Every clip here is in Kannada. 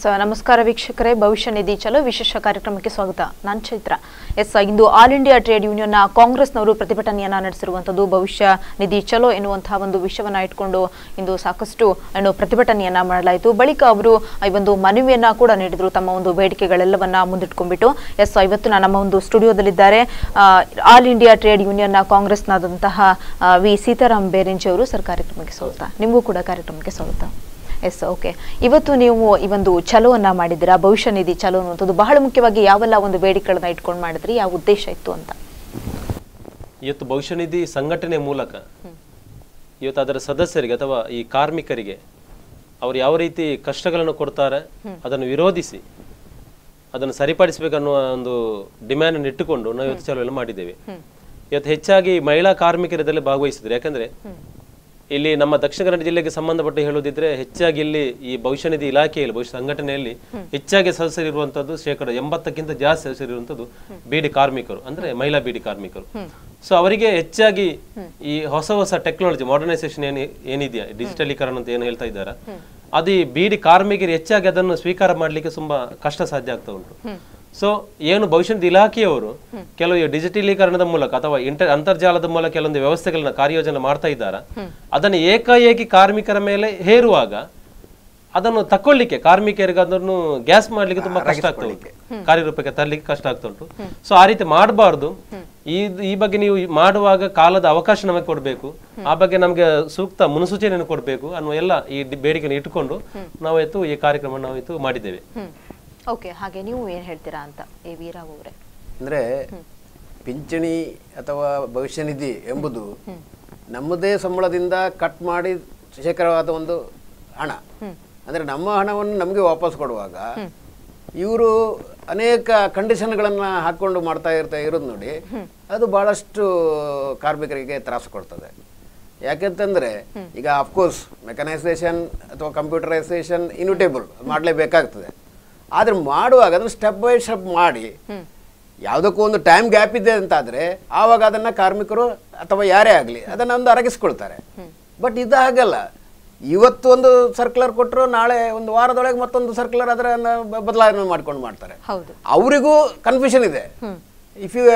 ಎಸ್ ನಮಸ್ಕಾರ ವೀಕ್ಷಕರೇ ಭವಿಷ್ಯ ನಿಧಿ ಚಲೋ ವಿಶೇಷ ಕಾರ್ಯಕ್ರಮಕ್ಕೆ ಸ್ವಾಗತ ನಾನು ಚೈತ್ರ ಎಸ್ ಇಂದು ಆಲ್ ಇಂಡಿಯಾ ಟ್ರೇಡ್ ಯೂನಿಯನ್ನ ಕಾಂಗ್ರೆಸ್ನವರು ಪ್ರತಿಭಟನೆಯನ್ನ ನಡೆಸಿರುವಂತದ್ದು ಭವಿಷ್ಯ ನಿಧಿ ಚಲೋ ಎನ್ನುವಂತಹ ಒಂದು ವಿಷಯವನ್ನ ಇಟ್ಕೊಂಡು ಇಂದು ಸಾಕಷ್ಟು ಏನು ಪ್ರತಿಭಟನೆಯನ್ನ ಮಾಡಲಾಯಿತು ಬಳಿಕ ಅವರು ಈ ಒಂದು ಮನವಿಯನ್ನ ಕೂಡ ನೀಡಿದ್ರು ತಮ್ಮ ಒಂದು ಬೇಡಿಕೆಗಳೆಲ್ಲವನ್ನ ಮುಂದಿಟ್ಕೊಂಡ್ಬಿಟ್ಟು ಎಸ್ ಇವತ್ತು ನಮ್ಮ ಒಂದು ಸ್ಟುಡಿಯೋದಲ್ಲಿದ್ದಾರೆ ಆ, ಆಲ್ ಇಂಡಿಯಾ ಟ್ರೇಡ್ ಯೂನಿಯನ್ನ ಕಾಂಗ್ರೆಸ್ನಾದಂತಹ ಆ, ವಿ ಸೀತಾರಾಮ್ ಬೇರೆಂಜಿ ಅವರು ಸರ್ ಕಾರ್ಯಕ್ರಮಕ್ಕೆ ಸ್ವಾಗತ ನಿಮಗೂ ಕೂಡ ಕಾರ್ಯಕ್ರಮಕ್ಕೆ ಸ್ವಾಗತ ಎಸ್ ಓಕೆ ಇವತ್ತು ನೀವು ಈ ಒಂದು ಚಲೋವನ್ನ ಮಾಡಿದ್ದೀರಾ ಭವಿಷ್ಯ ನಿಧಿ ಚಲೋ ಅನ್ನುವಂಥದ್ದು ಬಹಳ ಮುಖ್ಯವಾಗಿ ಯಾವೆಲ್ಲ ಒಂದು ಬೇಡಿಕೆಗಳನ್ನ ಇಟ್ಕೊಂಡು ಮಾಡಿದ್ರಿ ಯಾವ ಉದ್ದೇಶ ಇತ್ತು ಅಂತ ಇವತ್ತು ಭವಿಷ್ಯ ನಿಧಿ ಸಂಘಟನೆ ಮೂಲಕ ಇವತ್ತು ಅದರ ಸದಸ್ಯರಿಗೆ ಅಥವಾ ಈ ಕಾರ್ಮಿಕರಿಗೆ ಅವರು ಯಾವ ರೀತಿ ಕಷ್ಟಗಳನ್ನು ಕೊಡ್ತಾರೆ ಅದನ್ನು ವಿರೋಧಿಸಿ ಅದನ್ನು ಸರಿಪಡಿಸಬೇಕನ್ನುವ ಒಂದು ಡಿಮ್ಯಾಂಡ್ ಇಟ್ಟುಕೊಂಡು ನಾವು ಇವತ್ತು ಚಲೋ ಮಾಡಿದ್ದೇವೆ ಇವತ್ತು ಹೆಚ್ಚಾಗಿ ಮಹಿಳಾ ಕಾರ್ಮಿಕರು ಇದರಲ್ಲಿ ಭಾಗವಹಿಸಿದ್ರು ಯಾಕಂದ್ರೆ ಇಲ್ಲಿ ನಮ್ಮ ದಕ್ಷಿಣ ಕನ್ನಡ ಜಿಲ್ಲೆಗೆ ಸಂಬಂಧಪಟ್ಟ ಹೇಳೋದಿದ್ರೆ ಹೆಚ್ಚಾಗಿ ಇಲ್ಲಿ ಈ ಭವಿಷ್ಯ ನಿಧಿ ಇಲಾಖೆಯಲ್ಲಿ ಭವಿಷ್ಯ ಸಂಘಟನೆಯಲ್ಲಿ ಹೆಚ್ಚಾಗಿ ಸದಸ್ಯರಿರುವಂತದ್ದು ಶೇಕಡ ಎಂಬತ್ತಕ್ಕಿಂತ ಜಾಸ್ತಿ ಸದಸ್ಯರಿರುವಂತದ್ದು ಬೀಡಿ ಕಾರ್ಮಿಕರು ಅಂದ್ರೆ ಮಹಿಳಾ ಬೀಡಿ ಕಾರ್ಮಿಕರು ಸೊ ಅವರಿಗೆ ಹೆಚ್ಚಾಗಿ ಈ ಹೊಸ ಹೊಸ ಟೆಕ್ನಾಲಜಿ ಮಾಡರ್ನೈಸೇಷನ್ ಏನ್ ಏನಿದೆಯಾ ಡಿಜಿಟಲೀಕರಣ ಅಂತ ಏನು ಹೇಳ್ತಾ ಇದ್ದಾರೆ ಅದು ಈ ಬೀಡಿ ಕಾರ್ಮಿಕರು ಹೆಚ್ಚಾಗಿ ಅದನ್ನು ಸ್ವೀಕಾರ ಮಾಡ್ಲಿಕ್ಕೆ ತುಂಬಾ ಕಷ್ಟ ಸಾಧ್ಯ ಆಗ್ತಾ ಉಂಟು ಸೊ ಏನು ಭವಿಷ್ಯದ ಇಲಾಖೆಯವರು ಕೆಲವು ಈ ಡಿಜಿಟಲೀಕರಣದ ಮೂಲಕ ಅಥವಾ ಇಂಟರ್ ಅಂತರ್ಜಾಲದ ಮೂಲಕ ಕೆಲವೊಂದು ವ್ಯವಸ್ಥೆಗಳನ್ನ ಕಾರ್ಯೋಜನೆ ಮಾಡ್ತಾ ಇದ್ದಾರೆ ಅದನ್ನು ಏಕಾಏಕಿ ಕಾರ್ಮಿಕರ ಮೇಲೆ ಹೇರುವಾಗ ಅದನ್ನು ತಕೊಳ್ಳಿಕ್ಕೆ ಕಾರ್ಮಿಕರಿಗೆ ಅದನ್ನು ಗ್ಯಾಸ್ ಮಾಡ್ಲಿಕ್ಕೆ ತುಂಬಾ ಕಷ್ಟ ಆಗ್ತಾ ಉಂಟು ಕಾರ್ಯರೂಪಕ್ಕೆ ತರಲಿಕ್ಕೆ ಕಷ್ಟ ಆಗ್ತಾ ಉಂಟು ಸೊ ಆ ರೀತಿ ಮಾಡಬಾರ್ದು ಈ ಈ ಬಗ್ಗೆ ನೀವು ಮಾಡುವಾಗ ಕಾಲದ ಅವಕಾಶ ನಮಗೆ ಕೊಡಬೇಕು ಆ ಬಗ್ಗೆ ನಮಗೆ ಸೂಕ್ತ ಮುನ್ಸೂಚನೆಯನ್ನು ಕೊಡಬೇಕು ಅನ್ನುವ ಎಲ್ಲ ಈ ಡಿ- ಬೇಡಿಕೆಯನ್ನು ಇಟ್ಟುಕೊಂಡು ನಾವಿತ್ತು ಈ ಕಾರ್ಯಕ್ರಮ ನಾವಿತ್ತು ಮಾಡಿದ್ದೇವೆ ಓಕೆ ಹಾಗೆ ನೀವು ಏನ್ ಹೇಳ್ತೀರಾ ಅಂತ ಎ ವೀರಾವ್ ಅವರೇ ಅಂದರೆ ಪಿಂಚಣಿ ಅಥವಾ ಭವಿಷ್ಯ ನಿಧಿ ಎಂಬುದು ನಮ್ಮದೇ ಸಂಬಳದಿಂದ ಕಟ್ ಮಾಡಿ ಶೇಖರವಾದ ಒಂದು ಹಣ ಅಂದರೆ ನಮ್ಮ ಹಣವನ್ನು ನಮಗೆ ವಾಪಸ್ ಕೊಡುವಾಗ ಇವರು ಅನೇಕ ಕಂಡೀಷನ್ಗಳನ್ನು ಹಾಕ್ಕೊಂಡು ಮಾಡ್ತಾ ಇರ್ತಾ ಇರೋದು ನೋಡಿ ಅದು ಬಹಳಷ್ಟು ಕಾರ್ಮಿಕರಿಗೆ ತ್ರಾಸು ಕೊಡ್ತದೆ ಯಾಕೆಂತಂದ್ರೆ ಈಗ ಅಫ್ಕೋರ್ಸ್ ಮೆಕನೈಸೇಷನ್ ಅಥವಾ ಕಂಪ್ಯೂಟರೈಸೇಷನ್ ಇನ್ವಿಟೇಬಲ್ ಮಾಡಲೇಬೇಕಾಗ್ತದೆ ಆದ್ರೆ ಮಾಡುವಾಗ ಅದನ್ನು ಸ್ಟೆಪ್ ಬೈ ಸ್ಟೆಪ್ ಮಾಡಿ ಯಾವುದಕ್ಕೂ ಒಂದು ಟೈಮ್ ಗ್ಯಾಪ್ ಇದೆ ಅಂತಾದ್ರೆ ಆವಾಗ ಅದನ್ನ ಕಾರ್ಮಿಕರು ಅಥವಾ ಯಾರೇ ಆಗಲಿ ಅದನ್ನ ಒಂದು ಅರಗಿಸ್ಕೊಳ್ತಾರೆ ಬಟ್ ಇದು ಹಾಗಲ್ಲ ಇವತ್ತು ಒಂದು ಸರ್ಕ್ಯುಲರ್ ಕೊಟ್ಟರು ನಾಳೆ ಒಂದು ವಾರದೊಳಗೆ ಮತ್ತೊಂದು ಸರ್ಕ್ಯುಲರ್ ಅದರ ಬದಲಾವಣೆ ಮಾಡ್ಕೊಂಡು ಮಾಡ್ತಾರೆ ಹೌದು ಅವರಿಗೂ ಕನ್ಫ್ಯೂಷನ್ ಇದೆ if you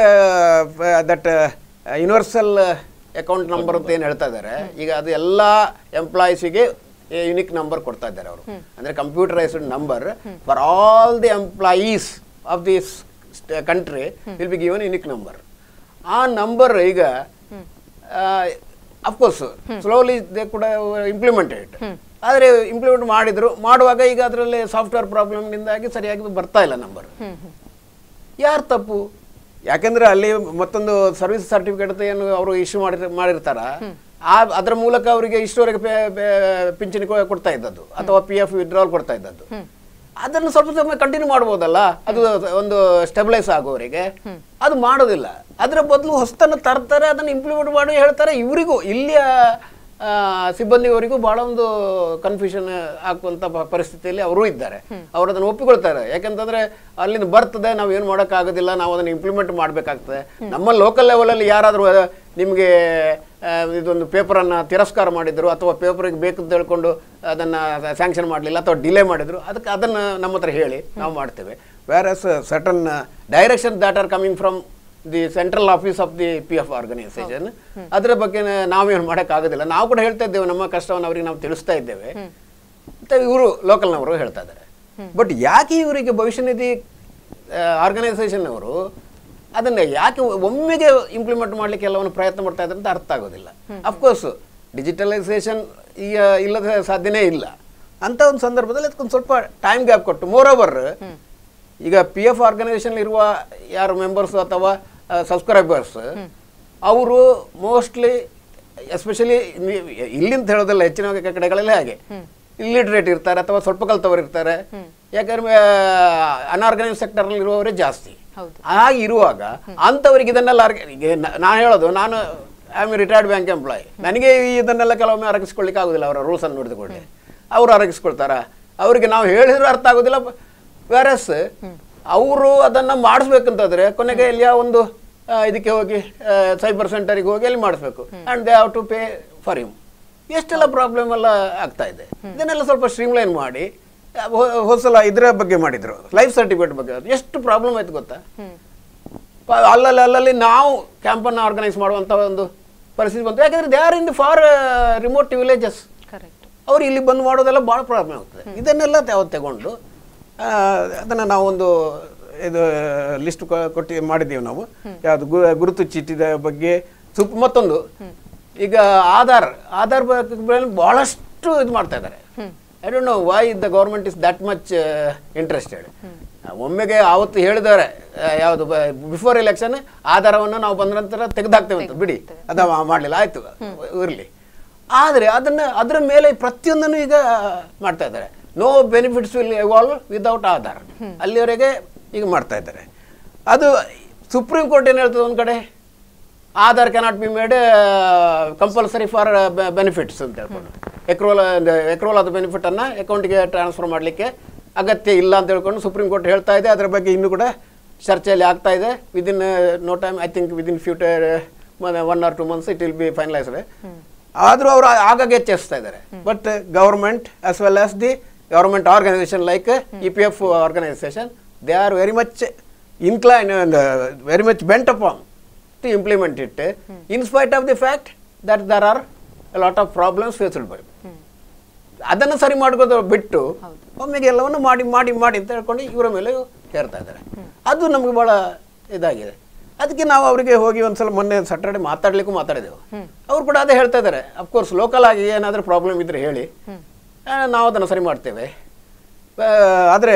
that universal account number ಅಂತ ಏನು ಹೇಳ್ತಾ ಇದ್ದಾರೆ ಈಗ ಅದು ಎಲ್ಲ ಎಂಪ್ಲಾಯೀಸಿಗೆ ಯುನಿಕ್ ನಂಬರ್ ಕೊಡ್ತಾ ಇದ್ದಾರೆ ಅವರು ಅಂದ್ರೆ computerised number for all the employees of this country will be given unique number ಆ ನಂಬರ್ ಈಗ ಅಫ್ಕೋರ್ಸ್ ಸ್ಲೋಲಿ ದೇ ಕೂಡ ಇಂಪ್ಲಿಮೆಂಟೆಡ್ ಆದರೆ ಇಂಪ್ಲಿಮೆಂಟ್ ಮಾಡಿದ್ರು ಮಾಡುವಾಗ ಈಗ ಅದರಲ್ಲಿ ಸಾಫ್ಟ್ವೇರ್ ಪ್ರಾಬ್ಲಮ್ನಿಂದಾಗಿ ಸರಿಯಾಗಿ ಬರ್ತಾ ಇಲ್ಲ ನಂಬರ್ ಯಾರು ತಪ್ಪು ಯಾಕಂದ್ರೆ ಅಲ್ಲಿ ಮತ್ತೊಂದು ಸರ್ವಿಸ್ ಸರ್ಟಿಫಿಕೇಟ್ ಅಂತ ಏನು ಅವರು ಇಶ್ಯೂ ಮಾಡಿ ಮಾಡಿರ್ತಾರ ಆ ಅದರ ಮೂಲಕ ಅವರಿಗೆ ಇಷ್ಟುವರೆಗೆ ಪೇ- ಪೇ- ಪಿಂಚಣಿ ಕೊ- ಕೊಡ್ತಾ ಇದ್ದದ್ದು ಅಥವಾ ಪಿ ಎಫ್ ವಿಡ್ರಾಲ್ ಕೊಡ್ತಾ ಇದ್ದದ್ದು ಅದನ್ನು ಸ್ವಲ್ಪ ಸಮಯ ಕಂಟಿನ್ಯೂ ಮಾಡ್ಬೋದಲ್ಲ ಅದು ಒಂದು ಸ್ಟೆಬಿಲೈಸ್ ಆಗುವವರೆಗೆ ಅದು ಮಾಡೋದಿಲ್ಲ ಅದರ ಬದಲು ಹೊಸತನ್ನು ತರ್ತಾರೆ ಅದನ್ನು ಇಂಪ್ಲಿಮೆಂಟ್ ಮಾಡಿ ಹೇಳ್ತಾರೆ ಇವರಿಗೂ ಇಲ್ಲಿಯ ಆ, ಸಿಬ್ಬಂದಿಯವರಿಗೂ ಬಹಳ ಒಂದು ಕನ್ಫ್ಯೂಷನ್ ಹಾಕುವಂತ ಪ- ಪರಿಸ್ಥಿತಿಯಲ್ಲಿ ಅವರು ಇದ್ದಾರೆ ಅವರು ಅದನ್ನು ಒಪ್ಪಿಕೊಳ್ತಾರೆ ಯಾಕಂತಂದ್ರೆ ಅಲ್ಲಿಂದ ಬರ್ತದೆ ನಾವು ಏನು ಮಾಡೋಕ್ಕಾಗೋದಿಲ್ಲ ನಾವು ಅದನ್ನು ಇಂಪ್ಲಿಮೆಂಟ್ ಮಾಡಬೇಕಾಗ್ತದೆ ನಮ್ಮ ಲೋಕಲ್ ಲೆವೆಲಲ್ಲಿ ಯಾರಾದರೂ ನಿಮಗೆ ಇದೊಂದು ಪೇಪರನ್ನು ತಿರಸ್ಕಾರ ಮಾಡಿದ್ರು ಅಥವಾ ಪೇಪರಿಗೆ ಬೇಕು ಅಂತ ಹೇಳ್ಕೊಂಡು ಅದನ್ನು ಸ್ಯಾಂಕ್ಷನ್ ಮಾಡಲಿಲ್ಲ ಅಥವಾ ಡಿಲೇ ಮಾಡಿದ್ರು ಅದಕ್ಕೆ ಅದನ್ನು ನಮ್ಮ ಹತ್ರ ಹೇಳಿ ನಾವು ಮಾಡ್ತೇವೆ whereas certain direction that are coming from the central office of the P F organisation ಅದರ ಬಗ್ಗೆ ನಾವೇನು ಮಾಡೋಕ್ಕಾಗೋದಿಲ್ಲ ನಾವು ಕೂಡ ಹೇಳ್ತಾ ಇದ್ದೇವೆ ನಮ್ಮ ಕಷ್ಟವನ್ನು ಅವರಿಗೆ ನಾವು ತಿಳಿಸ್ತಾ ಇದ್ದೇವೆ ಅಂತ ಇವರು ಲೋಕಲ್ನವರು ಹೇಳ್ತಾ ಇದ್ದಾರೆ ಬಟ್ ಯಾಕೆ ಇವರಿಗೆ ಭವಿಷ್ಯ ನಿಧಿ ಆರ್ಗನೈಸೇಷನ್ ಅವರು ಅದನ್ನ ಯಾಕೆ ಒಮ್ಮೆಗೆ ಇಂಪ್ಲಿಮೆಂಟ್ ಮಾಡ್ಲಿಕ್ಕೆ ಎಲ್ಲವನ್ನು ಪ್ರಯತ್ನ ಮಾಡ್ತಾ ಇದ್ದಾರೆ ಅಂತ ಅರ್ಥ ಆಗೋದಿಲ್ಲ ಅಫ್ಕೋರ್ಸ್ ಡಿಜಿಟಲೈಸೇಷನ್ ಈಗ ಇಲ್ಲದ ಸಾಧ್ಯನೇ ಇಲ್ಲ ಅಂತ ಒಂದು ಸಂದರ್ಭದಲ್ಲಿ ಅದಕ್ಕೊಂದು ಸ್ವಲ್ಪ ಟೈಮ್ ಗ್ಯಾಪ್ ಕೊಟ್ಟು ಮೋರ್ ಓವರ್ ಈಗ ಪಿ ಎಫ್ ಆರ್ಗನೈಸೇಷನ್ ಇರುವ ಯಾರು ಮೆಂಬರ್ಸ್ ಅಥವಾ ಸಬ್ಸ್ಕ್ರೈಬರ್ಸ್ ಅವರು ಮೋಸ್ಟ್ಲಿ ಎಸ್ಪೆಷಲಿ ಇಲ್ಲಿಂದ ಹೇಳೋದಿಲ್ಲ ಹೆಚ್ಚಿನ ಕಡೆಗಳಲ್ಲಿ ಹಾಗೆ ಇಲ್ಲಿಟ್ರೇಟ್ ಇರ್ತಾರೆ ಅಥವಾ ಸ್ವಲ್ಪ ಕಲ್ತವರು ಇರ್ತಾರೆ ಯಾಕಂದ್ರೆ ಅನ್ಆರ್ಗನೈಸ್ ಸೆಕ್ಟರ್ ಇರುವವರೇ ಜಾಸ್ತಿ ಹೌದು. ಹಾಗೆ ಇರುವಾಗ ಅಂಥವ್ರಿಗೆ ಇದನ್ನೆಲ್ಲ ಅರ್ಗ- ಈಗ ನ- ನಾನು ಹೇಳೋದು ನಾನು I am retired bank employee ನನಗೆ ಈ ಇದನ್ನೆಲ್ಲ ಕೆಲವೊಮ್ಮೆ ಅರಗಿಸ್ಕೊಳ್ಳಿಕ್ಕೆ ಆಗೋದಿಲ್ಲ ಅವರ ರೂಲ್ಸ್ ಅನ್ನು ನೋಡಿದುಕೊಂಡೆ ಅವರು ಅರಗಿಸ್ಕೊಳ್ತಾರ ಅವರಿಗೆ ನಾವು ಹೇಳಿದ್ರು ಅರ್ಥ ಆಗೋದಿಲ್ಲ ವ್ಯಾರಸ್ ಅವರು ಅದನ್ನ ಮಾಡಿಸ್ಬೇಕಂತಂದ್ರೆ ಕೊನೆಗೆ ಎಲ್ಲಿಯ ಒಂದು ಆ, ಇದಕ್ಕೆ ಹೋಗಿ ಸೈಬರ್ ಸೆಂಟರಿಗೆ ಹೋಗಿ ಅಲ್ಲಿ ಮಾಡಿಸ್ಬೇಕು and they have to pay for him ಎಷ್ಟೆಲ್ಲ ಪ್ರಾಬ್ಲಮ್ ಎಲ್ಲ ಆಗ್ತಾ ಇದೆ ಇದನ್ನೆಲ್ಲ ಸ್ವಲ್ಪ ಸ್ಟ್ರೀಮ್ಲೈನ್ ಮಾಡಿ ಹೋ- ಹೋದ್ ಸಲ ಇದರ ಬಗ್ಗೆ ಮಾಡಿದ್ರು ಲೈಫ್ ಸರ್ಟಿಫಿಕೇಟ್ ಬಗ್ಗೆ ಅದು ಎಷ್ಟು ಪ್ರಾಬ್ಲಮ್ ಆಯ್ತು ಗೊತ್ತಾ ಪ- ಅಲ್ಲಲ್ಲಿ ಅಲ್ಲಲ್ಲಿ ನಾವು ಕ್ಯಾಂಪನ್ನು ಆರ್ಗನೈಸ್ ಮಾಡುವಂಥ ಒಂದು ಪರಿಸ್ಥಿತಿ ಬಂತು ಯಾಕಂದ್ರೆ they are in the far remote villages correct ಅವ್ರು ಇಲ್ಲಿ ಬಂದು ಮಾಡೋದೆಲ್ಲ ಭಾಳ ಪ್ರಾಬ್ಲಮ್ ಆಗ್ತದೆ ಇದನ್ನೆಲ್ಲ ತಾವು ತಗೊಂಡು ಆ, ಅದನ್ನ ನಾವು ಒಂದು ಇದು ಲಿಸ್ಟ್ ಕೊಟ್ಟು ಮಾಡಿದ್ದೀವಿ ನಾವು ಯಾವುದು ಗು- ಗುರುತು ಚೀಟಿದ ಬಗ್ಗೆ ಸುಪ್ ಮತ್ತೊಂದು ಈಗ ಆಧಾರ್ ಆಧಾರ್ ಬಗ್ಗೆ ಬಹಳಷ್ಟು ಇದು ಮಾಡ್ತಾ ಇದ್ದಾರೆ I don't know why the government is that much interested ಒಮ್ಮೆಗೆ ಆವತ್ತು ಹೇಳಿದ್ದಾರೆ ಯಾವುದು ಬಿಫೋರ್ ಎಲೆಕ್ಷನ್ ಆಧಾರವನ್ನು ನಾವು ಬಂದ ನಂತರ ತೆಗೆದಾಕ್ತೇವೆ ಅಂತ ಬಿಡಿ ಅದ ಮಾಡಲಿಲ್ಲ ಆಯ್ತು ಇರಲಿ ಆದರೆ ಅದನ್ನ ಅದರ ಮೇಲೆ ಪ್ರತಿಯೊಂದನ್ನು ಈಗ ಮಾಡ್ತಾ ಇದ್ದಾರೆ no benefits will evolve without Aadhaar ಅಲ್ಲಿವರೆಗೆ ಈಗ ಮಾಡ್ತಾ ಇದ್ದಾರೆ ಅದು ಸುಪ್ರೀಂ ಕೋರ್ಟ್ ಏನು ಹೇಳ್ತದೆ ಒಂದು ಕಡೆ Aadhaar cannot be made compulsory for benefits ಅಂತ ಹೇಳ್ಕೊಂಡು ಎಕ್ರೋಲ್ ಎಕ್ರೋಲ್ ಆದ ಬೆನಿಫಿಟನ್ನು ಅಕೌಂಟಿಗೆ ಟ್ರಾನ್ಸ್ಫರ್ ಮಾಡಲಿಕ್ಕೆ ಅಗತ್ಯ ಇಲ್ಲ ಅಂತ ಹೇಳ್ಕೊಂಡು ಸುಪ್ರೀಂ ಕೋರ್ಟ್ ಹೇಳ್ತಾ ಇದೆ ಅದರ ಬಗ್ಗೆ ಇನ್ನೂ ಕೂಡ ಚರ್ಚೆಯಲ್ಲಿ ಆಗ್ತಾ ಇದೆ within no time I think within future one or two months it will be finalised ಆದರೂ ಅವರು ಆಗಾಗ ಎಚ್ಚರಿಸ್ತಾ ಇದ್ದಾರೆ but government as well as the government organisation like E P F organisation they are very much incline very much bent upon to implement it in spite of the fact that there are a lot of problems faced by ಅದನ್ನು ಸರಿ ಮಾಡ್ಕೋದು ಬಿಟ್ಟು ಒಮ್ಮೆಗೆ ಎಲ್ಲವನ್ನು ಮಾಡಿ ಮಾಡಿ ಮಾಡಿ ಅಂತ ಹೇಳ್ಕೊಂಡು ಇವರ ಮೇಲೆ ಹೇರ್ತಾ ಇದ್ದಾರೆ ಅದು ನಮ್ಗೆ ಬಹಳ ಇದಾಗಿದೆ ಅದಕ್ಕೆ ನಾವು ಅವರಿಗೆ ಹೋಗಿ ಒಂದ್ಸಲ ಮೊನ್ನೆ ಸಟರ್ಡೆ ಮಾತಾಡ್ಲಿಕ್ಕೂ ಮಾತಾಡಿದೆವು ಅವ್ರು ಕೂಡ ಅದೇ ಹೇಳ್ತಾ ಇದ್ದಾರೆ ಅಫ್ಕೋರ್ಸ್ ಲೋಕಲ್ ಆಗಿ ಏನಾದರೂ ಪ್ರಾಬ್ಲಮ್ ಇದ್ರೆ ಹೇಳಿ ಆ, ನಾವು ಅದನ್ನು ಸರಿ ಮಾಡ್ತೇವೆ ಆದರೆ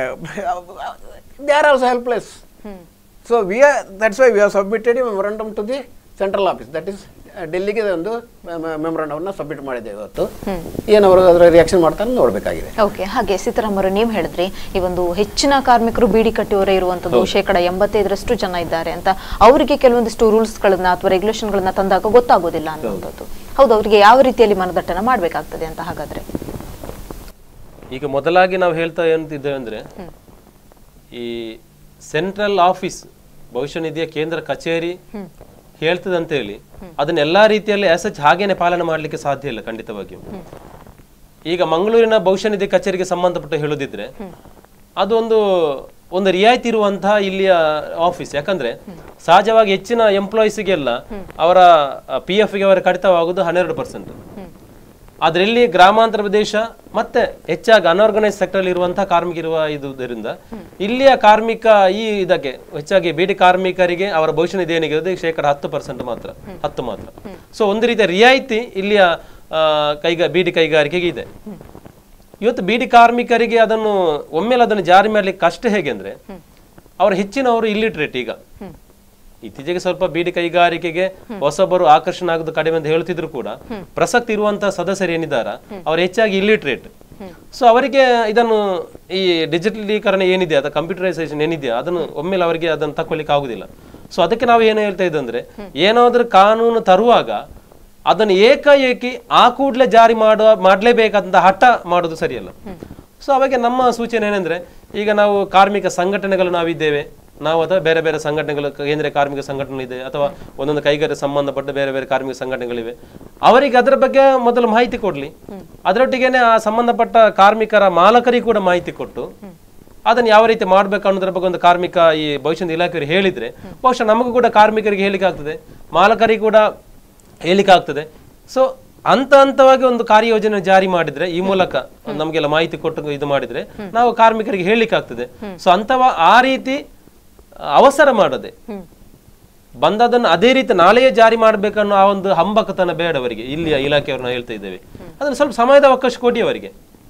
they are also helpless so we are that's why we are submitted memorandum to the central office that is ಡೆಲ್ಲಿಗೆ ಒಂದು ಮೆಮೊರಂಡಮ್ನ ಸಬ್ಮಿಟ್ ಮಾಡಿದ್ದೇವೆ ಇವತ್ತು ಏನವರು ಅದರ ರಿಯಾಕ್ಷನ್ ಮಾಡ್ತಾರೆ ನೋಡಬೇಕಾಗಿದೆ ಓಕೆ ಹಾಗೆ ಸೀತಾರಾಮರು ನೀವು ಹೇಳಿದ್ರಿ ಈ ಒಂದು ಹೆಚ್ಚಿನ ಕಾರ್ಮಿಕರು ಬೀಡಿ ಕಟ್ಟಿಯವರೇ ಇರುವಂತದ್ದು ಶೇಕಡ ಎಂಬತ್ತೈದರಷ್ಟು ಜನ ಇದ್ದಾರೆ ಅಂತ ಅವರಿಗೆ ಕೆಲವೊಂದಿಷ್ಟು ರೂಲ್ಸ್ ಗಳನ್ನ ಅಥವಾ ರೆಗ್ಯುಲೇಷನ್ ಗಳನ್ನ ತಂದಾಗ ಗೊತ್ತಾಗೋದಿಲ್ಲ ಅನ್ನುವಂಥದ್ದು ಹೌದು ಅವರಿಗೆ ಯಾವ ರೀತಿಯಲ್ಲಿ ಮನದಟ್ಟನ ಮಾಡ್ಬೇಕಾಗ್ತದೆ ಅಂತ ಹಾಗಾದ್ರೆ ಈಗ ಮೊದಲಾಗಿ ನಾವು ಹೇಳ್ತಾ ಏನಂತಿದ್ದೇವೆ ಅಂದ್ರೆ ಈ ಸೆಂಟ್ರಲ್ ಆಫೀಸ್ ಭವಿಷ್ಯ ನಿಧಿಯ ಕೇಂದ್ರ ಕಚೇರಿ ಹೇಳ್ತದೆ ಅಂತ ಹೇಳಿ ಅದನ್ನ ಎಲ್ಲಾ ರೀತಿಯಲ್ಲಿ ಸಚ್ ಹಾಗೇನೆ ಪಾಲನೆ ಮಾಡ್ಲಿಕ್ಕೆ ಸಾಧ್ಯ ಇಲ್ಲ ಖಂಡಿತವಾಗಿಯೂ ಈಗ ಮಂಗಳೂರಿನ ಭವಿಷ್ಯ ನಿಧಿ ಕಚೇರಿಗೆ ಸಂಬಂಧಪಟ್ಟ ಹೇಳೋದಿದ್ರೆ ಅದೊಂದು ಒಂದು ರಿಯಾಯಿತಿ ಇರುವಂತಹ ಇಲ್ಲಿಯ ಆಫೀಸ್ ಯಾಕಂದ್ರೆ ಸಹಜವಾಗಿ ಹೆಚ್ಚಿನ ಎಂಪ್ಲಾಯೀಸ್ಗೆಲ್ಲ ಅವರ ಪಿ ಎಫ್ ಗೆ ಅವರ ಕಡಿತವಾಗುವುದು ಹನ್ನೆರಡು ಪರ್ಸೆಂಟ್ ಆದ್ರೆ ಇಲ್ಲಿ ಗ್ರಾಮಾಂತರ ಪ್ರದೇಶ ಮತ್ತೆ ಹೆಚ್ಚಾಗಿ ಅನ್ಆರ್ಗನೈಸ್ ಸೆಕ್ಟರ್ ಇರುವಂತಹ ಕಾರ್ಮಿಕರಿರುವ ಇರುವುದರಿಂದ ಇಲ್ಲಿಯ ಕಾರ್ಮಿಕ ಈ ಇದಕ್ಕೆ ಹೆಚ್ಚಾಗಿ ಬೀಡಿ ಕಾರ್ಮಿಕರಿಗೆ ಅವರ ಭವಿಷ್ಯ ನಿಧಿ ಏನಿದೆ ಶೇಕಡ ಹತ್ತು ಪರ್ಸೆಂಟ್ ಮಾತ್ರ ಹತ್ತು ಮಾತ್ರ ಸೊ ಒಂದು ರೀತಿಯ ರಿಯಾಯಿತಿ ಇಲ್ಲಿಯ ಆ, ಕೈಗ ಬೀಡಿ ಕೈಗಾರಿಕೆಗೆ ಇದೆ ಇವತ್ತು ಬೀಡಿ ಕಾರ್ಮಿಕರಿಗೆ ಅದನ್ನು ಒಮ್ಮೆಲೆ ಅದನ್ನು ಜಾರಿ ಮಾಡ್ಲಿಕ್ಕೆ ಕಷ್ಟ ಹೇಗೆ ಅಂದ್ರೆ ಅವರ ಹೆಚ್ಚಿನವರು ಇಲ್ಲಿಟ್ರೇಟ್ ಈಗ ಇತ್ತೀಚೆಗೆ ಸ್ವಲ್ಪ ಬೀಡಿ ಕೈಗಾರಿಕೆಗೆ ಹೊಸಬರು ಆಕರ್ಷಣೆ ಆಗೋದು ಕಡಿಮೆ ಅಂತ ಹೇಳ್ತಿದ್ರು ಕೂಡ ಪ್ರಸಕ್ತಿ ಇರುವಂತಹ ಸದಸ್ಯರು ಏನಿದ್ದಾರ ಅವ್ರು ಹೆಚ್ಚಾಗಿ ಇಲ್ಲಿಟ್ರೇಟ್ ಸೊ ಅವರಿಗೆ ಇದನ್ನು ಈ ಡಿಜಿಟಲೀಕರಣ ಏನಿದೆ ಅಥವಾ ಕಂಪ್ಯೂಟರೈಸೇಷನ್ ಏನಿದೆ ಅದನ್ನು ಒಮ್ಮೆಲೆ ಅವರಿಗೆ ಅದನ್ನು ತಕೊಳ್ಳಿಕ್ಕೆ ಆಗುದಿಲ್ಲ ಸೊ ಅದಕ್ಕೆ ನಾವು ಏನು ಹೇಳ್ತಾ ಇದ್ದಂದ್ರೆ ಏನಾದ್ರೂ ಕಾನೂನು ತರುವಾಗ ಅದನ್ನು ಏಕಾಏಕಿ ಆ ಕೂಡಲೇ ಜಾರಿ ಮಾಡುವ ಮಾಡ್ಲೇಬೇಕಂತ ಹಠ ಮಾಡೋದು ಸರಿಯಲ್ಲ ಸೊ ಅವಾಗ ನಮ್ಮ ಸೂಚನೆ ಏನಂದ್ರೆ ಈಗ ನಾವು ಕಾರ್ಮಿಕ ಸಂಘಟನೆಗಳು ನಾವಿದ್ದೇವೆ ನಾವು ಅಥವಾ ಬೇರೆ ಬೇರೆ ಸಂಘಟನೆಗಳು ಕೇಂದ್ರ ಕಾರ್ಮಿಕ ಸಂಘಟನೆ ಇದೆ ಅಥವಾ ಒಂದೊಂದು ಕೈಗಾರಿಕೆ ಸಂಬಂಧಪಟ್ಟ ಬೇರೆ ಬೇರೆ ಕಾರ್ಮಿಕ ಸಂಘಟನೆಗಳಿವೆ ಅವರಿಗೆ ಅದರ ಬಗ್ಗೆ ಮೊದಲು ಮಾಹಿತಿ ಕೊಡ್ಲಿ ಅದರೊಟ್ಟಿಗೆನೆ ಆ ಸಂಬಂಧಪಟ್ಟ ಕಾರ್ಮಿಕರ ಮಾಲಕರಿಗೆ ಕೂಡ ಮಾಹಿತಿ ಕೊಟ್ಟು ಅದನ್ನು ಯಾವ ರೀತಿ ಮಾಡ್ಬೇಕು ಅನ್ನೋದ್ರ ಬಗ್ಗೆ ಒಂದು ಕಾರ್ಮಿಕ ಈ ಭವಿಷ್ಯದ ಇಲಾಖೆಯವರು ಹೇಳಿದ್ರೆ ಬಹುಶಃ ನಮಗೂ ಕೂಡ ಕಾರ್ಮಿಕರಿಗೆ ಹೇಳಿಕೆ ಆಗ್ತದೆ ಮಾಲಕರಿಗೆ ಕೂಡ ಹೇಳಿಕೆ ಆಗ್ತದೆ ಸೊ ಹಂತ ಹಂತವಾಗಿ ಒಂದು ಕಾರ್ಯಯೋಜನೆ ಜಾರಿ ಮಾಡಿದ್ರೆ ಈ ಮೂಲಕ ನಮಗೆಲ್ಲ ಮಾಹಿತಿ ಕೊಟ್ಟು ಇದು ಮಾಡಿದ್ರೆ ನಾವು ಕಾರ್ಮಿಕರಿಗೆ ಹೇಳಿಕೆ ಆಗ್ತದೆ ಸೊ ಅಂತವ ಆ ರೀತಿ ಅವಸರ ಮಾಡದೆ ಬಂದದನ್ನು ಅದೇ ರೀತಿ ನಾಳೆಯೇ ಜಾರಿ ಮಾಡ್ಬೇಕನ್ನೋ ಆ ಒಂದು ಹಂಬಕತನ ಬೇಡ ಅವರಿಗೆ ಇಲ್ಲಿಯ ಇಲಾಖೆಯವ್ರನ್ನ ಹೇಳ್ತಾ ಇದ್ದೇವೆ ಅದನ್ನು ಸ್ವಲ್ಪ ಸಮಯದ ಅವಕಾಶ ಕೊಡಿ ಅವರಿಗೆ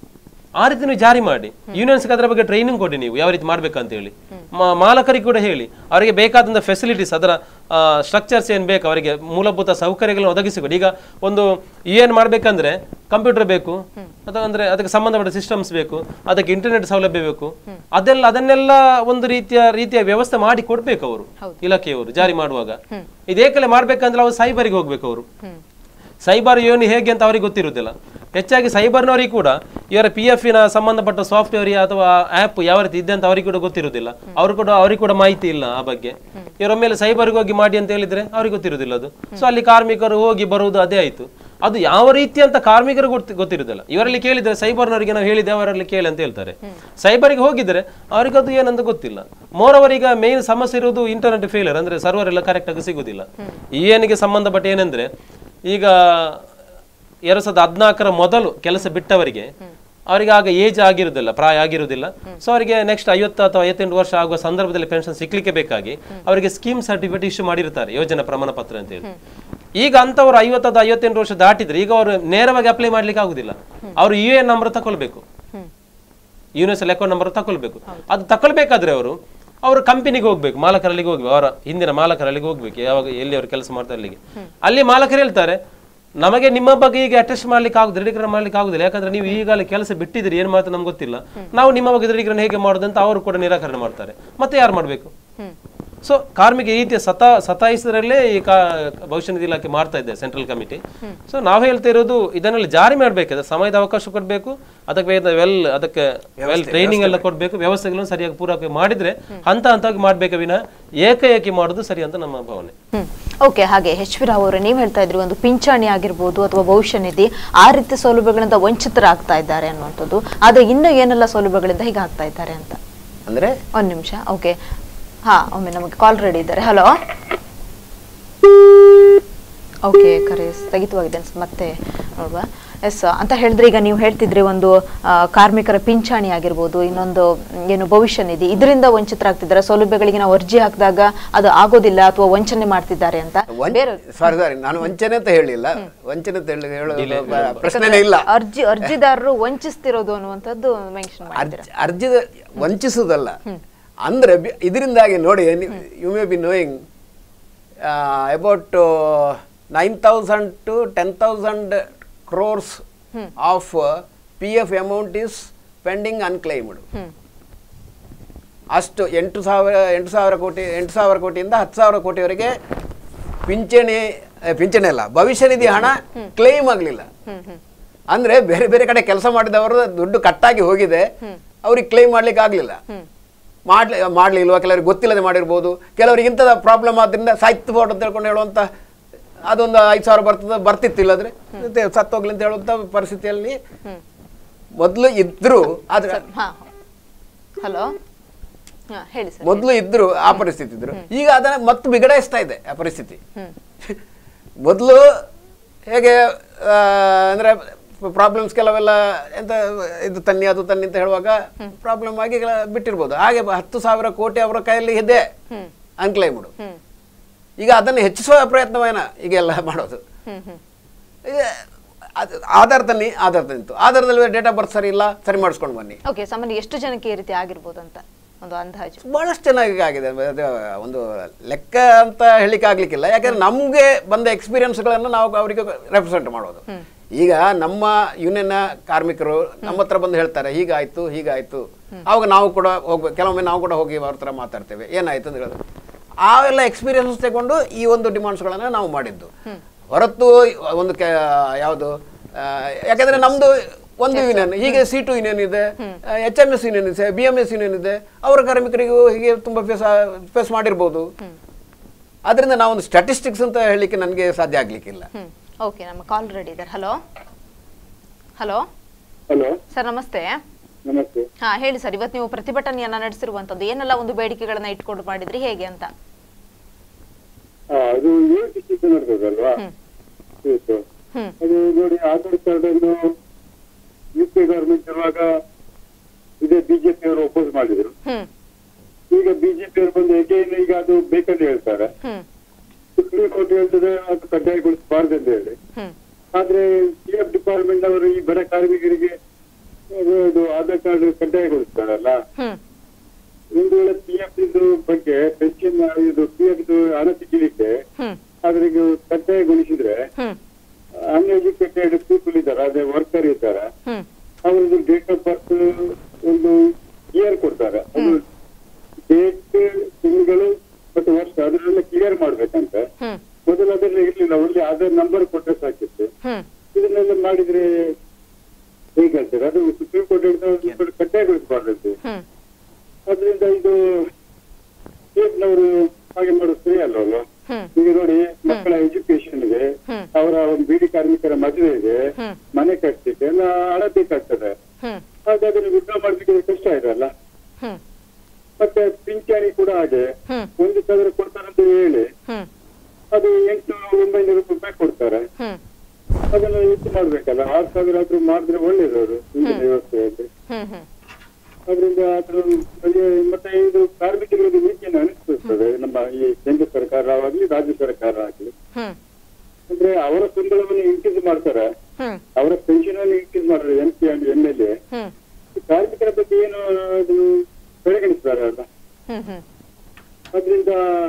ಆ ರೀತಿ ನೀವು ಜಾರಿ ಮಾಡಿ ಯೂನಿಯನ್ಸ್ಗೆ ಅದರ ಬಗ್ಗೆ ಟ್ರೈನಿಂಗ್ ಕೊಡಿ ನೀವು ಯಾವ ರೀತಿ ಮಾಡ್ಬೇಕಂತ ಹೇಳಿ ಮಾ- ಮಾಲಕರಿಗೆ ಕೂಡ ಹೇಳಿ ಅವರಿಗೆ ಬೇಕಾದಂಥ ಫೆಸಿಲಿಟೀಸ್ ಅದರ ಸ್ಟ್ರಕ್ಚರ್ಸ್ ಏನು ಬೇಕು ಅವರಿಗೆ ಮೂಲಭೂತ ಸೌಕರ್ಯಗಳನ್ನು ಒದಗಿಸಿಕೊಡಿ ಈಗ ಒಂದು ಏನು ಮಾಡ್ಬೇಕಂದ್ರೆ ಕಂಪ್ಯೂಟರ್ ಬೇಕು ಅಥವಾ ಅಂದ್ರೆ ಅದಕ್ಕೆ ಸಂಬಂಧಪಟ್ಟ ಸಿಸ್ಟಮ್ಸ್ ಬೇಕು ಅದಕ್ಕೆ ಇಂಟರ್ನೆಟ್ ಸೌಲಭ್ಯ ಬೇಕು ಅದೆಲ್ಲ ಅದನ್ನೆಲ್ಲ ಒಂದು ರೀತಿಯ ರೀತಿಯ ವ್ಯವಸ್ಥೆ ಮಾಡಿ ಕೊಡ್ಬೇಕು ಅವರು ಇಲಾಖೆಯವರು ಜಾರಿ ಮಾಡುವಾಗ ಇದೇಕಲೆ ಮಾಡ್ಬೇಕಂದ್ರೆ ಅವ್ರು ಸೈಬರಿಗೆ ಹೋಗ್ಬೇಕು ಅವರು ಸೈಬರ್ ಏನು ಹೇಗೆ ಅಂತ ಅವರಿಗೆ ಗೊತ್ತಿರುವುದಿಲ್ಲ ಹೆಚ್ಚಾಗಿ ಸೈಬರ್ನವರಿಗೆ ಕೂಡ ಇವರ ಪಿ ಎಫ್ ನ ಸಂಬಂಧಪಟ್ಟ ಸಾಫ್ಟ್ವೇರ್ ಅಥವಾ ಆ್ಯಪ್ ಯಾವ ರೀತಿ ಇದೆ ಅಂತ ಅವರಿಗೆ ಕೂಡ ಗೊತ್ತಿರುವುದಿಲ್ಲ ಅವರು ಕೂಡ ಅವರಿಗೆ ಕೂಡ ಮಾಹಿತಿ ಇಲ್ಲ ಆ ಬಗ್ಗೆ ಇವರ ಮೇಲೆ ಸೈಬರ್ಗೆ ಹೋಗಿ ಮಾಡಿ ಅಂತ ಹೇಳಿದ್ರೆ ಅವ್ರಿಗೆ ಗೊತ್ತಿರುವುದಿಲ್ಲ ಅದು ಸೊ ಅಲ್ಲಿ ಕಾರ್ಮಿಕರು ಹೋಗಿ ಬರುವುದು ಅದೇ ಆಯ್ತು ಅದು ಯಾವ ರೀತಿ ಅಂತ ಕಾರ್ಮಿಕರು ಗೊತ್ತಿ ಗೊತ್ತಿರುದಿಲ್ಲ ಇವರಲ್ಲಿ ಕೇಳಿದ್ರೆ ಸೈಬರ್ನವರಿಗೆ ನಾವು ಹೇಳಿದೆ ಅವರಲ್ಲಿ ಕೇಳಿ ಅಂತ ಹೇಳ್ತಾರೆ ಸೈಬರ್ಗೆ ಹೋಗಿದ್ರೆ ಅವ್ರಿಗೆ ಅದು ಏನಂತ ಗೊತ್ತಿಲ್ಲ ಮೋರ್ ಅವರಿಗೆ ಮೇನ್ ಸಮಸ್ಯೆ ಇರುವುದು ಇಂಟರ್ನೆಟ್ ಫೇಲಿಯರ್ ಅಂದ್ರೆ ಸರ್ವರ್ ಎಲ್ಲ ಕರೆಕ್ಟ್ ಆಗಿ ಸಿಗುದಿಲ್ಲ ಈ ಏನಿಗೆ ಸಂಬಂಧಪಟ್ಟ ಏನಂದ್ರೆ ಈಗ ಎರಡ್ ಸಾವಿರದ ಹದಿನಾಲ್ಕರ ಮೊದಲು ಕೆಲಸ ಬಿಟ್ಟವರಿಗೆ ಅವರಿಗೆ ಆಗ ಏಜ್ ಆಗಿರುವುದಿಲ್ಲ ಪ್ರಾಯ ಆಗಿರುವುದಿಲ್ಲ ಸೊ ಅವರಿಗೆ ನೆಕ್ಸ್ಟ್ ಐವತ್ತು ಅಥವಾ ಐವತ್ತೆಂಟು ವರ್ಷ ಆಗುವ ಸಂದರ್ಭದಲ್ಲಿ ಪೆನ್ಷನ್ ಸಿಕ್ಲಿಕ್ಕೆ ಬೇಕಾಗಿ ಅವರಿಗೆ ಸ್ಕೀಮ್ ಸರ್ಟಿಫಿಕೇಟ್ ಇಶ್ಯೂ ಮಾಡಿರ್ತಾರೆ ಯೋಜನಾ ಪ್ರಮಾಣ ಪತ್ರ ಅಂತ ಹೇಳಿ ಈಗ ಅಂತವರು ಐವತ್ತದ ಐವತ್ತೆಂಟು ವರ್ಷ ದಾಟಿದ್ರೆ ಈಗ ಅವರು ನೇರವಾಗಿ ಅಪ್ಲೈ ಮಾಡ್ಲಿಕ್ಕೆ ಆಗುದಿಲ್ಲ ಅವರು ಯು ಎನ್ ನಂಬರ್ ತಗೊಳ್ಬೇಕು ಯೂನಿವರ್ಸಲ್ ಅಕೌಂಟ್ ನಂಬರ್ ತಗೊಳ್ಬೇಕು ಅದು ತಗೊಳ್ಬೇಕಾದ್ರೆ ಅವರು ಅವರು ಕಂಪನಿಗೆ ಹೋಗ್ಬೇಕು ಮಾಲಕರಲ್ಲಿಗೆ ಹೋಗ್ಬೇಕು ಅವರ ಹಿಂದಿನ ಮಾಲಕರಲ್ಲಿಗೆ ಹೋಗ್ಬೇಕು ಯಾವಾಗ ಎಲ್ಲಿ ಅವರು ಕೆಲಸ ಮಾಡ್ತಾರೆ ಅಲ್ಲಿಗೆ ಅಲ್ಲಿ ಮಾಲಕರು ಹೇಳ್ತಾರೆ ನಮಗೆ ನಿಮ್ಮ ಬಗ್ಗೆ ಈಗ ಅಟೆಸ್ಟ್ ಮಾಡ್ಲಿಕ್ಕೆ ಆಗುದು ದೃಢೀಕರಣ ಮಾಡ್ಲಿಕ್ಕೆ ಆಗುದಿಲ್ಲ ಯಾಕಂದ್ರೆ ನೀವು ಈಗಲೇ ಕೆಲಸ ಬಿಟ್ಟಿದ್ದೀರಿ ಏನ್ ಮಾಡ್ತಾರೆ ನಮ್ಗೆ ಗೊತ್ತಿಲ್ಲ ನಾವು ನಿಮ್ಮ ಬಗ್ಗೆ ದೃಢೀಕರಣ ಹೇಗೆ ಮಾಡೋದು ಅಂತ ಅವರು ಕೂಡ ನಿರಾಕರಣೆ ಮಾಡ್ತಾರೆ ಮತ್ತೆ ಯಾರು ಮಾಡ್ಬೇಕು ಸೊ ಕಾರ್ಮಿಕ ಈ ರೀತಿಯ ಸತಾ ಸತಾಯಿಸರಲ್ಲೇ ಈ ಕಾ ಭವಿಷ್ಯ ನಿಧಿ ಇಲಾಖೆ ಮಾಡ್ತಾ ಇದೆ ಸೆಂಟ್ರಲ್ ಕಮಿಟಿ ಸೊ ನಾವು ಹೇಳ್ತಾ ಇರೋದು ಇದನ್ನೆಲ್ಲ ಜಾರಿ ಮಾಡ್ಬೇಕಾದ್ರೆ ಸಮಯದ ಅವಕಾಶ ಕೊಡಬೇಕು ಅದಕ್ಕೆ ವೆಲ್ ಅದಕ್ಕೆ ವೆಲ್ ಟ್ರೈನಿಂಗ್ ಎಲ್ಲ ಕೊಡಬೇಕು ವ್ಯವಸ್ಥೆಗಳನ್ನು ಸರಿಯಾಗಿ ಪೂರಕ ಮಾಡಿದ್ರೆ ಹಂತ ಹಂತವಾಗಿ ಮಾಡ್ಬೇಕು ವಿನ ಏಕಏಕಿ ಮಾಡೋದು ಸರಿ ಅಂತ ನಮ್ಮ ಭಾವನೆ ಹ್ಮ್ ಓಕೆ ಹಾಗೆ ಎಚ್ ವಿ ರಾವ್ ಅವರೇ ನೀವು ಹೇಳ್ತಾ ಇದ್ರಿ ಒಂದು ಪಿಂಚಣಿ ಆಗಿರ್ಬೋದು ಅಥವಾ ಭವಿಷ್ಯ ನಿಧಿ ಆ ರೀತಿ ಸೌಲಭ್ಯಗಳಿಂದ ವಂಚಿತರಾಗ್ತಾ ಇದ್ದಾರೆ ಅನ್ನುವಂಥದ್ದು ಆದ್ರೆ ಇನ್ನು ಏನೆಲ್ಲ ಸೌಲಭ್ಯಗಳಿಂದ ಹೀಗೆ ಆಗ್ತಾ ಇದ್ದಾರೆ ಅಂತ ಅಂದ್ರೆ ಒಂದ್ ನಿಮಿಷ ಓಕೆ ಹಾ ಒಮ್ಮೆ ನಮಗೆ ಕಾಲ್ ರೆಡಿ ಇದ್ದಾರೆ ಹಲೋ ಓಕೆ ಕರೆ ಸ್ಥಗಿತವಾಗಿದೆ ಅನ್ಸುತ್ತೆ. ಮತ್ತೆ ನೋಡುವ ಎಸ್ ಅಂತ ಹೇಳಿದ್ರೆ ಈಗ ನೀವು ಹೇಳ್ತಿದ್ರಿ ಒಂದು ಆ, ಕಾರ್ಮಿಕರ ಪಿಂಚಣಿ ಆಗಿರ್ಬೋದು ಇನ್ನೊಂದು ಮ್, ಏನು ಭವಿಷ್ಯ ನಿಧಿ ಇದರಿಂದ ವಂಚಿತರಾಗ್ತಿದ್ದಾರೆ ಸೌಲಭ್ಯಗಳಿಗೆ ನಾವು ಅರ್ಜಿ ಹಾಕಿದಾಗ ಅದು ಆಗೋದಿಲ್ಲ ಅಥವಾ ವಂಚನೆ ಮಾಡ್ತಿದ್ದಾರೆ ಅಂತ ಬೇರೆ ಸಾರಿ ಸಾರಿ ನಾನು ವಂಚನೆ ಅಂತ ಹೇಳಿಲ್ಲ ವಂಚನೆ ಅಂತ ಹೇಳಿ ಹೇಳೋದು ಬ- ಪ್ರಶ್ನೆನೇ ಇಲ್ಲ ಅರ್ಜಿ ಅರ್ಜಿದಾರರು ವಂಚಿಸ್ತಿರೋದು ಅನ್ನುವಂಥದ್ದು ಮೆನ್ಷನ್ ಮಾಡಿದ್ದೀರಾ ಅರ್ಜಿ ಅರ್ಜಿದ ವಂಚಿಸುವುದಲ್ಲ ಅಂದ್ರೆ ಬಿ- ಇದರಿಂದಾಗಿ ನೋಡಿ you may be knowing about nine thousand to ten thousand crores of P F amount is pending unclaimed hmm ಅಷ್ಟು ಎಂಟು ಸಾವಿರ ಎಂಟು ಸಾವಿರ ಕೋಟಿ ಎಂಟು ಸಾವಿರ ಕೋಟಿಯಿಂದ ಹತ್ತು ಸಾವಿರ ಕೋಟಿವರೆಗೆ ಪಿಂಚಣಿ ಆ, ಪಿಂಚಣಿ ಅಲ್ಲ ಭವಿಷ್ಯ ನಿಧಿ ಹಣ ಕ್ಲೈಮ್ ಆಗಲಿಲ್ಲ ಹ್ಮ್ ಹ್ಮ್ ಅಂದ್ರೆ ಬೇರೆ ಬೇರೆ ಕಡೆ ಕೆಲಸ ಮಾಡಿದವರು ದುಡ್ಡು ಕಟ್ಟಾಗಿ ಹೋಗಿದೆ ಅವ್ರಿಗೆ ಕ್ಲೈಮ್ ಮಾಡ್ಲಿಕ್ಕೆ ಆಗ್ಲಿಲ್ಲ ಮಾಡ್ಲಿ ಮಾಡ್ಲಿಲ್ವಾ ಕೆಲವರಿಗೆ ಗೊತ್ತಿಲ್ಲದೆ ಮಾಡಿರ್ಬೋದು ಕೆಲವರಿಗೆ ಇಂಥದ ಪ್ರಾಬ್ಲಮ್ ಆದ್ರಿಂದ ಸಾಹಿತ್ಯ ಬೋರ್ಡ್ ಅಂತ ಹೇಳ್ಕೊಂಡು ಹೇಳುವಂತ ಅದೊಂದು ಐದು ಸಾವಿರ ಬರ್ತದ ಬರ್ತಿತ್ತು ಇಲ್ಲದ್ರೆ ಮತ್ತೆ ಸತ್ತೋಗ್ಲಿ ಅಂತ ಹೇಳುವಂತ ಪರಿಸ್ಥಿತಿಯಲ್ಲಿ ಮೊದಲು ಇದ್ರು ಆದ್ರೆ ಹಾ ಹಲೋ ಹಾ ಹೇಳಿ ಸರ್ ಮೊದಲು ಇದ್ರು ಆ ಪರಿಸ್ಥಿತಿ ಇದ್ರು ಈಗ ಅದನ್ನ ಮತ್ತೆ ಬಿಗಡಾಯಿಸ್ತಾ ಇದೆ ಆ ಪರಿಸ್ಥಿತಿ ಮೊದಲು ಹೇಗೆ ಆ, ಅಂದ್ರೆ ಪ್ರಾಬ್ಲಮ್ಸ್ ಕೆಲವೆಲ್ಲ ಎಂತ ಇದು ತನ್ನಿ ಅದು ತನ್ನಿ ಅಂತ ಹೇಳುವಾಗ ಪ್ರಾಬ್ಲಮ್ ಆಗಿ ಕೆಲ ಬಿಟ್ಟಿರ್ಬೋದು ಹಾಗೆ ಬ- ಹತ್ತು ಸಾವಿರ ಕೋಟಿ ಅವರ ಕೈಯಲ್ಲಿ ಇದೆ ಅನ್ಕ್ಲೈಮ್ಡ್ ಹ್ಮ್ ಈಗ ಅದನ್ನು ಹೆಚ್ಚಿಸುವ ಪ್ರಯತ್ನವೇನ ಈಗೆಲ್ಲ ಮಾಡೋದು ಹ್ಮ್ ಹ್ಮ್ ಈಗ ಅದು ಆಧಾರ್ ತನ್ನಿ ಆಧಾರ್ ತನ್ನಿತ್ತು ಆಧಾರದಲ್ಲಿ ಡೇಟ್ ಆಫ್ ಬರ್ತ್ ಸರಿ ಇಲ್ಲ ಸರಿ ಮಾಡಿಸ್ಕೊಂಡು ಬನ್ನಿ ಓಕೆ ಸಾಮಾನ್ಯ ಎಷ್ಟು ಜನಕ್ಕೆ ಈ ರೀತಿ ಆಗಿರ್ಬೋದು ಅಂತ ಒಂದು ಅಂದಾಜು ಬಹಳಷ್ಟು ಚೆನ್ನಾಗಿ ಆಗಿದೆ ಅದು ಒಂದು ಲೆಕ್ಕ ಅಂತ ಹೇಳಿಕ್ಕೆ ಆಗ್ಲಿಕ್ಕಿಲ್ಲ ಯಾಕಂದ್ರೆ ನಮ್ಗೆ ಬಂದ ಎಕ್ಸ್ಪೀರಿಯನ್ಸ್ಗಳನ್ನು ನಾವು ಅವರಿಗೆ ರೆಪ್ರೆಸೆಂಟ್ ಮಾಡೋದು ಈಗ ನಮ್ಮ ಯೂನಿಯನ್ ಕಾರ್ಮಿಕರು ನಮ್ಮ ಹತ್ರ ಬಂದು ಹೇಳ್ತಾರೆ ಹೀಗಾಯ್ತು ಹೀಗಾಯ್ತು ಅವಾಗ ನಾವು ಕೂಡ ಹೋಗ್ಬೇಕು ಕೆಲವೊಮ್ಮೆ ನಾವು ಕೂಡ ಹೋಗಿ ಅವ್ರ ಹತ್ರ ಮಾತಾಡ್ತೇವೆ ಏನಾಯ್ತು ಅಂತ ಹೇಳೋದು ಆ ಎಲ್ಲ ಎಕ್ಸ್ಪೀರಿಯನ್ಸ್ ತಗೊಂಡು ಈ ಒಂದು ಡಿಮಾಂಡ್ಸ್ಗಳನ್ನು ನಾವು ಮಾಡಿದ್ದು ಹೊರತು ಒಂದು ಕೆ ಯಾವುದು ಆ, ಯಾಕಂದ್ರೆ ನಮ್ದು ಒಂದು ಯೂನಿಯನ್ ಹೀಗೆ ಸಿ ಟು ಯೂನಿಯನ್ ಇದೆ ಎಚ್ ಎಂ ಎಸ್ ಯೂನಿಯನ್ ಇದೆ ಬಿ ಎಂ ಎಸ್ ಯೂನಿಯನ್ ಇದೆ ಅವರ ಕಾರ್ಮಿಕರಿಗೂ ಹೀಗೆ ತುಂಬಾ ಫೇಸ್ ಫೇಸ್ ಮಾಡಿರ್ಬೋದು ಅದರಿಂದ ನಾವೊಂದು ಸ್ಟ್ಯಾಟಿಸ್ಟಿಕ್ಸ್ ಅಂತ ಹೇಳಲಿಕ್ಕೆ ನನಗೆ ಸಾಧ್ಯ ಆಗ್ಲಿಕ್ಕಿಲ್ಲ ಹ್ಮ್ ಓಕೆ ನಮ್ಮ ಕಾಲ್ ರೆಡಿ ಇದ್ದಾರೆ ಹಲೋ ಹಲೋ ಹಲೋ ಸರ್ ನಮಸ್ತೆ ನಮಸ್ತೆ ಹಾ ಹೇಳಿ ಸರ್ ಇವತ್ತು ನೀವು ಪ್ರತಿಭಟನೆಯನ್ನ ನಡೆಸಿರುವಂತದ್ದು ಏನೆಲ್ಲ ಒಂದು ಬೇಡಿಕೆಗಳನ್ನ ಇಟ್ಕೊಂಡು ಮಾಡಿದ್ರಿ ಹೇಗೆ ಅಂತ ಆ, ಅದು ಏಳು ಡಿಸ್ಟ್ರಿಕ್ಟ್ ನಡೆದದಲ್ವಾ ಇವತ್ತು ಹ್ಮ್ ಅದು ನೋಡಿ ಆಧಾರ್ ಕಾರ್ಡ್ ಅನ್ನು ಯು ಪಿ ಗವರ್ಮೆಂಟ್ ಇರುವಾಗ ಇದೇ ಬಿಜೆಪಿ ಅವರು ಒಪ್ಪೋಸ್ ಮಾಡಿದ್ರು ಹ್ಮ್ ಈಗ ಬಿಜೆಪಿ ಅವರು ಬಂದು ಎಗೈನ್ ಈಗ ಅದು ಬೇಕಂತ ಹೇಳ್ತಾರೆ ಹ್ಮ್ ಸುಪ್ರೀಂ ಕೋರ್ಟ್ ಹೇಳ್ತದೆ ಅದು ಕಡ್ಡಾಯಗೊಳಿಸಬಾರ್ದು ಅಂತ ಹೇಳಿ ಹ್ಮ್ ಆದ್ರೆ ಪಿ ಎಫ್ ಡಿಪಾರ್ಟ್ಮೆಂಟ್ ಅವರು ಈ ಬಡ ಕಾರ್ಮಿಕರಿಗೆ ಅದು- ಅದು ಆಧಾರ್ ಕಾರ್ಡ್ ಕಡ್ಡಾಯಗೊಳಿಸ್ತಾರಲ್ಲ ಹ್ಮ್ ಒಂದು ವೇಳೆ ಪಿ ಎಫ್ ಇದು ಬಗ್ಗೆ ಪೆನ್ಷನ್ ಇದು ಪಿ ಎಫ್ ಹಣ ಸಿಗಲಿಕ್ಕೆ ಹ್ಮ್ ಅದ್ರಿಗೆ ಕಡ್ಡಾಯಗೊಳಿಸಿದ್ರೆ ಹ್ಮ್ ಅನ್ಎಜುಕೇಟೆಡ್ ಪೀಪಲ್ ಇದ್ದಾರೆ ಅದೇ ವರ್ಕರ್ ಇದ್ದಾರೆ ಹ್ಮ್ ಅವರದ್ದು ಡೇಟ್ ಆಫ್ ಬರ್ತ್ ಒಂದು ಇಯರ್ ಕೊಡ್ತಾರೆ ಅದು ಡೇಟ್ ತಿಂಗಳು ಮತ್ತು ವರ್ಷ ಅದನ್ನೆಲ್ಲ ಕ್ಲಿಯರ್ ಮಾಡ್ಬೇಕಂತೆ ಹ್ಮ್ ಮೊದಲು ಅದೆಲ್ಲ ಇರ್ಲಿಲ್ಲ ಒಳ್ಳೆ ಆಧಾರ್ ನಂಬರ್ ಕೊಟ್ಟರೆ ಸಾಕಿತ್ತು ಹ್ಮ್ ಇದನ್ನೆಲ್ಲ ಮಾಡಿದ್ರೆ ಹೇಗೆ ಹೇಳ್ತಾರೆ ಅದು ಸುಪ್ರೀಂ ಕೋರ್ಟ್ ಹೇಳ್ತಾರೆ ಕಡ್ಡಾಯಗೊಳಿಸಬಾರ್ದು ಹ್ಮ್ ಅದರಿಂದ ಇದು ನವರು ಹಾಗೆ ಮಾಡೋದು ಸರಿ ಅಲ್ವಲ್ಲ ಈಗ ನೋಡಿ ಮಕ್ಕಳ ಎಜುಕೇಶನ್ಗೆ ಅವರ ಒಂದು ಬೀಡಿ ಕಾರ್ಮಿಕರ ಮದುವೆಗೆ ಮನೆ ಕಟ್ಲಿಕ್ಕೆ ಎಲ್ಲ ಅಳಬೇಕಾಗ್ತದೆ ಹ್ಮ್ ಹಾಗಾದ್ರೆ ವಿಡ್ರಾ ಮಾಡ್ಲಿಕ್ಕೆ ಕಷ್ಟ ಇದಲ್ಲ ಹ್ಮ್ ಮತ್ತೆ ಪಿಂಚಣಿ ಕೂಡ ಹಾಗೆ ಹ್ಮ್. ಒಂದು ಸಾವಿರ ಕೊಡ್ತಾರಂತ ಹೇಳಿ ಹ್ಮ್ ಅದು ಎಂಟು ಒಂಬೈನೂರು ರೂಪಾಯಿ ಕೊಡ್ತಾರೆ ಹ್ಮ್ ಅದನ್ನು ಹೆಚ್ಚು ಮಾಡ್ಬೇಕಲ್ಲ ಆರು ಸಾವಿರ ಆದ್ರೂ ಮಾಡಿದ್ರೆ ಒಳ್ಳೇದು ಅವರು ಹಿಂದಿನ ವ್ಯವಸ್ಥೆಯಲ್ಲಿ ಹ್ಮ್ ಹ್ಮ್ ಅದರಿಂದ ಅದ್ರ ಬಗ್ಗೆ ಮತ್ತೆ ಇದು ಕಾರ್ಮಿಕರಿಗೆ ನೀತಿಯನ್ನು ಅನುಸರಿಸ್ತದೆ ನಮ್ಮ ಈ ಕೇಂದ್ರ ಸರ್ಕಾರ ಆಗಲಿ ರಾಜ್ಯ ಸರ್ಕಾರ ಆಗಲಿ ಹ್ಮ್ ಅಂದ್ರೆ ಅವರ ಸಂಬಳವನ್ನು ಇನ್ಕ್ರೀಸ್ ಮಾಡ್ತಾರೆ ಹ್ಮ್ ಅವರ ಪೆನ್ಷನ್ ಅನ್ನು ಇನ್ಕ್ರೀಸ್ ಮಾಡ್ತಾರೆ M P and M L A ಹ್ಮ್ ಕಾರ್ಮಿಕರ ಬಗ್ಗೆ ಏನು ಅದು ಪರಿಗಣಿಸ್ತಾರೆ ಅಲ್ಲ ಹ್ಮ್ ಹ್ಮ್ ಅದರಿಂದ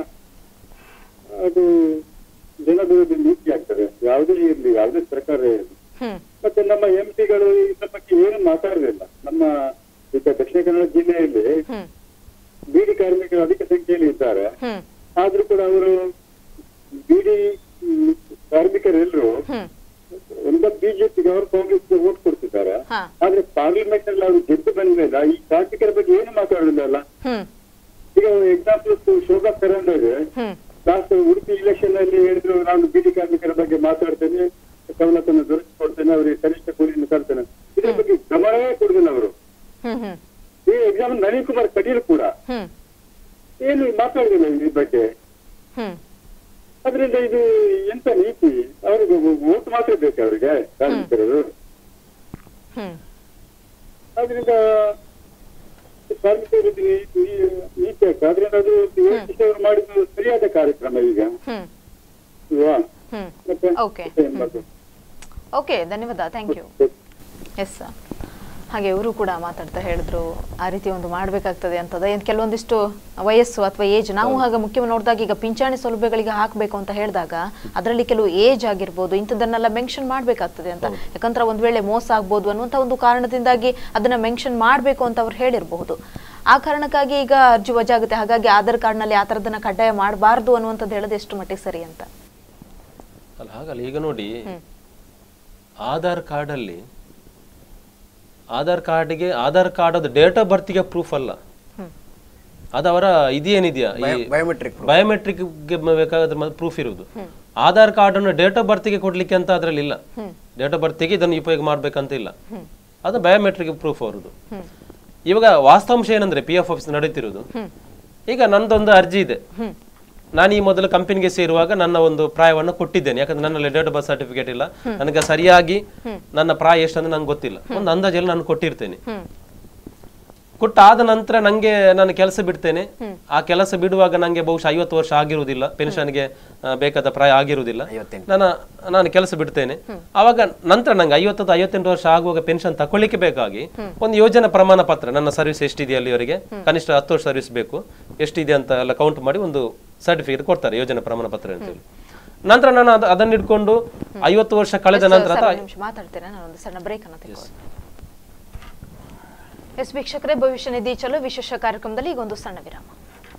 ಅದು ಜನವಿರೋಧಿ ನೀತಿ ಆಗ್ತದೆ ಯಾವುದೇ ಇರಲಿ ಯಾವುದೇ ಸರ್ಕಾರ ಇರಲಿ ಹ್ಮ್ ಮತ್ತೆ ನಮ್ಮ ಎಂ ಪಿಗಳು ಇದ್ರ ಬಗ್ಗೆ ಏನು ಮಾತಾಡಲಿಲ್ಲ ನಮ್ಮ ಈಗ ದಕ್ಷಿಣ ಕನ್ನಡ ಜಿಲ್ಲೆಯಲ್ಲಿ ಹ್ಮ್ ಬೀಡಿ ಕಾರ್ಮಿಕರು ಅಧಿಕ ಸಂಖ್ಯೆಯಲ್ಲಿ ಇದ್ದಾರೆ ಹ್ಮ್ ಆದ್ರೂ ಕೂಡ ಅವರು ಬೀಡಿ ಮ್, ಕಾರ್ಮಿಕರೆಲ್ಲರೂ ಹ್ಮ್ ಒಂದ ಬಿಜೆಪಿಗೆ ಅವರು ಕಾಂಗ್ರೆಸ್ಗೆ ವೋಟ್ ಕೊಡ್ತಿದ್ದಾರೆ ಹಾ ಆದ್ರೆ ಪಾರ್ಲಿಮೆಂಟ್ ಅಲ್ಲಿ ಅವರು ಗೆದ್ದು ಬಂದ್ಮೇಲೆ ಈ ಕಾರ್ಮಿಕರ ಬಗ್ಗೆ ಏನು ಮಾತಾಡಲಿಲ್ಲ ಹ್ಮ್ ಈಗ ಎಕ್ಸಾಂಪಲ್ ಶೋಭಾ ಕರಂದ್ಲಾಜೆ ಹ್ಮ್ ಲಾಸ್ಟ್ ಉಡುಪಿ ಇಲೆಕ್ಷನ್ ಅಲ್ಲಿ ಹೇಳಿದ್ರು ನಾನು ಬೀದಿ ಕಾರ್ಮಿಕರ ಬಗ್ಗೆ ಮಾತಾಡ್ತೇನೆ ಸವಲತ್ತನ್ನು ದೊರಕಿಸ್ಕೊಡ್ತೇನೆ ಅವರಿಗೆ ಕನಿಷ್ಠ ಕೂಲಿಯನ್ನು ತರ್ತೇನೆ ಇದ್ರ ಬಗ್ಗೆ ಗಮನವೇ ಕೊಡುದಿಲ್ಲ ಅವರು ಹ್ಮ್ ಹ್ಮ್ ಈ ಎಕ್ಸಾಮ್ ನಳಿನ್ ಕುಮಾರ್ ಕಟೀಲ್ ಕೂಡ ಹ್ಮ್ ಏನು ಮಾತಾಡುದಿಲ್ಲ ಈ ಬಗ್ಗೆ ಹ್ಮ್ ಅದರಿಂದ ಇದು ಎಂತ ನೀತಿ ಅವರಿಗೆ ಓಟ್ ಮಾತ್ರ ಬೇಕು ಅವರಿಗೆ ಕಾರ್ಮಿಕರು ಹ್ಮ್ ಅದರಿಂದ ಕಾರ್ಮಿಕ ವಿರೋಧಿ ನೀತಿ ನೀತಿ ಆಗ್ತದೆ ಅದರಿಂದ ಅದು ಅವರು ಮಾಡಿದ್ದು ಸರಿಯಾದ ಕಾರ್ಯಕ್ರಮ ಈಗ ಹ್ಮ್ ಅಲ್ವಾ ಹ್ಮ್ ಮತ್ತೆ Okay. ಮತ್ತೆ ಏನ್ ಮಾಡೋದು? ಓಕೆ ಧನ್ಯವಾದ ಥ್ಯಾಂಕ್ ಯು ಎಸ್ ಹಾಗೆ ಇವರು ಕೂಡ ಮಾತಾಡ್ತಾ ಹೇಳಿದ್ರು ಆ ರೀತಿ ಒಂದು ಮಾಡಬೇಕಾಗ್ತದೆ ಅಂತದ ಏನ್ ಕೆಲವೊಂದಿಷ್ಟು ವಯಸ್ಸು ಅಥವಾ ಏಜ್ ನಾವು ಹಾಗೆ ಮುಖ್ಯವಾಗಿ ನೋಡಿದಾಗ ಈಗ ಪಿಂಚಣಿ ಸೌಲಭ್ಯಗಳಿಗೆ ಹಾಕಬೇಕು ಅಂತ ಹೇಳಿದಾಗ ಅದರಲ್ಲಿ ಕೆಲವು ಏಜ್ ಆಗಿರ್ಬೋದು ಇಂಥದ್ದನ್ನೆಲ್ಲ ಮೆನ್ಷನ್ ಮಾಡಬೇಕಾಗ್ತದೆ ಅಂತ ಯಾಕಂದ್ರೆ ಒಂದ್ ವೇಳೆ ಮೋಸ ಆಗ್ಬೋದು ಅನ್ನುವಂಥ ಒಂದು ಕಾರಣದಿಂದಾಗಿ ಅದನ್ನ ಮೆನ್ಷನ್ ಮಾಡಬೇಕು ಅಂತ ಅವ್ರು ಹೇಳಿರಬಹುದು ಆ ಕಾರಣಕ್ಕಾಗಿ ಈಗ ಅರ್ಜಿ ವಜಾಗುತ್ತೆ ಹಾಗಾಗಿ ಆಧಾರ್ ಕಾರ್ಡ್ನಲ್ಲಿ ಆ ಥರದನ್ನ ಕಡ್ಡಾಯ ಮಾಡಬಾರ್ದು ಅನ್ನುವಂಥದ್ದು ಹೇಳೋದು ಎಷ್ಟು ಮಟ್ಟಿಗೆ ಸರಿ ಅಂತ ಅಲ್ಲ ಹಾಗಲ್ಲ ಈಗ ನೋಡಿ ಆಧಾರ್ ಕಾರ್ಡಲ್ಲಿ ಆಧಾರ್ ಕಾರ್ಡ್ಗೆ ಆಧಾರ್ ಕಾರ್ಡ್ ಅದು ಡೇಟ್ ಆಫ್ ಬರ್ತ್ಗೆ ಪ್ರೂಫ್ ಅಲ್ಲ ಅದು ಅವರ ಇದೇನಿದೆಯಾ ಈ ಬಯೋಮೆಟ್ರಿಕ್ ಬಯೋಮೆಟ್ರಿಕ್ ಬೇಕಾದ್ರೆ ಪ್ರೂಫ್ ಇರುವುದು ಆಧಾರ್ ಕಾರ್ಡ್ ಅನ್ನು ಡೇಟ್ ಆಫ್ ಬರ್ತ್ಗೆ ಕೊಡ್ಲಿಕ್ಕೆ ಅಂತ ಅದ್ರಲ್ಲಿ ಇಲ್ಲ ಡೇಟ್ ಆಫ್ ಬರ್ತ್ಗೆ ಇದನ್ನು ಉಪಯೋಗ ಮಾಡ್ಬೇಕಂತ ಇಲ್ಲ ಅದು ಬಯೋಮೆಟ್ರಿಕ್ ಪ್ರೂಫ್ ಅವರದು ಇವಾಗ ವಾಸ್ತವಾಂಶ ಏನಂದ್ರೆ ಪಿ ಎಫ್ ಆಫೀಸ್ ನಡೀತಿರೋದು ಈಗ ನಂದೊಂದು ಅರ್ಜಿ ಇದೆ ನಾನು ಈ ಮೊದಲು ಕಂಪನಿಗೆ ಸೇರುವಾಗ ನನ್ನ ಒಂದು ಪ್ರಾಯವನ್ನು ಕೊಟ್ಟಿದ್ದೇನೆ ಯಾಕಂದ್ರೆ ನನ್ನಲ್ಲಿ ಡೇಟ್ ಆಫ್ ಬರ್ತ್ ಸರ್ಟಿಫಿಕೇಟ್ ಇಲ್ಲ ನನಗೆ ಸರಿಯಾಗಿ ನನ್ನ ಪ್ರಾಯ ಎಷ್ಟು ಅಂದ್ರೆ ನಂಗೆ ಗೊತ್ತಿಲ್ಲ ಒಂದು ಅಂದಾಜಲ್ಲಿ ನಾನು ಕೊಟ್ಟಿರ್ತೇನೆ ಕೊಟ್ಟಾದ ನಂತರ ನಂಗೆ ನಾನು ಕೆಲಸ ಬಿಡ್ತೇನೆ ಆ ಕೆಲಸ ಬಿಡುವಾಗ ನಂಗೆ ಬಹುಶಃ ಐವತ್ತು ವರ್ಷ ಆಗಿರುವುದಿಲ್ಲ ಪೆನ್ಷನ್ಗೆ ಬೇಕಾದ ಪ್ರಾಯ ಆಗಿರುವುದಿಲ್ಲ ನಾನು ನಾನು ಕೆಲಸ ಬಿಡ್ತೇನೆ ಆವಾಗ ನಂತರ ನಂಗೆ ಐವತ್ತು ಐವತ್ತೆಂಟು ವರ್ಷ ಆಗುವಾಗ ಪೆನ್ಷನ್ ತಕೊಳ್ಳಿಕ್ಕೆ ಬೇಕಾಗಿ ಒಂದು ಯೋಜನಾ ಪ್ರಮಾಣ ಪತ್ರ ನನ್ನ ಸರ್ವಿಸ್ ಎಷ್ಟಿದೆ ಅಲ್ಲಿವರೆಗೆ ಕನಿಷ್ಠ ಹತ್ತು ವರ್ಷ ಸರ್ವಿಸ್ ಬೇಕು ಎಷ್ಟಿದೆ ಅಂತ ಎಲ್ಲ ಕೌಂಟ್ ಮಾಡಿ ಒಂದು ಸರ್ಟಿಫಿಕೇಟ್ ಕೊಡ್ತಾರೆ ಯೋಜನಾ ಪ್ರಮಾಣ ಪತ್ರ ಅಂತೇಳಿ ನಂತರ ನಾನು ಅದ- ಅದನ್ನ ಇಟ್ಕೊಂಡು ಐವತ್ತು ವರ್ಷ ಕಳೆದ ನಂತರ ಸರ್, ಅಥವಾ ಒಂದು ನಿಮಿಷ ಮಾತಾಡ್ತೇನೆ ನಾನು ಒಂದು ಸಣ್ಣ ಬ್ರೇಕ್ ಅನ್ನು ತೆಗೆದುಕೊಳ್ಳಿ ಎಸ್ ವೀಕ್ಷಕರೇ ಭವಿಷ್ಯ ನಿಧಿ ಚಲೋ ವಿಶೇಷ ಕಾರ್ಯಕ್ರಮದಲ್ಲಿ ಈಗ ಒಂದು ಸಣ್ಣ ವಿರಾಮ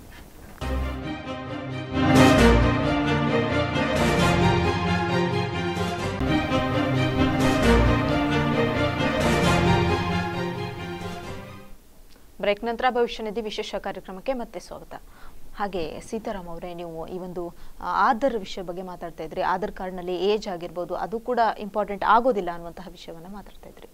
ಬ್ರೇಕ್ ನಂತರ ಭವಿಷ್ಯ ನಿಧಿ ವಿಶೇಷ ಕಾರ್ಯಕ್ರಮಕ್ಕೆ ಮತ್ತೆ ಸ್ವಾಗತ ಹಾಗೆ ಸೀತಾರಾಮ್ ಅವರೇ ನೀವು ಈ ಒಂದು ಆ, ಆಧಾರ್ ವಿಷಯ ಬಗ್ಗೆ ಮಾತಾಡ್ತಾ ಇದ್ರಿ ಆಧಾರ್ ಕಾರ್ಡ್ನಲ್ಲಿ ಏಜ್ ಆಗಿರ್ಬೋದು ಅದು ಕೂಡ ಇಂಪಾರ್ಟೆಂಟ್ ಆಗೋದಿಲ್ಲ ಅನ್ನುವಂತಹ ವಿಷಯವನ್ನ ಮಾತಾಡ್ತಾ ಇದ್ರಿ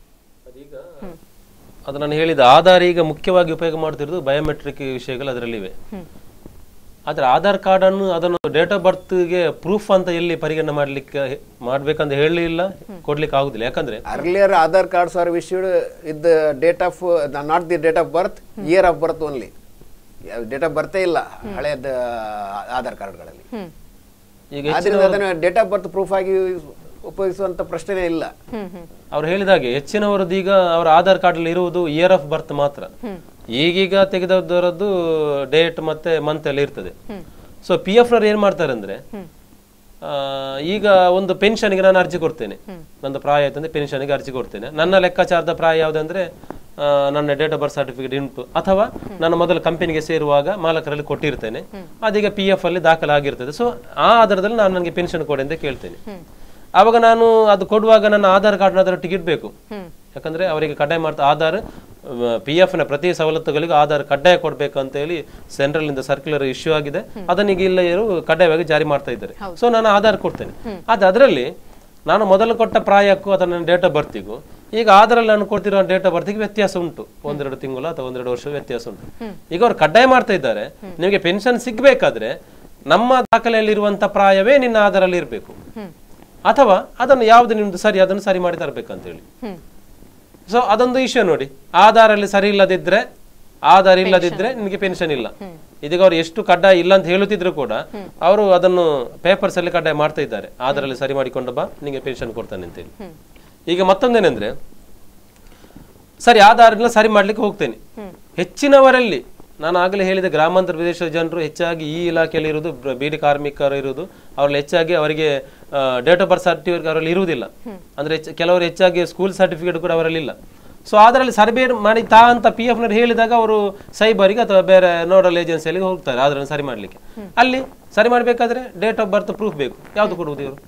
ಅದು ನಾನು ಹೇಳಿದ ಆಧಾರ್ ಈಗ ಮುಖ್ಯವಾಗಿ ಉಪಯೋಗ ಮಾಡ್ತಿರೋದು ಬಯೋಮೆಟ್ರಿಕ್ ವಿಷಯಗಳು ಅದರಲ್ಲಿವೆ ಆದ್ರೆ ಆಧಾರ್ ಕಾರ್ಡ್ ಅನ್ನು ಅದನ್ನು ಡೇಟ್ ಆಫ್ ಬರ್ತ್ಗೆ ಪ್ರೂಫ್ ಅಂತ ಎಲ್ಲಿ ಪರಿಗಣನೆ ಮಾಡ್ಲಿಕ್ಕೆ ಮಾಡ್ಬೇಕಂತ ಹೇಳಲಿಲ್ಲ ಕೊಡ್ಲಿಕ್ಕೆ ಆಗುದಿಲ್ಲ ಯಾಕಂದ್ರೆ earlier Aadhaar cards are issued with date of not the date of birth year of birth only date of ಬರ್ತೇ ಇಲ್ಲ ಹಳೆಯದ ಆಧಾರ್ ಕಾರ್ಡ್ಗಳಲ್ಲಿ ಈಗ ಆದ್ರಿಂದ ಅದನ್ನು ಡೇಟ್ ಆಫ್ ಬರ್ತ್ ಪ್ರೂಫ್ ಆಗಿ ಉಪಯೋಗಿಸುವಂತ ಪ್ರಶ್ನೆನೇ ಇಲ್ಲ ಅವ್ರು ಹೇಳಿದಾಗೆ ಹೆಚ್ಚಿನವರದ್ದು ಈಗ ಅವರ ಆಧಾರ್ ಕಾರ್ಡ್ ಅಲ್ಲಿ ಇರುವುದು ಇಯರ್ ಆಫ್ ಬರ್ತ್ ಮಾತ್ರ ಈಗೀಗ ತೆಗೆದವರದ್ದು ಡೇಟ್ ಮತ್ತೆ ಮಂತ್ ಎಲ್ಲ ಇರ್ತದೆ ಸೊ ಪಿ ಎಫ್ ಏನ್ ಮಾಡ್ತಾರೆ ಅಂದ್ರೆ ಆ, ಈಗ ಒಂದು ಪೆನ್ಷನ್ಗೆ ನಾನು ಅರ್ಜಿ ಕೊಡ್ತೇನೆ ನಂದು ಪ್ರಾಯ ಆಯ್ತು ಅಂದ್ರೆ ಪೆನ್ಷನ್ಗೆ ಅರ್ಜಿ ಕೊಡ್ತೇನೆ ನನ್ನ ಲೆಕ್ಕಾಚಾರದ ಪ್ರಾಯ ಯಾವುದಂದ್ರೆ ಆ, ನನ್ನ ಡೇಟ್ ಆಫ್ ಬರ್ತ್ ಸರ್ಟಿಫಿಕೇಟ್ ಉಂಟು ಅಥವಾ ನಾನು ಮೊದಲು ಕಂಪನಿಗೆ ಸೇರುವಾಗ ಮಾಲಕರಲ್ಲಿ ಕೊಟ್ಟಿರ್ತೇನೆ ಅದೀಗ ಪಿ ಎಫ್ ಅಲ್ಲಿ ದಾಖಲಾಗಿರ್ತದೆ ಸೊ ಆ ಆಧಾರದಲ್ಲಿ ನಾನು ನನಗೆ ಪೆನ್ಷನ್ ಕೊಡಿ ಅಂತ ಕೇಳ್ತೇನೆ ಆವಾಗ ನಾನು ಅದು ಕೊಡುವಾಗ ನನ್ನ ಆಧಾರ್ ಕಾರ್ಡ್ ಅದರೊಟ್ಟಿಗೆ ಇಡಬೇಕು ಯಾಕಂದ್ರೆ ಅವರಿಗೆ ಕಡ್ಡಾಯ ಮಾಡ್ತಾ ಆಧಾರ್ ಪಿ ಎಫ್ ನ ಪ್ರತಿ ಸವಲತ್ತುಗಳಿಗೂ ಆಧಾರ್ ಕಡ್ಡಾಯ ಕೊಡ್ಬೇಕು ಅಂತ ಹೇಳಿ ಸೆಂಟ್ರಲ್ ಇಂದ ಸರ್ಕ್ಯುಲರ್ ಇಶ್ಯೂ ಆಗಿದೆ ಅದನ್ನ ಈಗ ಇಲ್ಲ ಇವರು ಕಡ್ಡಾಯವಾಗಿ ಜಾರಿ ಮಾಡ್ತಾ ಇದ್ದಾರೆ ಸೊ ನಾನು ಆಧಾರ್ ಕೊಡ್ತೇನೆ ಅದು ಅದರಲ್ಲಿ ನಾನು ಮೊದಲು ಕೊಟ್ಟ ಪ್ರಾಯಕ್ಕೂ ಅಥವಾ ನನ್ನ ಡೇಟ್ ಆಫ್ ಬರ್ತಿಗೂ ಈಗ ಆಧಾರಲ್ಲಿ ನಾನು ಕೊಡ್ತಿರೋ ಡೇಟ್ ಆಫ್ ಬರ್ತಿಗೆ ವ್ಯತ್ಯಾಸ ಉಂಟು ಒಂದೆರಡು ತಿಂಗಳು ಅಥವಾ ಒಂದೆರಡು ವರ್ಷ ವ್ಯತ್ಯಾಸ ಉಂಟು ಈಗ ಅವ್ರು ಕಡ್ಡಾಯ ಮಾಡ್ತಾ ಇದ್ದಾರೆ ನಿಮಗೆ ಪೆನ್ಷನ್ ಸಿಗ್ಬೇಕಾದ್ರೆ ನಮ್ಮ ದಾಖಲೆಯಲ್ಲಿ ಇರುವಂತ ಪ್ರಾಯವೇ ನಿನ್ನ ಆಧಾರಲ್ಲಿ ಇರಬೇಕು ಅಥವಾ ಅದನ್ನು ಯಾವ್ದು ನಿಮ್ದು ಸರಿ ಅದನ್ನು ಸರಿ ಮಾಡಿ ತರಬೇಕಂತ ಹೇಳಿ ಸೊ ಅದೊಂದು ಇಶ್ಯೂ ನೋಡಿ ಆಧಾರಲ್ಲಿ ಸರಿ ಇಲ್ಲದಿದ್ರೆ ಆಧಾರ್ ಇಲ್ಲದಿದ್ರೆ ನಿಮಗೆ ಪೆನ್ಷನ್ ಇಲ್ಲ ಇದೀಗ ಅವ್ರು ಎಷ್ಟು ಕಡ್ಡಾಯ ಇಲ್ಲ ಅಂತ ಹೇಳುತ್ತಿದ್ರು ಕೂಡ ಅವರು ಅದನ್ನು ಪೇಪರ್ಸ್ ಅಲ್ಲಿ ಕಡ್ಡಾಯ ಮಾಡ್ತಾ ಇದ್ದಾರೆ ಆಧಾರಲ್ಲಿ ಸರಿ ಮಾಡಿಕೊಂಡು ಬಾ ನಿಮಗೆ ಪೆನ್ಷನ್ ಕೊಡ್ತಾನೆ ಅಂತೇಳಿ ಈಗ ಮತ್ತೊಂದೇನೆಂದ್ರೆ ಸರಿ ಆಧಾರನ ಸರಿ ಮಾಡ್ಲಿಕ್ಕೆ ಹೋಗ್ತೇನೆ ಹೆಚ್ಚಿನವರಲ್ಲಿ ನಾನು ಆಗಲೇ ಹೇಳಿದ ಗ್ರಾಮಾಂತರ ಪ್ರದೇಶದ ಜನರು ಹೆಚ್ಚಾಗಿ ಈ ಇಲಾಖೆಯಲ್ಲಿ ಇರುವುದು ಬ- ಬೀಡಿ ಕಾರ್ಮಿಕರು ಇರುವುದು ಅವ್ರಲ್ಲಿ ಹೆಚ್ಚಾಗಿ ಅವರಿಗೆ ಡೇಟ್ ಆಫ್ ಬರ್ತ್ ಸರ್ಟಿಫಿಕೇಟ್ ಅವರಲ್ಲಿ ಇರುವುದಿಲ್ಲ ಅಂದ್ರೆ ಹೆಚ್ಚು- ಕೆಲವರು ಹೆಚ್ಚಾಗಿ ಸ್ಕೂಲ್ ಸರ್ಟಿಫಿಕೇಟ್ ಕೂಡ ಅವರಲ್ಲಿ ಇಲ್ಲ ಸೊ ಅದರಲ್ಲಿ ಸರ್ವೆ ಮಾಡಿ ತಾ ಅಂತ ಪಿ ಎಫ್ ನವರು ಹೇಳಿದಾಗ ಅವರು ಸೈಬರಿಗೆ ಅಥವಾ ಬೇರೆ ನೋಡಲ್ ಏಜೆನ್ಸಿಯಲ್ಲಿ ಹೋಗ್ತಾರೆ ಅದನ್ನು ಸರಿ ಮಾಡ್ಲಿಕ್ಕೆ ಅಲ್ಲಿ ಸರಿ ಮಾಡಬೇಕಾದ್ರೆ ಡೇಟ್ ಆಫ್ ಬರ್ತ್ ಪ್ರೂಫ್ ಬೇಕು ಯಾವುದು ಕೊಡುವುದು ಇವರು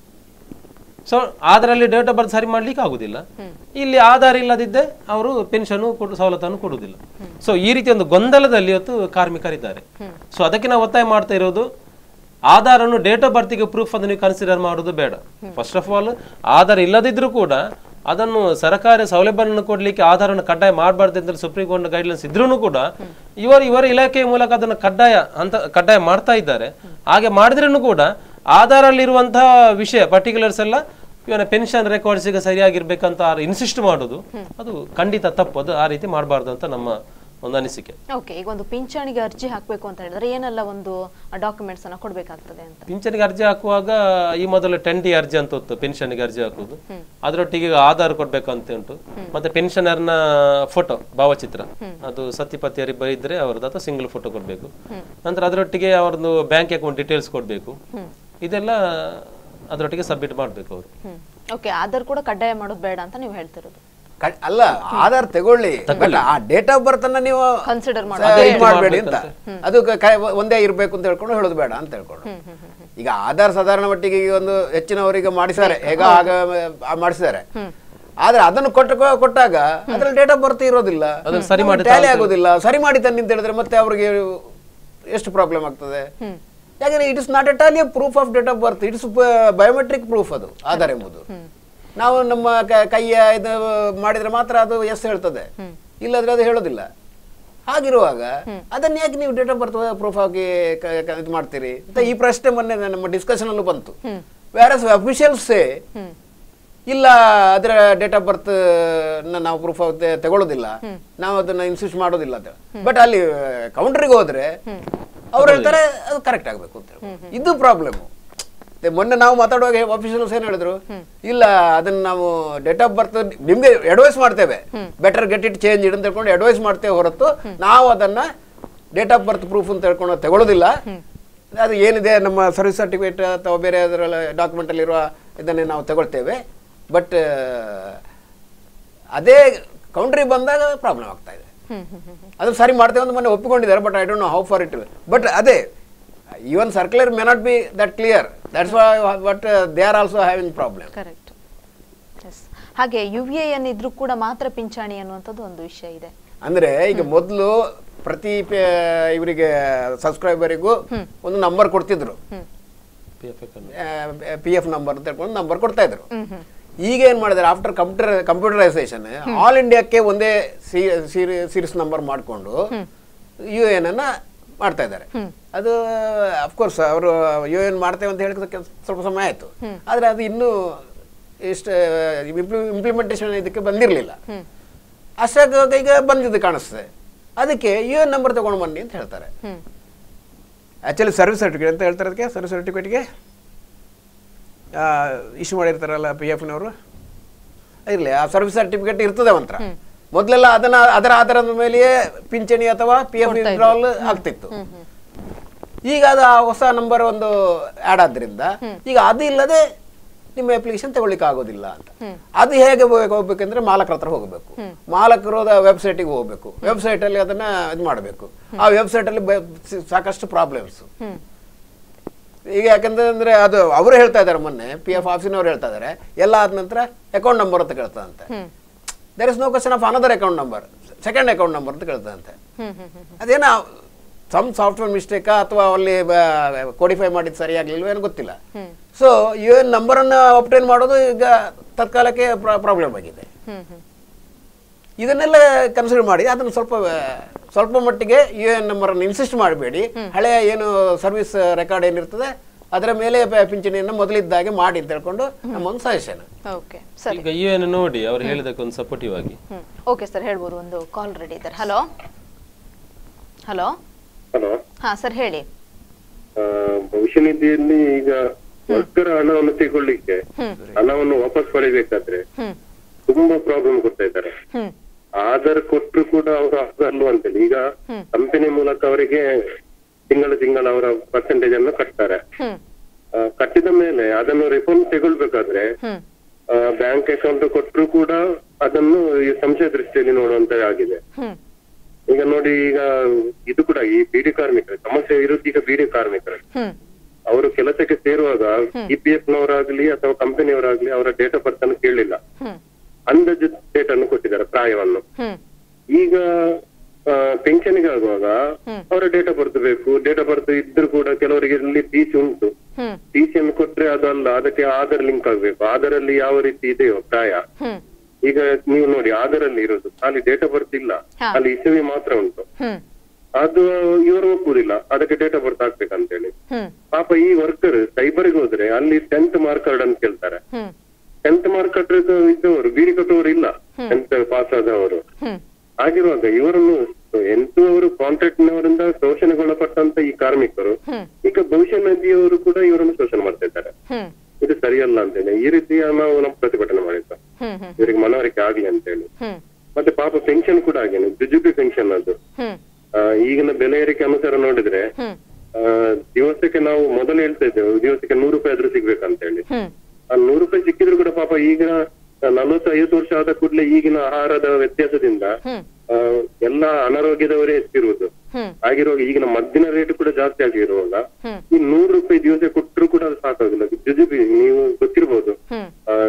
ಸೊ ಅದರಲ್ಲಿ ಡೇಟ್ ಆಫ್ ಬರ್ತ್ ಸರಿ ಮಾಡ್ಲಿಕ್ಕೆ ಆಗುದಿಲ್ಲ ಇಲ್ಲಿ ಆಧಾರ ಇಲ್ಲದಿದ್ದೆ ಅವರು ಪೆನ್ಷನ್ ಕೊಡು ಸವಲತ್ತನ್ನು ಕೊಡುವುದಿಲ್ಲ ಸೊ ಈ ರೀತಿ ಒಂದು ಗೊಂದಲದಲ್ಲಿ ಇವತ್ತು ಕಾರ್ಮಿಕರಿದ್ದಾರೆ ಸೊ ಅದಕ್ಕೆ ನಾವು ಒತ್ತಾಯ ಮಾಡ್ತಾ ಇರೋದು ಆಧಾರನ್ನು ಡೇಟ್ ಆಫ್ ಬರ್ತಿಗೆ ಪ್ರೂಫ್ ಅನ್ನು ನೀವು ಕನ್ಸಿಡರ್ ಮಾಡೋದು ಬೇಡ ಫಸ್ಟ್ ಆಫ್ ಆಲ್ ಆಧಾರ ಇಲ್ಲದಿದ್ರೂ ಕೂಡ ಅದನ್ನು ಸರ್ಕಾರಿ ಸೌಲಭ್ಯವನ್ನು ಕೊಡ್ಲಿಕ್ಕೆ ಆಧಾರವನ್ನು ಕಡ್ಡಾಯ ಮಾಡಬಾರ್ದು ಅಂತ ಸುಪ್ರೀಂ ಕೋರ್ಟ್ ಗೈಡ್ಲೈನ್ಸ್ ಇದ್ರೂ ಕೂಡ ಇವರು ಇವರ ಇಲಾಖೆಯ ಮೂಲಕ ಅದನ್ನು ಕಡ್ಡಾಯ ಅಂತ ಕಡ್ಡಾಯ ಮಾಡ್ತಾ ಇದ್ದಾರೆ ಹಾಗೆ ಮಾಡಿದ್ರೂ ಕೂಡ ಆಧಾರಲ್ಲಿರುವಂತಹ ವಿಷಯ ಪರ್ಟಿಕ್ಯುಲರ್ಸ್ ಎಲ್ಲ ಇವನ ಪೆನ್ಷನ್ ರೆಕಾರ್ಡ್ಸ್ ಸರಿಯಾಗಿರ್ಬೇಕಂತ ಇನ್ಸಿಸ್ಟ್ ಮಾಡೋದು ಅದು ಖಂಡಿತ ತಪ್ಪು ಅದು ಆ ರೀತಿ ಮಾಡಬಾರ್ದು ಅಂತ ನಮ್ಮ ಒಂದು ಅನಿಸಿಕೆ ಓಕೆ ಈಗ ಒಂದು ಪಿಂಚಣಿಗೆ ಅರ್ಜಿ ಹಾಕ್ಬೇಕು ಅಂತ ಹೇಳಿದ್ರೆ ಏನೆಲ್ಲ ಒಂದು ಡಾಕ್ಯುಮೆಂಟ್ಸ್ ಅನ್ನ ಕೊಡ್ಬೇಕಾಗ್ತದೆ ಅಂತ ಪಿಂಚಣಿಗೆ ಅರ್ಜಿ ಹಾಕುವಾಗ ಈ ಮೊದಲು ಟೆನ್ ಡಿ ಅರ್ಜಿ ಅಂತ ಇತ್ತು ಪೆನ್ಷನ್ಗೆ ಅರ್ಜಿ ಹಾಕುದು ಅದರೊಟ್ಟಿಗೆ ಆಧಾರ್ ಕೊಡ್ಬೇಕಂತ ಉಂಟು ಮತ್ತೆ ಪೆನ್ಷನರ್ನ ಫೋಟೋ ಭಾವಚಿತ್ರ ಅದು ಸತಿಪತಿಯರಿಬ್ಬರು ಇದ್ರೆ ಅವರದ್ದು ಅಥವಾ ಸಿಂಗಲ್ ಫೋಟೋ ಕೊಡ್ಬೇಕು ನಂತರ ಅದರೊಟ್ಟಿಗೆ ಅವ್ರದ್ದು ಬ್ಯಾಂಕ್ ಅಕೌಂಟ್ ಡೀಟೇಲ್ಸ್ ಕೊಡ್ಬೇಕು ಇದೆಲ್ಲ ಅದರೊಟ್ಟಿಗೆ ಸಬ್ಮಿಟ್ ಮಾಡ್ಬೇಕು ಅವರು ಹ್ಮ್ ಓಕೆ ಆಧಾರ್ ಕೂಡ ಕಡ್ಡಾಯ ಮಾಡೋದು ಬೇಡ ಅಂತ ನೀವು ಹೇಳ್ತಿರೋದು ಕ- ಅಲ್ಲ ಆಧಾರ್ ತಗೊಳ್ಳಿ ಬಟ್ ಆ ಡೇಟ್ ಆಫ್ ಬರ್ತ್ ಅನ್ನ ನೀವು ಕನ್ಸಿಡರ್ ಮಾಡಿ ಸ- ಇದ್ ಮಾಡ್ಬೇಡಿ ಅಂತ ಅದು ಕ- ಕ- ಒಂದೇ ಇರ್ಬೇಕು ಅಂತ ಹೇಳ್ಕೊಂಡು ಹೇಳೋದು ಬೇಡ ಅಂತ ಹೇಳ್ಕೊಂಡು ಈಗ ಆಧಾರ್ ಸಾಧಾರಣ ಮಟ್ಟಿಗೆ ಈಗ ಒಂದು ಹೆಚ್ಚಿನವರಿಗೆ ಮಾಡಿದ್ದಾರೆ ಹೇಗ ಆಗ ಆ, ಮಾಡಿಸಿದ್ದಾರೆ ಆದ್ರೆ ಅದನ್ನು ಕೊಟ್ಟ ಕೊಟ್ಟಾಗ ಅದ್ರಲ್ಲಿ ಡೇಟ್ ಆಫ್ ಬರ್ತ್ ಇರೋದಿಲ್ಲ ಅದನ್ನ ಸರಿ ಮಾಡಿ ಟ್ಯಾಲಿ ಆಗೋದಿಲ್ಲ ಸರಿ ಮಾಡಿ ತನ್ನಿ ಅಂತ ಹೇಳಿದ್ರೆ ಮತ್ತೆ ಅವ್ರಿಗೆ ಎಷ್ಟು ಪ್ರಾಬ್ಲಮ್ ಆಗ್ತದೆ ಯಾಕಂದ್ರೆ it is not at all a proof of date of birth it's biometric proof ಅದು ಆಧಾರ್ ಎಂಬುದು ನಾವು ನಮ್ಮ ಕ- ಕೈಯ ಇದು ಮಾಡಿದ್ರೆ ಮಾತ್ರ ಅದು ಎಸ್ ಹೇಳ್ತದೆ ಇಲ್ಲದ್ರೆ ಅದು ಹೇಳೋದಿಲ್ಲ ಹಾಗಿರುವಾಗ ಅದನ್ನ ಯಾಕೆ ನೀವು ಡೇಟ್ ಆಫ್ ಬರ್ತ್ ಪ್ರೂಫ್ ಆಗಿ ಕ- ಕ- ಇದು ಮಾಡ್ತೀರಿ ಅಂತ ಈ ಪ್ರಶ್ನೆ ಮೊನ್ನೆ ನಮ್ಮ ಡಿಸ್ಕಷನ್ ಅಲ್ಲೂ ಬಂತು ವ್ಯಾರಸ್ ಅಫಿಷಿಯಲ್ಸ್ ಇಲ್ಲ ಅದರ ಡೇಟ್ ಆಫ್ ಬರ್ತ್ ನಾವು ಪ್ರೂಫ್ ತಗೊಳ್ಳೋದಿಲ್ಲ ನಾವು ಅದನ್ನ ಇನ್ಸಿಸ್ಟ್ ಮಾಡೋದಿಲ್ಲ ಅಂತ ಬಟ್ ಅಲ್ಲಿ ಕೌಂಟ್ರಿಗೆ ಹೋದ್ರೆ ಅವ್ರು ಹೇಳ್ತಾರೆ ಅದು ಕರೆಕ್ಟ್ ಆಗ್ಬೇಕು ಅಂತ ಹೇಳಿ ಇದು ಪ್ರಾಬ್ಲಮ್ ಮೊನ್ನೆ ನಾವು ಮಾತಾಡುವಾಗ ಆಫೀಸರ್ಸ್ ಏನ್ ಹೇಳಿದ್ರು ಇಲ್ಲ ಅದನ್ನ ನಾವು ಡೇಟ್ ಆಫ್ ಬರ್ತ್ ನಿಮ್ಗೆ ಅಡ್ವೈಸ್ ಮಾಡ್ತೇವೆ better get it changed ಅಂತ ಹೇಳ್ಕೊಂಡು ಅಡ್ವೈಸ್ ಮಾಡ್ತೇವೆ ಹೊರತು ನಾವು ಅದನ್ನ ಡೇಟ್ ಆಫ್ ಬರ್ತ್ ಪ್ರೂಫ್ ಅಂತ ಹೇಳ್ಕೊಂಡು ತಗೊಳ್ಳೋದಿಲ್ಲ ಅದು ಏನಿದೆ ನಮ್ಮ ಸರ್ವಿಸ್ ಸರ್ಟಿಫಿಕೇಟ್ ಅಥವಾ ಬೇರೆ ಅದರಲ್ಲಿ ಡಾಕ್ಯುಮೆಂಟ್ ಅಲ್ಲಿರುವ ಇದನ್ನೇ ನಾವು ತಗೊಳ್ತೇವೆ ಬಟ್ ಅದೇ ಕೌಂಟ್ರಿಗೆ ಬಂದಾಗ ಪ್ರಾಬ್ಲಮ್ ಆಗ್ತಾ ಇದೆ ಅದು ಸರಿ ಮಾಡ್ತೇವೆ ಅಂತ ಮೊನ್ನೆ ಒಪ್ಪಿಕೊಂಡಿದ್ದಾರೆ but I don't know how far it but ಅದೇ even circular may not be that clear that's but they are also having problem correct yes ಹಾಗೆ ಯು ಎ ಎನ್ ಇದ್ರೂ ಕೂಡ ಮಾತ್ರ ಪಿಂಚಣಿ ಅನ್ನುವಂಥದ್ದು ಒಂದು ವಿಷಯ ಇದೆ ಅಂದ್ರೆ ಈಗ ಮೊದಲು ಪ್ರತಿ ಪೇ- ಇವರಿಗೆ ಸಬ್ಸ್ಕ್ರೈಬರಿಗೂ ಒಂದು ನಂಬರ್ ಕೊಡ್ತಿದ್ರು P F account P F number ಅಂತ ಹೇಳ್ಕೊಂಡು ನಂಬರ್ ಕೊಡ್ತಾ ಇದ್ರು ಈಗ ಏನ್ ಮಾಡಿದ್ದಾರೆ ಆಫ್ಟರ್ ಕಂಪ್ಯೂಟರ್ ಕಂಪ್ಯೂಟರೈಸೇಷನ್ ಆಲ್ ಇಂಡಿಯಾಕ್ಕೆ ಒಂದೇ ಸೀರೀಸ್ ನಂಬರ್ ಮಾಡಿಕೊಂಡು ಯು ಎನ್ ಅನ್ನ ಮಾಡ್ತಾ ಇದ್ದಾರೆ ಅದು ಅಫ್ಕೋರ್ಸ್ ಅವರು ಯು ಎನ್ ಮಾಡ್ತೇವೆ ಅಂತ ಹೇಳಿದಕ್ಕೆ ಸ್ವಲ್ಪ ಸಮಯ ಆಯ್ತು ಆದ್ರೆ ಅದು ಇನ್ನೂ ಇಷ್ಟು ಇಂಪ್ಲಿಮೆಂಟೇಷನ್ ಇದಕ್ಕೆ ಬಂದಿರಲಿಲ್ಲ ಅಷ್ಟಾಗ ಈಗ ಬಂದಿದ್ದು ಕಾಣಿಸ್ತದೆ ಅದಕ್ಕೆ ಯು ಎನ್ ನಂಬರ್ ತಗೊಂಡು ಬನ್ನಿ ಅಂತ ಹೇಳ್ತಾರೆ ಹ್ಮ್ ಆ್ಯಕ್ಚುಲಿ ಸರ್ವಿಸ್ ಸರ್ಟಿಫಿಕೇಟ್ ಅಂತ ಹೇಳ್ತಾರೆ ಅದಕ್ಕೆ ಸರ್ವಿಸ್ ಸರ್ಟಿಫಿಕೇಟ್ಗೆ ಇಶ್ಯೂ ಮಾಡಿರ್ತಾರಲ್ಲ ಪಿ ಎಫ್ನವರು ಇರಲಿ ಆ ಸರ್ವಿಸ್ ಸರ್ಟಿಫಿಕೇಟ್ ಇರ್ತದೆ ಒಂಥರ ಮೊದಲೆಲ್ಲ ಅದನ್ನ ಅದರ ಆಧಾರದ ಮೇಲೆಯೇ ಪಿಂಚಣಿ ಅಥವಾ ಪಿ ಎಫ್ ವಿಡ್ರಾವಲ್ ಆಗ್ತಿತ್ತು ಈಗ ಅದು ಆ ಹೊಸ ನಂಬರ್ ಒಂದು ಆ್ಯಡ್ ಆದ್ರಿಂದ ಈಗ ಅದು ಇಲ್ಲದೆ ನಿಮ್ಮ ಅಪ್ಲಿಕೇಶನ್ ತಗೊಳ್ಳಿಕ್ಕೆ ಆಗೋದಿಲ್ಲ ಅಂತ ಅದು ಹೇಗೆ ಹೋಗ್- ಹೋಗ್ಬೇಕಂದ್ರೆ ಮಾಲಕರ ಹತ್ರ ಹೋಗಬೇಕು ಮಾಲಕರು ವೆಬ್ಸೈಟಿಗೆ ಹೋಗ್ಬೇಕು ವೆಬ್ಸೈಟ್ ಅಲ್ಲಿ ಅದನ್ನ ಇದು ಮಾಡಬೇಕು ಆ ವೆಬ್ಸೈಟ್ ಅಲ್ಲಿ ಬ- ಸಾಕಷ್ಟು ಪ್ರಾಬ್ಲಮ್ಸ್ ಈಗ ಯಾಕಂದ್ರೆ ಅಂದ್ರೆ ಅದು ಅವರು ಹೇಳ್ತಾ ಇದ್ದಾರೆ ಮೊನ್ನೆ ಪಿ ಎಫ್ ಆಫೀಸಿನವ್ರು ಹೇಳ್ತಾ ಇದ್ದಾರೆ ಎಲ್ಲ ಆದ ನಂತರ ಅಕೌಂಟ್ ನಂಬರ್ ಅಂತ ಕೇಳ್ತದಂತೆ there is no question of another account number second account number ಅಂತ ಕೇಳ್ತದಂತೆ ಅದೇನೋ ಸಮ್ ಸಾಫ್ಟ್ವೇರ್ ಮಿಸ್ಟೇಕಾ ಅಥವಾ ಅಲ್ಲಿ ಕೋಡಿಫೈ ಮಾಡಿದ್ದು ಸರಿಯಾಗ್ಲಿಲ್ವ ಏನು ಗೊತ್ತಿಲ್ಲ ಸೊ ಯು ಎನ್ ನಂಬರನ್ನು ಅಪ್ಟೈನ್ ಮಾಡೋದು ಈಗ ತತ್ಕಾಲಕ್ಕೆ ಪ್ರಾಬ್ಲಮ್ ಆಗಿದೆ ಇದನ್ನೆಲ್ಲ ಕನ್ಸಿಡರ್ ಮಾಡಿ ಅದನ್ನು ಸ್ವಲ್ಪ ಆ, ಸ್ವಲ್ಪ ಮಟ್ಟಿಗೆ ಯು ಎನ್ ನಂಬರನ್ನು ಇನ್ಸಿಸ್ಟ್ ಮಾಡಬೇಡಿ ಹಳೆಯ ಏನು ಸರ್ವಿಸ್ ರೆಕಾರ್ಡ್ ಏನಿರ್ತದೆ ಅದರ ಮೇಲೆ ಪ- ಪಿಂಚಣಿಯನ್ನು ಮೊದಲಿದ್ದಾಗೆ ಮಾಡಿ ಅಂತ ಹೇಳ್ಕೊಂಡು ನಮ್ಮ ಒಂದು ಸಜೆಷನ್ ಓಕೆ ಸರಿ ಈಗ ಯು ಎನ್ ನೋಡಿ ಅವ್ರು ಹೇಳಿದಕ್ಕೆ ಒಂದು ಸಪೋರ್ಟಿವ್ ಆಗಿ ಹ್ಮ್ ಓಕೆ ಸರ್ ಹೇಳ್ಬೋದು ಒಂದು ಕಾಲ್ ರೆಡಿ ಇದ್ದಾರೆ ಹಲೋ ಹಲೋ ಹಲೋ ಹಾ ಸರ್ ಹೇಳಿ ಭವಿಷ್ಯ ನಿಧಿಯಲ್ಲಿ ಈಗ ವರ್ಕರ್ ಹಣವನ್ನು ತಗೊಳ್ಳಿಕ್ಕೆ ಹಣವನ್ನು ವಾಪಸ್ ಪಡಿಬೇಕಾದ್ರೆ ಹ್ಮ್ ತುಂಬಾ ಪ್ರಾಬ್ಲಮ್ ಕೊಡ್ತಾ ಇದ್ದಾರೆ ಹ್ಮ್ ಆಧಾರ್ ಕೊಟ್ಟರು ಕೂಡ ಅವರು ಆಗಲ್ವ ಅಂತೇಳಿ ಈಗ ಕಂಪನಿ ಮೂಲಕ ಅವರಿಗೆ ತಿಂಗಳು ತಿಂಗಳು ಅವರ ಪರ್ಸೆಂಟೇಜ್ ಅನ್ನು ಕಟ್ತಾರೆ ಹ್ಮ್ ಆ, ಕಟ್ಟಿದ ಮೇಲೆ ಅದನ್ನು ರಿಫಂಡ್ ತಗೊಳ್ಬೇಕಾದ್ರೆ ಹ್ಮ್ ಬ್ಯಾಂಕ್ ಅಕೌಂಟ್ ಕೊಟ್ಟರು ಕೂಡ ಅದನ್ನು ಈ ಸಂಶಯ ದೃಷ್ಟಿಯಲ್ಲಿ ನೋಡುವಂತ ಆಗಿದೆ ಹ್ಮ್ ಈಗ ನೋಡಿ ಈಗ ಇದು ಕೂಡ ಈ ಬೀಡಿ ಕಾರ್ಮಿಕರು ಸಮಸ್ಯೆ ಇರುವುದು ಈಗ ಬೀಡಿ ಕಾರ್ಮಿಕರು ಹ್ಮ್ ಅವರು ಕೆಲಸಕ್ಕೆ ಸೇರುವಾಗ ಇ ಪಿ ಎಫ್ ನವರಾಗ್ಲಿ ಅಥವಾ ಕಂಪನಿಯವರಾಗ್ಲಿ ಅವರ ಡೇಟ್ ಆಫ್ ಬರ್ತ್ ಅನ್ನು ಕೇಳಲಿಲ್ಲ ಹ್ಮ್ ಅಂದಾಜು ಡೇಟ್ ಅನ್ನು ಕೊಟ್ಟಿದ್ದಾರೆ ಪ್ರಾಯವನ್ನು ಹ್ಮ್ ಈಗ ಪೆನ್ಷನ್ಗೆ ಆಗುವಾಗ ಅವರ ಡೇಟ್ ಆಫ್ ಬರ್ತ್ ಬೇಕು ಡೇಟ್ ಆಫ್ ಬರ್ತ್ ಇದ್ರೂ ಕೂಡ ಕೆಲವರಿಗೆ ಇಲ್ಲಿ ಟಿ ಸಿ ಉಂಟು ಹ್ಮ್ ಟಿ ಸಿ ಅನ್ನು ಕೊಟ್ರೆ ಅದಲ್ಲ ಅದಕ್ಕೆ ಆಧಾರ್ ಲಿಂಕ್ ಆಗ್ಬೇಕು ಆಧಾರ್ ಅಲ್ಲಿ ಯಾವ ರೀತಿ ಇದೆಯೋ ಪ್ರಾಯ ಹ್ಮ್ ಈಗ ನೀವು ನೋಡಿ ಆಧಾರ್ ಅಲ್ಲಿ ಇರೋದು ಖಾಲಿ ಡೇಟ್ ಆಫ್ ಬರ್ತ್ ಇಲ್ಲ ಹಾ. ಅಲ್ಲಿ ಇಸವಿ ಮಾತ್ರ ಉಂಟು ಹ್ಮ್ ಅದು ಇವರು ಒಪ್ಪುದಿಲ್ಲ ಅದಕ್ಕೆ ಡೇಟ್ ಆಫ್ ಬರ್ತ್ ಹಾಕ್ಬೇಕಂತೇಳಿ ಹ್ಮ್ ಪಾಪ ಈ ವರ್ಕರ್ ಸೈಬರ್ಗೆ ಹೋದ್ರೆ ಅಲ್ಲಿ ಟೆಂತ್ ಮಾರ್ಕ್ ಕಾರ್ಡ್ ಅಂತ ಕೇಳ್ತಾರೆ ಹ್ಮ್ ಟೆಂತ್ ಮಾರ್ಕ್ ಕಾರ್ಡ್ ಇದ್ದವರು ಬೀಡಿ ಕಟ್ಟುವವರು ಇಲ್ಲ ಟೆಂತ್ ಪಾಸ್ ಆದವರು ಹ್ಮ್ ಆಗಿರುವಾಗ ಇವರನ್ನು ಎಂಟು ಅವರು ಕಾಂಟ್ರಾಕ್ಟ್ ನವರಿಂದ ಶೋಷಣೆಗೊಳಪಟ್ಟಂತ ಈ ಕಾರ್ಮಿಕರು ಹ್ಮ್ ಈಗ ಭವಿಷ್ಯ ನದಿಯವರು ಕೂಡ ಇವರನ್ನು ಶೋಷಣೆ ಮಾಡ್ತಾ ಇದ್ದಾರೆ ಹ್ಮ್ ಇದು ಸರಿಯಲ್ಲ ಅಂತೇಳಿ ಈ ರೀತಿ ನಾವು ನಮ್ಮ ಪ್ರತಿಭಟನೆ ಮಾಡಿದ್ದು ಹ್ಮ್ ಹ್ಮ್ ಇವರಿಗೆ ಮನವರಿಕೆ ಆಗ್ಲಿ ಅಂತೇಳಿ ಹ್ಮ್ ಮತ್ತೆ ಪಾಪ ಪೆನ್ಷನ್ ಕೂಡ ಹಾಗೇನೆ ಜುಜುಬಿ ಪೆನ್ಷನ್ ಅದು ಹ್ಮ್ ಆ, ಈಗಿನ ಬೆಲೆ ಏರಿಕೆ ಅನುಸಾರ ನೋಡಿದ್ರೆ ಹ್ಮ್ ಆ, ದಿವಸಕ್ಕೆ ನಾವು ಮೊದಲು ಹೇಳ್ತಾ ಇದ್ದೇವೆ ದಿವಸಕ್ಕೆ ನೂರು ರೂಪಾಯಿ ಆದ್ರೂ ಸಿಗ್ಬೇಕಂತೇಳಿ ಹ್ಮ್ ಆ ನೂರು ರೂಪಾಯಿ ಸಿಕ್ಕಿದ್ರು ಕೂಡ ಪಾಪ ಈಗ ನಲವತ್ತು ಐವತ್ತು ವರ್ಷ ಆದ ಕೂಡಲೇ ಈಗಿನ ಆಹಾರದ ವ್ಯತ್ಯಾಸದಿಂದ ಹ್ಮ್ ಆ, ಎಲ್ಲ ಅನಾರೋಗ್ಯದವರೇ ಹೆಚ್ಚಿರುವುದು ಹ್ಮ್ ಆಗಿರುವಾಗ ಈಗಿನ ಮದ್ದಿನ ರೇಟ್ ಕೂಡ ಜಾಸ್ತಿ ಆಗಿರುವಾಗ ಹ್ಮ್. ಈ ನೂರು ರೂಪಾಯಿ ದಿವಸ ಕೊಟ್ಟರು ಕೂಡ ಅದು ಸಾಕಾಗಿಲ್ಲ ಜುಜುಬಿ ನೀವು ಗೊತ್ತಿರ್ಬೋದು ಹ್ಮ್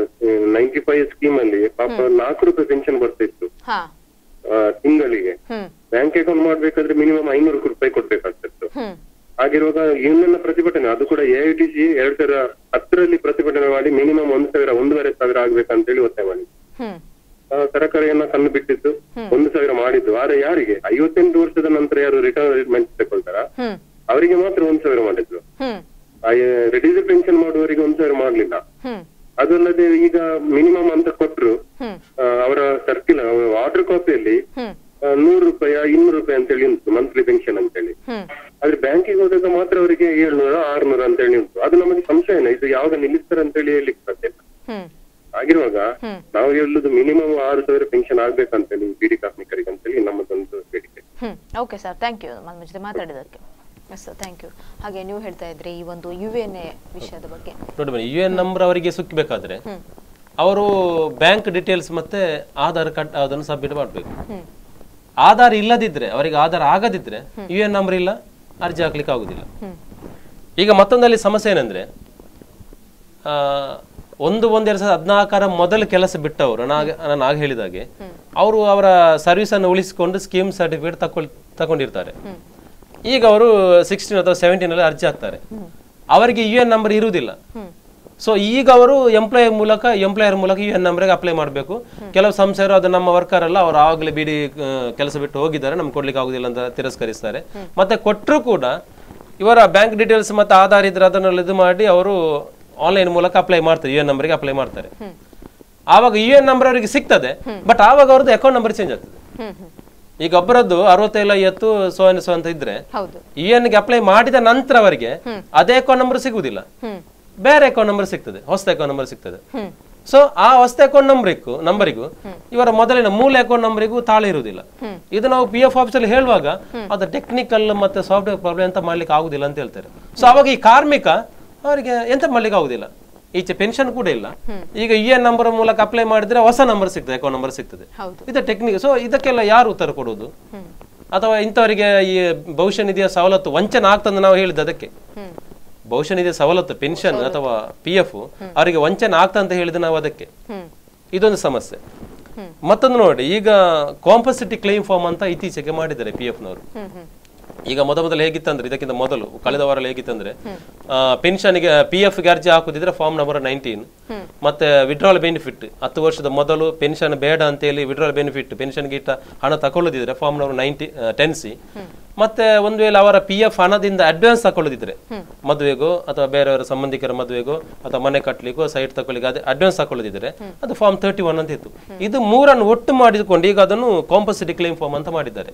ನೈಂಟಿ ಫೈವ್ ಸ್ಕೀಮ್ ಅಲ್ಲಿ ಪಾಪ ನಾಲ್ಕು ರೂಪಾಯಿ ಪೆನ್ಷನ್ ಬರ್ತಾ ಇತ್ತು ಹಾ ಆ, ತಿಂಗಳಿಗೆ ಹ್ಮ್ ಬ್ಯಾಂಕ್ ಅಕೌಂಟ್ ಮಾಡ್ಬೇಕಾದ್ರೆ ಮಿನಿಮಮ್ ಐನೂರು ರೂಪಾಯಿ ಕೊಡ್ಬೇಕಾಗ್ತಿತ್ತು ಹ್ಮ್ ಆಗಿರುವಾಗ ಇವನ್ನೆಲ್ಲ ಪ್ರತಿಭಟನೆ ಅದು ಕೂಡ ಎ ಐ ಟಿ ಸಿ ಎರಡ್ ಸಾವಿರ ಹತ್ತರಲ್ಲಿ ಪ್ರತಿಭಟನೆ ಮಾಡಿ ಮಿನಿಮಮ್ ಒಂದು ಸಾವಿರ ಒಂದೂವರೆ ಸಾವಿರ ಆಗ್ಬೇಕಂತೇಳಿ ಒತ್ತಾಯ ಮಾಡಿ ಹ್ಮ್ ಆ, ಸರ್ಕಾರವನ್ನ ಕಣ್ಣು ಬಿಟ್ಟಿದ್ದು ಒಂದು ಸಾವಿರ ಮಾಡಿದ್ದು ಆದ್ರೆ ಯಾರಿಗೆ ಐವತ್ತೆಂಟು ವರ್ಷದ ನಂತರ ಯಾರು ರಿಟೈರ್ಮೆಂಟ್ ತಗೊಳ್ತಾರ ಹ್ಮ್ ಅವರಿಗೆ ಮಾತ್ರ ಒಂದ್ ಸಾವಿರ ಮಾಡಿದ್ರು ಹ್ಮ್ ರಿಡ್ಯೂಸ್ ಪೆನ್ಷನ್ ಮಾಡುವವರಿಗೆ ಒಂದ್ ಸಾವಿರ ಮಾಡ್ಲಿಲ್ಲ ಹ್ಮ್ ಅದಲ್ಲದೆ ಈಗ ಮಿನಿಮಮ್ ಅಂತ ಕೊಟ್ರು ಹ್ಮ್ ಆ, ಅವರ ಸರ್ಕಿಲ್ ಆರ್ಡರ್ ಕಾಪಿಯಲ್ಲಿ ಹ್ಮ್ ನೂರು ರೂಪಾಯಿ ಇನ್ನೂರು ರೂಪಾಯಿ ಅಂತೇಳಿ ಉಂಟು ಮಂತ್ಲಿ ಪೆನ್ಷನ್ ಅಂತೇಳಿ ಹ್ಮ್ ಆದ್ರೆ ಬ್ಯಾಂಕಿಗೆ ಹೋದಾಗ ಮಾತ್ರ ಅವರಿಗೆ ಏಳ್ನೂರ ಆರ್ನೂರ ಅಂತೇಳಿ ಉಂಟು ಅದು ನಮಗೆ ಸಂಶಯನ ಇದು ಯಾವಾಗ ನಿಲ್ಲಿಸ್ತಾರೆ ಅಂತೇಳಿ ಹೇಳಲಿಕ್ಕೆ ಸಾಧ್ಯ ಇಲ್ಲ. ಹ್ಮ್ ಆಗಿರುವಾಗ ಹ್ಮ್. ನಾವು ಹೇಳುದು ಮಿನಿಮಮ್ ಆರು ಸಾವಿರ ಪೆನ್ಷನ್ ಆಗ್ಬೇಕಂತೇಳಿ ಬೀಡಿ ಕಾರ್ಮಿಕರಿಗೆ ಅಂತೇಳಿ ನಮ್ಮದೊಂದು ಬೇಡಿಕೆ ಹ್ಮ್ ಓಕೆ ಸರ್ ಥ್ಯಾಂಕ್ ಯು ನಮ್ಮ ಜೊತೆ ಮಾತಾಡಿದ್ದಕ್ಕೆ ಎಸ್ ಸರ್ ಥ್ಯಾಂಕ್ ಯು ಹಾಗೆ ನೀವು ಹೇಳ್ತಾ ಇದ್ರಿ ಈ ಒಂದು ಯು ಎನ್ ಎ ವಿಷಯದ ಬಗ್ಗೆ ನೋಡಿ ಬನ್ನಿ ಯು ಎನ್ ನಂಬರ್ ಅವರಿಗೆ ಸಿಕ್ಕಬೇಕಾದ್ರೆ ಅವರು ಬ್ಯಾಂಕ್ ಡೀಟೇಲ್ಸ್ ಮತ್ತೆ ಆಧಾರ್ ಕಾರ್ಡ್ ಅದನ್ನು ಸಬ್ಮಿಟ್ ಮಾಡಬೇಕು ಹ್ಮ್ ಆಧಾರ್ ಇಲ್ಲದಿದ್ರೆ ಅವರಿಗೆ ಆಧಾರ್ ಆಗದಿದ್ರೆ ಯು ಎನ್ ನಂಬರ್ ಇಲ್ಲ ಅರ್ಜಿ ಹಾಕ್ಲಿಕ್ಕೆ ಆಗುದಿಲ್ಲ ಹ್ಮ್ ಈಗ ಮತ್ತೊಂದಲ್ಲಿ ಸಮಸ್ಯೆ ಏನಂದ್ರೆ ಆ, ಒಂದು ಒಂದೆರಡು ಸಾವಿರದ ಹದಿನಾಲ್ಕರ ಮೊದಲು ಕೆಲಸ ಬಿಟ್ಟವರು ನಾಗ ನಾನು ಆಗ ಹೇಳಿದಾಗೆ ಅವರು ಅವರ ಸರ್ವಿಸ್ ಅನ್ನು ಉಳಿಸಿಕೊಂಡು ಸ್ಕೀಮ್ ಸರ್ಟಿಫಿಕೇಟ್ ತಕೊಳ್ ತಕೊಂಡಿರ್ತಾರೆ ಈಗ ಅವರು ಸಿಕ್ಸ್ಟೀನ್ ಅಥವಾ ಸೆವೆಂಟೀನ್ ಅಲ್ಲಿ ಅರ್ಜಿ ಹಾಕ್ತಾರೆ ಅವರಿಗೆ ಯು ಎನ್ ನಂಬರ್ ಇರುವುದಿಲ್ಲ ಸೊ ಈಗ ಅವರು ಎಂಪ್ಲಾಯರ್ ಮೂಲಕ ಎಂಪ್ಲಾಯರ್ ಮೂಲಕ ಯು ಎನ್ ನಂಬರ್ಗೆ ಅಪ್ಲೈ ಮಾಡಬೇಕು ಕೆಲವು ಸಂಸ್ಥೆಯರು ಅದು ನಮ್ಮ ವರ್ಕರ್ ಅಲ್ಲ ಅವರು ಆವಾಗಲೇ ಬಿಡಿ ಆ, ಕೆಲಸ ಬಿಟ್ಟು ಹೋಗಿದ್ದಾರೆ ನಮ್ಗೆ ಕೊಡ್ಲಿಕ್ಕೆ ಆಗುದಿಲ್ಲ ಅಂತ ತಿರಸ್ಕರಿಸ್ತಾರೆ ಮತ್ತೆ ಕೊಟ್ಟರು ಕೂಡ ಇವರ ಬ್ಯಾಂಕ್ ಡೀಟೇಲ್ಸ್ ಮತ್ತೆ ಆಧಾರ್ ಇದ್ರೆ ಅದನ್ನೆಲ್ಲ ಇದು ಮಾಡಿ ಅವರು ಆನ್ಲೈನ್ ಮೂಲಕ ಅಪ್ಲೈ ಮಾಡ್ತಾರೆ ಯು ಎನ್ ನಂಬರ್ಗೆ ಅಪ್ಲೈ ಮಾಡ್ತಾರೆ ಆವಾಗ ಯು ಎನ್ ನಂಬರ್ ಅವರಿಗೆ ಸಿಗ್ತದೆ ಬಟ್ ಆವಾಗ ಅವ್ರದ್ದು ಅಕೌಂಟ್ ನಂಬರ್ ಚೇಂಜ್ ಆಗ್ತದೆ ಹ್ಮ್ ಹ್ಮ್ ಈಗ ಒಬ್ಬರದ್ದು ಅರವತ್ತೈದು ಐವತ್ತು ಸೋ ಎನ್ ಸೋ ಅಂತ ಇದ್ರೆ ಹೌದು ಯು ಎನ್ಗೆ ಅಪ್ಲೈ ಮಾಡಿದ ನಂತರ ಅವರಿಗೆ ಅದೇ ಅಕೌಂಟ್ ನಂಬರ್ ಸಿಗುವುದಿಲ್ಲ ಹ್ಮ್ ಬೇರೆ ಅಕೌಂಟ್ ನಂಬರ್ ಸಿಗ್ತದೆ ಹೊಸ ಅಕೌಂಟ್ ನಂಬರ್ ಸಿಗ್ತದೆ ಹ್ಮ್ ಸೊ ಆ ಹೊಸ ಅಕೌಂಟ್ ನಂಬರಿಗೂ ನಂಬರಿಗೂ ಇವರ ಮೊದಲಿನ ಮೂಲ ಅಕೌಂಟ್ ನಂಬರಿಗೂ ತಾಳೆ ಇರುವುದಿಲ್ಲ ಇದು ನಾವು ಪಿ ಎಫ್ ಆಫೀಸಲ್ಲಿ ಹೇಳುವಾಗ ಅದು ಟೆಕ್ನಿಕಲ್ ಮತ್ತೆ ಸಾಫ್ಟ್ವೇರ್ ಪ್ರಾಬ್ಲಮ್ ಅಂತ ಮಾಡ್ಲಿಕ್ಕೆ ಆಗುದಿಲ್ಲ ಅಂತ ಹೇಳ್ತಾರೆ ಸೊ ಅವಾಗ ಈ ಕಾರ್ಮಿಕ ಅವರಿಗೆ ಎಂತ ಮಾಡ್ಲಿಕ್ಕೆ ಆಗುದಿಲ್ಲ ಈಚೆ ಪೆನ್ಷನ್ ಕೂಡ ಇಲ್ಲ ಈಗ ಯು ಎನ್ ನಂಬರ್ ಮೂಲಕ ಅಪ್ಲೈ ಮಾಡಿದ್ರೆ ಹೊಸ ನಂಬರ್ ಸಿಗ್ತದೆ ಅಕೌಂಟ್ ನಂಬರ್ ಸಿಗ್ತದೆ ಹೌದು ಇದು ಟೆಕ್ನಿಕ್ ಸೊ ಇದಕ್ಕೆಲ್ಲ ಯಾರು ಉತ್ತರ ಕೊಡುವುದು ಅಥವಾ ಇಂಥವರಿಗೆ ಈ ಭವಿಷ್ಯ ನಿಧಿಯ ಸವಲತ್ತು ವಂಚನೆ ಆಗ್ತದೆ ನಾವು ಹೇಳಿದ ಅದಕ್ಕೆ ಹ್ಮ್ ಭವಿಷ್ಯ ನಿಧಿ ಸವಲತ್ತು ಪೆನ್ಷನ್ ಅಥವಾ ಪಿ ಎಫ್ ಅವರಿಗೆ ವಂಚನೆ ಆಗ್ತಾ ಅಂತ ಹೇಳಿದ್ರೆ ನಾವು ಅದಕ್ಕೆ ಹ್ಮ್ ಇದೊಂದು ಸಮಸ್ಯೆ ಮತ್ತೊಂದು ನೋಡಿ ಈಗ ಕಾಂಪಸಿಟಿ ಕ್ಲೈಮ್ ಫಾರ್ಮ್ ಅಂತ ಇತ್ತೀಚೆಗೆ ಮಾಡಿದ್ದಾರೆ ಪಿ ಎಫ್ ನವರು ಹ್ಮ್ ಹ್ಮ್ ಈಗ ಮೊದ ಮೊದಲು ಹೇಗಿತ್ತಂದ್ರೆ ಇದಕ್ಕಿಂತ ಮೊದಲು ಕಳೆದ ವಾರ ಹೇಗಿತ್ತಂದ್ರೆ ಪೆನ್ಷನ್ಗೆ ಪಿ ಎಫ್ ಗೆ ಅರ್ಜಿ ಹಾಕುದಿದ್ರೆ ಫಾರ್ಮ್ ನಂಬರ್ ನೈನ್ಟೀನ್ ಮತ್ತೆ ವಿಡ್ರಾಲ್ ಬೆನಿಫಿಟ್ ಹತ್ತು ವರ್ಷದ ಮೊದಲು ಪೆನ್ಷನ್ ಬೇಡ ಅಂತ ಹೇಳಿ ವಿಡ್ರಾಲ್ ಬೆನಿಫಿಟ್ ಪೆನ್ಷನ್ಗೆ ಇಟ್ಟ ಹಣ ತಕೊಳ್ಳೋದಿದ್ರೆ form number ninety ten C ಮತ್ತೆ ಒಂದು ವೇಳೆ ಅವರ ಪಿ ಎಫ್ ಹಣದಿಂದ ಅಡ್ವಾನ್ಸ್ ತಕೊಳ್ಳೋದಿದ್ರೆ ಮದುವೆಗೋ ಅಥವಾ ಬೇರೆಯವರ ಸಂಬಂಧಿಕರ ಮದುವೆಗೋ ಅಥವಾ ಮನೆ ಕಟ್ಟಲಿಕ್ಕೋ ಸೈಟ್ ತಕೊಳ್ಳಿಕ್ಕೆ ಅದೇ ಅಡ್ವಾನ್ಸ್ ತಕೊಳ್ಳೋದಿದ್ರೆ ಅದು ಫಾರ್ಮ್ ತರ್ಟಿ ಒನ್ ಅಂತ ಇತ್ತು ಇದು ಮೂರನ್ನು ಒಟ್ಟು ಮಾಡಿಕೊಂಡು ಈಗ ಅದನ್ನು ಕಾಂಪಸಿಟಿ ಕ್ಲೈಮ್ ಫಾರ್ಮ್ ಅಂತ ಮಾಡಿದ್ದಾರೆ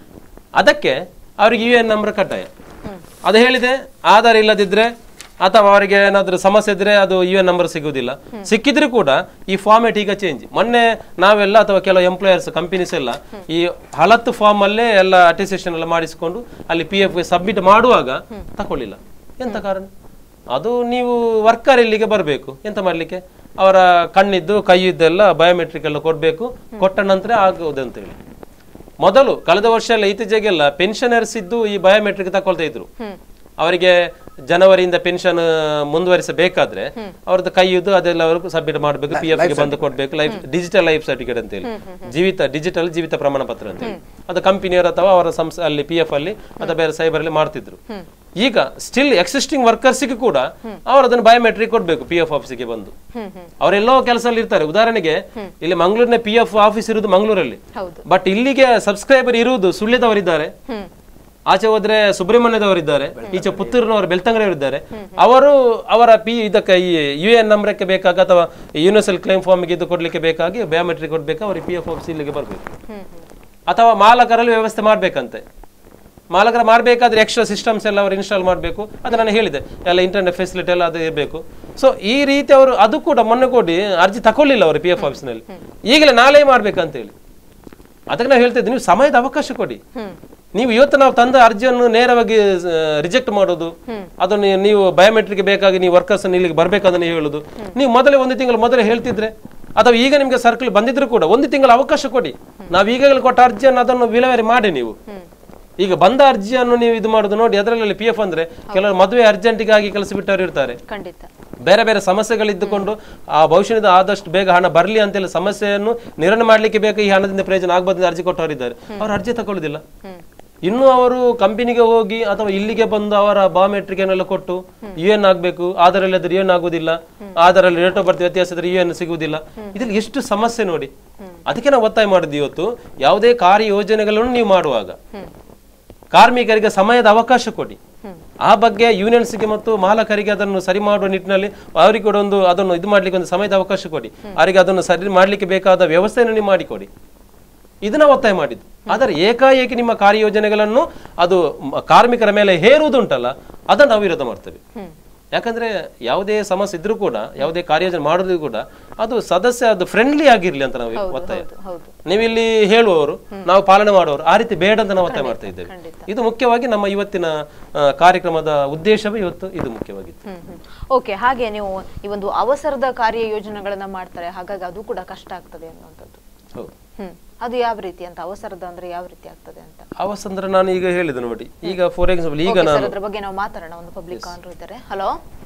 ಅದಕ್ಕೆ ಅವರಿಗೆ ಯು ಎನ್ ನಂಬರ್ ಕಡ್ಡಾಯ ಅದು ಹೇಳಿದೆ ಆಧಾರ ಇಲ್ಲದಿದ್ರೆ ಅಥವಾ ಅವರಿಗೆ ಏನಾದ್ರೂ ಸಮಸ್ಯೆ ಇದ್ರೆ ಅದು ಯು ಎನ್ ನಂಬರ್ ಸಿಗುವುದಿಲ್ಲ ಸಿಕ್ಕಿದ್ರೆ ಕೂಡ ಈ ಫಾರ್ಮೆಟ್ ಈಗ ಚೇಂಜ್ ಮೊನ್ನೆ ನಾವೆಲ್ಲ ಅಥವಾ ಕೆಲವು ಎಂಪ್ಲಾಯರ್ಸ್ ಕಂಪನೀಸ್ ಎಲ್ಲ ಈ ಹಳತ್ತು ಫಾರ್ಮ್ ಅಲ್ಲೇ ಎಲ್ಲ ಅಟೆಸ್ಟೇಷನ್ ಎಲ್ಲ ಮಾಡಿಸಿಕೊಂಡು ಅಲ್ಲಿ ಪಿ ಎಫ್ ಸಬ್ಮಿಟ್ ಮಾಡುವಾಗ ತಕೊಳ್ಳಿಲ್ಲ ಎಂತ ಕಾರಣ ಅದು ನೀವು ವರ್ಕರ್ ಇಲ್ಲಿಗೆ ಬರಬೇಕು ಎಂತ ಮಾಡ್ಲಿಕ್ಕೆ ಅವರ ಕಣ್ಣಿದ್ದು ಕೈಯಿದ್ದೆಲ್ಲ ಬಯೋಮೆಟ್ರಿಕ್ ಎಲ್ಲ ಕೊಡ್ಬೇಕು ಕೊಟ್ಟ ನಂತರ ಆಗುವುದು ಅಂತ ಹೇಳಿ ಮೊದಲು ಕಳೆದ ವರ್ಷ ಎಲ್ಲ ಇತ್ತೀಚೆಗೆಲ್ಲ ಪೆನ್ಷನರ್ಸ್ ಇದ್ದು ಈ ಬಯೋಮೆಟ್ರಿಕ್ ತಕೊಳ್ತಾ ಇದ್ರು ಅವರಿಗೆ ಜನವರಿಯಿಂದ ಪೆನ್ಷನ್ ಮುಂದುವರಿಸಬೇಕಾದ್ರೆ ಅವ್ರದ್ದು ಕೈಯುದು ಅದೆಲ್ಲ ಅವರು ಸಬ್ಮಿಟ್ ಮಾಡಬೇಕು ಪಿ ಎಫ್ ಗೆ ಬಂದು ಕೊಡ್ಬೇಕು ಲೈಫ್ ಡಿಜಿಟಲ್ ಲೈಫ್ ಸರ್ಟಿಫಿಕೇಟ್ ಅಂತ ಹೇಳಿ ಜೀವಿತ ಡಿಜಿಟಲ್ ಜೀವಿತ ಪ್ರಮಾಣ ಪತ್ರ ಅಂತ ಹೇಳಿ ಅದು ಕಂಪನಿಯವರು ಅಥವಾ ಅವರ ಸಂಸ್ಥೆ ಅಲ್ಲಿ ಪಿ ಎಫ್ ಅಲ್ಲಿ ಅಥವಾ ಬೇರೆ ಸೈಬರ್ ಅಲ್ಲಿ ಮಾಡ್ತಿದ್ರು ಈಗ ಸ್ಟಿಲ್ ಎಕ್ಸಿಸ್ಟಿಂಗ್ ವರ್ಕರ್ಸ್ಗೆ ಕೂಡ ಅವರು ಅದನ್ನು ಬಯೋಮೆಟ್ರಿಕ್ ಕೊಡ್ಬೇಕು ಪಿ ಎಫ್ ಆಫೀಸಿಗೆ ಬಂದು ಅವರೆಲ್ಲೋ ಕೆಲಸದಲ್ಲಿ ಇರ್ತಾರೆ ಉದಾಹರಣೆಗೆ ಇಲ್ಲಿ ಮಂಗಳೂರಿನ ಪಿ ಎಫ್ ಆಫೀಸ್ ಇರುವುದು ಮಂಗಳೂರಲ್ಲಿ ಹೌದು ಬಟ್ ಇಲ್ಲಿಗೆ ಸಬ್ಸ್ಕ್ರೈಬರ್ ಇರುವುದು ಸುಳ್ಯದವರಿದ್ದಾರೆ ಆಚೆ ಹೋದ್ರೆ ಸುಬ್ರಹ್ಮಣ್ಯದವರಿದ್ದಾರೆ ಈಚೆ ಪುತ್ತೂರಿನವರು ಬೆಳ್ತಂಗಡಿಯವರಿದ್ದಾರೆ ಅವರು ಅವರ ಪಿ ಇದಕ್ಕೆ ಈ ಯು ಎನ್ ನಂಬರಕ್ಕೆ ಬೇಕಾಗ ಅಥವಾ ಯೂನಿವರ್ಸಲ್ ಕ್ಲೈಮ್ ಫಾರ್ಮ್ಗೆ ಇದು ಕೊಡ್ಲಿಕ್ಕೆ ಬೇಕಾಗಿ ಬಯೋಮೆಟ್ರಿಕ್ ಕೊಡ್ಬೇಕು ಅವ್ರಿಗೆ ಪಿ ಎಫ್ ಆಫೀಸ್ ಇಲ್ಲಿಗೆ ಬರಬೇಕು ಅಥವಾ ಮಾಲಕರಲ್ಲಿ ವ್ಯವಸ್ಥೆ ಮಾಡ್ಬೇಕಂತೆ ಮಾಲಕರ ಮಾಡಬೇಕಾದ್ರೆ ಎಕ್ಸ್ಟ್ರಾ ಸಿಸ್ಟಮ್ಸ್ ಎಲ್ಲ ಅವರು ಇನ್ಸ್ಟಾಲ್ ಮಾಡಬೇಕು ಅದು ನಾನು ಹೇಳಿದೆ ಎಲ್ಲ ಇಂಟರ್ನೆಟ್ ಫೆಸಿಲಿಟಿ ಎಲ್ಲ ಅದು ಇರಬೇಕು ಸೊ ಈ ರೀತಿ ಅವರು ಅದು ಕೂಡ ಮೊನ್ನೆ ಕೊಡಿ ಅರ್ಜಿ ತಕೊಳ್ಳಿಲ್ಲ ಅವರು ಪಿ ಎಫ್ ಆಫೀಸ್ನಲ್ಲಿ ಈಗಲೇ ನಾಳೆ ಮಾಡ್ಬೇಕಂತ ಹೇಳಿ ಅದಕ್ಕೆ ನಾವು ಹೇಳ್ತಿದ್ದೆ ನೀವು ಸಮಯದ ಅವಕಾಶ ಕೊಡಿ ನೀವು ಇವತ್ತು ನಾವು ತಂದ ಅರ್ಜಿಯನ್ನು ನೇರವಾಗಿ ರಿಜೆಕ್ಟ್ ಮಾಡೋದು ಅದನ್ನು ನೀವು ಬಯೋಮೆಟ್ರಿಕ್ ಬೇಕಾಗಿ ನೀವು ವರ್ಕರ್ಸ್ ಇಲ್ಲಿಗೆ ಬರ್ಬೇಕಂತ ನೀವು ಹೇಳುದು ನೀವು ಮೊದಲೇ ಒಂದು ತಿಂಗಳು ಮೊದಲೇ ಹೇಳ್ತಿದ್ರೆ ಅಥವಾ ಈಗ ನಿಮ್ಗೆ ಸರ್ಕಲ್ ಬಂದಿದ್ರು ಕೂಡ ಒಂದು ತಿಂಗಳ ಅವಕಾಶ ಕೊಡಿ ನಾವು ಈಗಾಗಲೇ ಕೊಟ್ಟ ಅರ್ಜಿಯನ್ನು ಅದನ್ನು ವಿಲೇವಾರಿ ಮಾಡಿ ನೀವು ಈಗ ಬಂದ ಅರ್ಜಿಯನ್ನು ನೀವು ಇದು ಮಾಡುದು ನೋಡಿ ಅದರಲ್ಲಿ ಪಿ ಎಫ್ ಅಂದ್ರೆ ಕೆಲವರು ಮದುವೆ ಅರ್ಜೆಂಟಿಗಾಗಿ ಕೆಲಸ ಬಿಟ್ಟವರು ಇರ್ತಾರೆ ಖಂಡಿತ ಬೇರೆ ಬೇರೆ ಸಮಸ್ಯೆಗಳಿದ್ದುಕೊಂಡು ಆ ಭವಿಷ್ಯದ ಆದಷ್ಟು ಬೇಗ ಹಣ ಬರಲಿ ಅಂತೇಳಿ ಸಮಸ್ಯೆಯನ್ನು ನಿರ್ವಹಣೆ ಮಾಡ್ಲಿಕ್ಕೆ ಬೇಕು ಈ ಹಣದಿಂದ ಪ್ರಯೋಜನ ಆಗ್ಬೋದು ಅರ್ಜಿ ಕೊಟ್ಟವರಿದ್ದಾರೆ ಅವರು ಅರ್ಜಿ ತಗೊಳ್ಳುದಿಲ್ಲ ಇನ್ನು ಅವರು ಕಂಪನಿಗೆ ಹೋಗಿ ಅಥವಾ ಇಲ್ಲಿಗೆ ಬಂದು ಅವರ ಬಾಯೋಮೆಟ್ರಿಕ್ ಏನೆಲ್ಲ ಕೊಟ್ಟು ಯು ಎನ್ ಆಗ್ಬೇಕು ಆಧಾರ್ ಇಲ್ಲದ್ರೆ ಯು ಎನ್ ಆಗುದಿಲ್ಲ ಆಧಾರ್ ಅಲ್ಲಿ ರೇಟ್ ಆಫ್ ಬರ್ತ್ ವ್ಯತ್ಯಾಸ ಇದ್ರೆ ಯು ಎನ್ ಸಿಗುವುದಿಲ್ಲ ಇದ್ರಲ್ಲಿ ಎಷ್ಟು ಸಮಸ್ಯೆ ನೋಡಿ ಅದಕ್ಕೆ ನಾವು ಒತ್ತಾಯ ಮಾಡಿದ್ವಿ ಇವತ್ತು ಯಾವುದೇ ಕಾರ್ಯ ಯೋಜನೆಗಳನ್ನು ನೀವು ಮಾಡುವಾಗ ಕಾರ್ಮಿಕರಿಗೆ ಸಮಯದ ಅವಕಾಶ ಕೊಡಿ ಆ ಬಗ್ಗೆ ಯೂನಿಯನ್ಸ್ಗೆ ಮತ್ತು ಮಾಲಕರಿಗೆ ಅದನ್ನು ಸರಿ ಮಾಡುವ ನಿಟ್ಟಿನಲ್ಲಿ ಅವರಿಗೆ ಕೂಡ ಒಂದು ಅದನ್ನು ಇದು ಮಾಡ್ಲಿಕ್ಕೆ ಒಂದು ಸಮಯದ ಅವಕಾಶ ಕೊಡಿ ಅವರಿಗೆ ಅದನ್ನು ಸರಿ ಮಾಡ್ಲಿಕ್ಕೆ ಬೇಕಾದ ವ್ಯವಸ್ಥೆಯನ್ನು ನೀವು ಮಾಡಿಕೊಡಿ ಇದನ್ನ ಒತ್ತಾಯ ಮಾಡಿದ್ದು ಆದರೆ ಏಕಾಏಕಿ ನಿಮ್ಮ ಕಾರ್ಯಯೋಜನೆಗಳನ್ನು ಅದು ಮ- ಕಾರ್ಮಿಕರ ಮೇಲೆ ಹೇರುವುದುಂಟಲ್ಲ ಅದನ್ನು ನಾವು ವಿರೋಧ ಮಾಡ್ತೇವೆ ಯಾಕಂದ್ರೆ ಯಾವುದೇ ಸಮಸ್ಯೆ ಇದ್ರೂ ಕೂಡ ಯಾವುದೇ ಕಾರ್ಯಯೋಜನೆ ಮಾಡೋದು ಕೂಡ ಅದು ಸದಸ್ಯ ಅದು ಫ್ರೆಂಡ್ಲಿ ಆಗಿರ್ಲಿ ಅಂತ ನಾವು ಒತ್ತಾಯ ಹೌದು ಹೌದು ನೀವು ಇಲ್ಲಿ ಹೇಳುವವರು ನಾವು ಪಾಲನೆ ಮಾಡುವವರು ಆ ರೀತಿ ಬೇಡ ಅಂತ ನಾವು ಒತ್ತಾಯ ಮಾಡ್ತಾ ಇದ್ದೇವೆ ಖಂಡಿತ. ಇದು ಮುಖ್ಯವಾಗಿ ನಮ್ಮ ಇವತ್ತಿನ ಆ, ಕಾರ್ಯಕ್ರಮದ ಉದ್ದೇಶವೇ ಇವತ್ತು ಇದು ಮುಖ್ಯವಾಗಿತ್ತು ಹ್ಮ್ ಹ್ಮ್ ಓಕೆ ಹಾಗೆ ನೀವು ಈ ಒಂದು ಅವಸರದ ಕಾರ್ಯ ಯೋಜನೆಗಳನ್ನ ಮಾಡ್ತಾರೆ ಹಾಗಾಗಿ ಅದು ಕೂಡ ಕಷ್ಟ ಆಗ್ತದೆ ಅನ್ನುವಂಥದ್ದು ಹೌದು ಹ್ಮ್ ಅದು ಯಾವ ರೀತಿ ಅಂತ ಅವಸರದ ಅಂದ್ರೆ ಯಾವ ರೀತಿ ಆಗ್ತದೆ ಅಂತ ಅವಸಂದ್ರೆ ನಾನು ಈಗ ಹೇಳಿದೆ ನೋಡಿ ಈಗ ಫಾರ್ ಎಕ್ಸಾಂಪಲ್ ಈಗ Okay, sir, ನಾನು ಅದ್ರ ಬಗ್ಗೆ ನಾವು ಮಾತಾಡೋಣ ಒಂದು ಪಬ್ಲಿಕ್ ಕಾನರ್ ಇದ್ದಾರೆ ಹಲೋ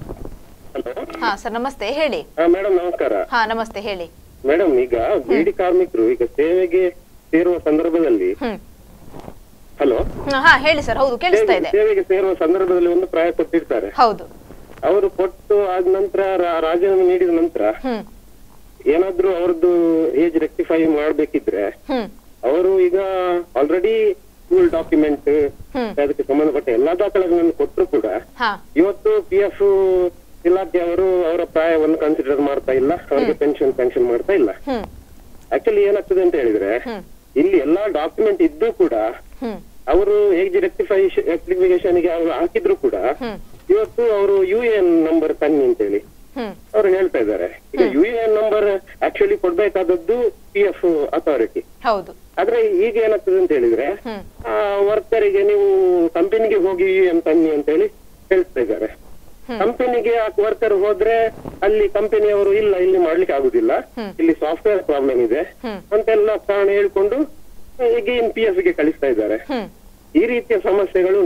ಹಾ ಸರ್ ನಮಸ್ತೆ ಹೇಳಿ ಮೇಡಮ್ ನಮಸ್ಕಾರ ಹಾ ನಮಸ್ತೆ ಹೇಳಿ ಮೇಡಮ್ ಈಗ ಬೀಡಿ ಕಾರ್ಮಿಕರು ಈಗ ಸೇವೆಗೆ ಸೇರುವ ಸಂದರ್ಭದಲ್ಲಿ ಹ್ಮ್ ಹಲೋ ಹಾ, ಹಾ ಹೇಳಿ ಸರ್ ಹೌದು ಕೇಳಿಸ್ತಾ ಇದೆ ಸೇವೆಗೆ ಸೇರುವ ಸಂದರ್ಭದಲ್ಲಿ ಒಂದು ಪ್ರಾಯ ಕೊಟ್ಟಿರ್ತಾರೆ ಹೌದು ಅವರು ಕೊಟ್ಟು ಆದ ನಂತರ ರಾ- ರಾಜೀನಾಮೆ ನೀಡಿದ ನಂತರ ಹ್ಮ್ ಏನಾದ್ರೂ ಅವ್ರದ್ದು ಏಜ್ ರೆಕ್ಟಿಫೈ ಮಾಡ್ಬೇಕಿದ್ರೆ ಹ್ಮ್ ಅವರು ಈಗ ಆಲ್ರೆಡಿ ಸ್ಕೂಲ್ ಡಾಕ್ಯುಮೆಂಟ್ ಹ್ಮ್. ಅದಕ್ಕೆ ಸಂಬಂಧಪಟ್ಟ ಎಲ್ಲಾ ದಾಖಲೆಗಳನ್ನು ಕೊಟ್ಟರು ಕೂಡ ಹಾ ಇವತ್ತು ಪಿ ಎಫ್ ಇಲಾಖೆ ಅವರು ಅವರ ಪ್ರಾಯವನ್ನು ಕನ್ಸಿಡರ್ ಮಾಡ್ತಾ ಇಲ್ಲ ಅವರಿಗೆ ಪೆನ್ಷನ್ ಪೆನ್ಷನ್ ಮಾಡ್ತಾ ಇಲ್ಲ ಹ್ಮ್ ಆಕ್ಚುಲಿ ಏನಾಗ್ತದೆ ಅಂತ ಹೇಳಿದ್ರೆ ಹ್ಮ್. ಇಲ್ಲಿ ಎಲ್ಲಾ ಡಾಕ್ಯುಮೆಂಟ್ ಇದ್ದು ಕೂಡ ಹ್ಮ್ ಅವರು ಏಜ್ ರೆಕ್ಟಿಫೈ ರೆಕ್ಟಿಫಿಕೇಶನ್ ಗೆ ಅವರು ಹಾಕಿದ್ರು ಕೂಡ ಹ್ಮ್. ಇವತ್ತು ಅವರು ಯು ಎನ್ ನಂಬರ್ ತನ್ನಿ ಅಂತೇಳಿ ಹ್ಮ್ ಅವರು ಹೇಳ್ತಾ ಇದ್ದಾರೆ ಈಗ ಯು ಎನ್ ನಂಬರ್ ಆಕ್ಚುಲಿ ಕೊಡ್ಬೇಕಾದದ್ದು ಪಿ ಎಫ್ ಅಥಾರಿಟಿ ಹೌದು ಆದ್ರೆ ಈಗ ಏನಾಗ್ತದೆ ಅಂತ ಹೇಳಿದ್ರೆ ಹ್ಮ್. ಆ ವರ್ಕರಿಗೆ ನೀವು ಕಂಪನಿಗೆ ಹೋಗಿ ಯು ಎನ್ ತನ್ನಿ ಅಂತ ಹೇಳಿ ಹೇಳ್ತಾ ಇದ್ದಾರೆ ಕಂಪನಿಗೆ ವರ್ಕರ್ ಹೋದ್ರೆ ಅಲ್ಲಿ ಕಂಪನಿಯವರು ಇಲ್ಲ ಇಲ್ಲಿ ಮಾಡ್ಲಿಕ್ಕೆ ಆಗುದಿಲ್ಲ ಇಲ್ಲಿ ಸಾಫ್ಟ್ವೇರ್ ಪ್ರಾಬ್ಲಮ್ ಇದೆ ಅಂತೆಲ್ಲ ಕಾರಣ ಹೇಳ್ಕೊಂಡು ಈಗ ಇನ್ ಪಿ ಎಫ್ ಗೆ ಕಳಿಸ್ತಾ ಇದ್ದಾರೆ ಹ್ಮ್ ಈ ರೀತಿಯ ಸಮಸ್ಯೆಗಳು ಉಂಟು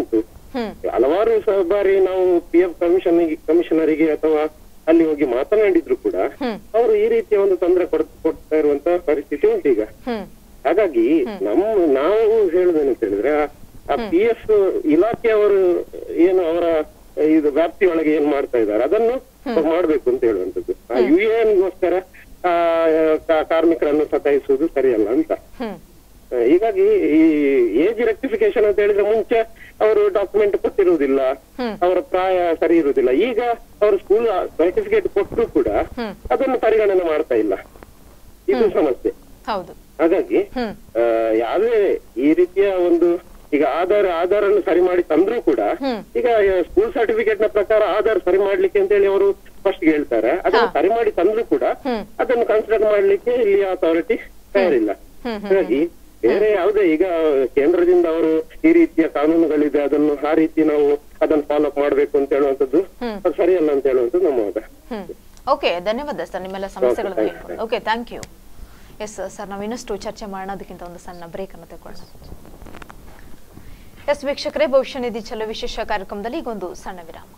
ಹಲವಾರು ಸ- ಬಾರಿ ನಾವು ಪಿ ಎಫ್ ಕಮಿಷನ್ ಕಮಿಷನರಿಗೆ ಅಥವಾ ಅಲ್ಲಿ ಹೋಗಿ ಮಾತನಾಡಿದ್ರು ಕೂಡ ಅವರು ಈ ರೀತಿಯ ಒಂದು ತೊಂದರೆ ಕೊಡ್- ಕೊಡ್ತಾ ಇರುವಂತ ಪರಿಸ್ಥಿತಿ ಉಂಟು ಈಗ ಹ್ಮ್ ಹಾಗಾಗಿ ನಮ್ಮ ನಾವು ಹೇಳುದೇನಂತ ಹೇಳಿದ್ರೆ ಆ- ಆ ಪಿ ಎಫ್ ಇಲಾಖೆಯವರು ಏನು ಅವರ ಇದು ವ್ಯಾಪ್ತಿಯೊಳಗೆ ಏನ್ ಮಾಡ್ತಾ ಇದ್ದಾರೆ ಅದನ್ನು ಮಾಡ್ಬೇಕು ಅಂತ ಹೇಳುವಂತದ್ದು ಆ ಯು ಎನ್ಗೋಸ್ಕರ ಕಾರ್ಮಿಕರನ್ನು ಸತಾಯಿಸುವುದು ಸರಿಯಲ್ಲ ಅಂತ ಹ್ಮ್ ಆ, ಹೀಗಾಗಿ ಈ ಏಜ್ ರೆಕ್ಟಿಫಿಕೇಶನ್ ಅಂತ ಹೇಳಿದ್ರೆ ಮುಂಚೆ ಅವರು ಡಾಕ್ಯುಮೆಂಟ್ ಕೊಟ್ಟಿರುವುದಿಲ್ಲ ಅವರ ಪ್ರಾಯ ಸರಿ ಇರುವುದಿಲ್ಲ ಈಗ ಅವರು ಸ್ಕೂಲ್ ಸರ್ಟಿಫಿಕೇಟ್ ಕೊಟ್ಟರು ಕೂಡ ಅದನ್ನು ಪರಿಗಣನೆ ಮಾಡ್ತಾ ಇಲ್ಲ ಇದು ಸಮಸ್ಯೆ ಹೌದು ಹಾಗಾಗಿ ಹ್ಮ್. ಆ, ಯಾವುದೇ ಈ ರೀತಿಯ ಒಂದು ಈಗ ಆಧಾರ್ ಆಧಾರ್ ಅನ್ನು ಸರಿ ಮಾಡಿ ತಂದ್ರೂ ಕೂಡ ಈಗ ಸ್ಕೂಲ್ ಸರ್ಟಿಫಿಕೇಟ್ ನ ಪ್ರಕಾರ ಆಧಾರ್ ಸರಿ ಮಾಡ್ಲಿಕ್ಕೆ ಅಂತ ಹೇಳಿ ಅವರು ಫಸ್ಟ್ ಹೇಳ್ತಾರೆ ಅದನ್ನು ಸರಿ ಮಾಡಿ ತಂದ್ರೂ ಕೂಡ ಅದನ್ನು ಕನ್ಸಿಡರ್ ಮಾಡ್ಲಿಕ್ಕೆ ಇಲ್ಲಿ ಅಥಾರಿಟಿ ತಯಾರಿಲ್ಲ ಹಾಗಾಗಿ ಬೇರೆ ಯಾವುದೇ ಈಗ ಕೇಂದ್ರದಿಂದ ಅವರು ಈ ರೀತಿಯ ಕಾನೂನುಗಳಿದೆ ಅದನ್ನು ಆ ರೀತಿ ನಾವು ಅದನ್ನು ಫಾಲೋ ಅಪ್ ಮಾಡ್ಬೇಕು ಅಂತ ಹೇಳುವಂತದ್ದು ಅದು ಸರಿಯಲ್ಲ ಅಂತ ಹೇಳುವಂತದ್ದು ನಮ್ಮ ವಾದ ಹ್ಮ್ ಓಕೆ ಧನ್ಯವಾದ ಸರ್ ನಿಮ್ಮೆಲ್ಲ ಸಮಸ್ಯೆಗಳನ್ನು thank you. ಹೇಳ್ಕೊಂಡು okay thank you yes sir ನಾವು ಇನ್ನಷ್ಟು ಚರ್ಚೆ ಮಾಡೋಣ ಅದಕ್ಕಿಂತ ಒಂದು ಸಣ್ಣ ಬ್ರೇಕ್ ಅನ್ನು ತಗೊಳ್ಳೋಣ ಎಸ್ ವೀಕ್ಷಕರೇ ಭವಿಷ್ಯ ನಿಧಿ ಚಲೋ ವಿಶೇಷ ಕಾರ್ಯಕ್ರಮದಲ್ಲಿ ಈಗ ಒಂದು ಸಣ್ಣ ವಿರಾಮ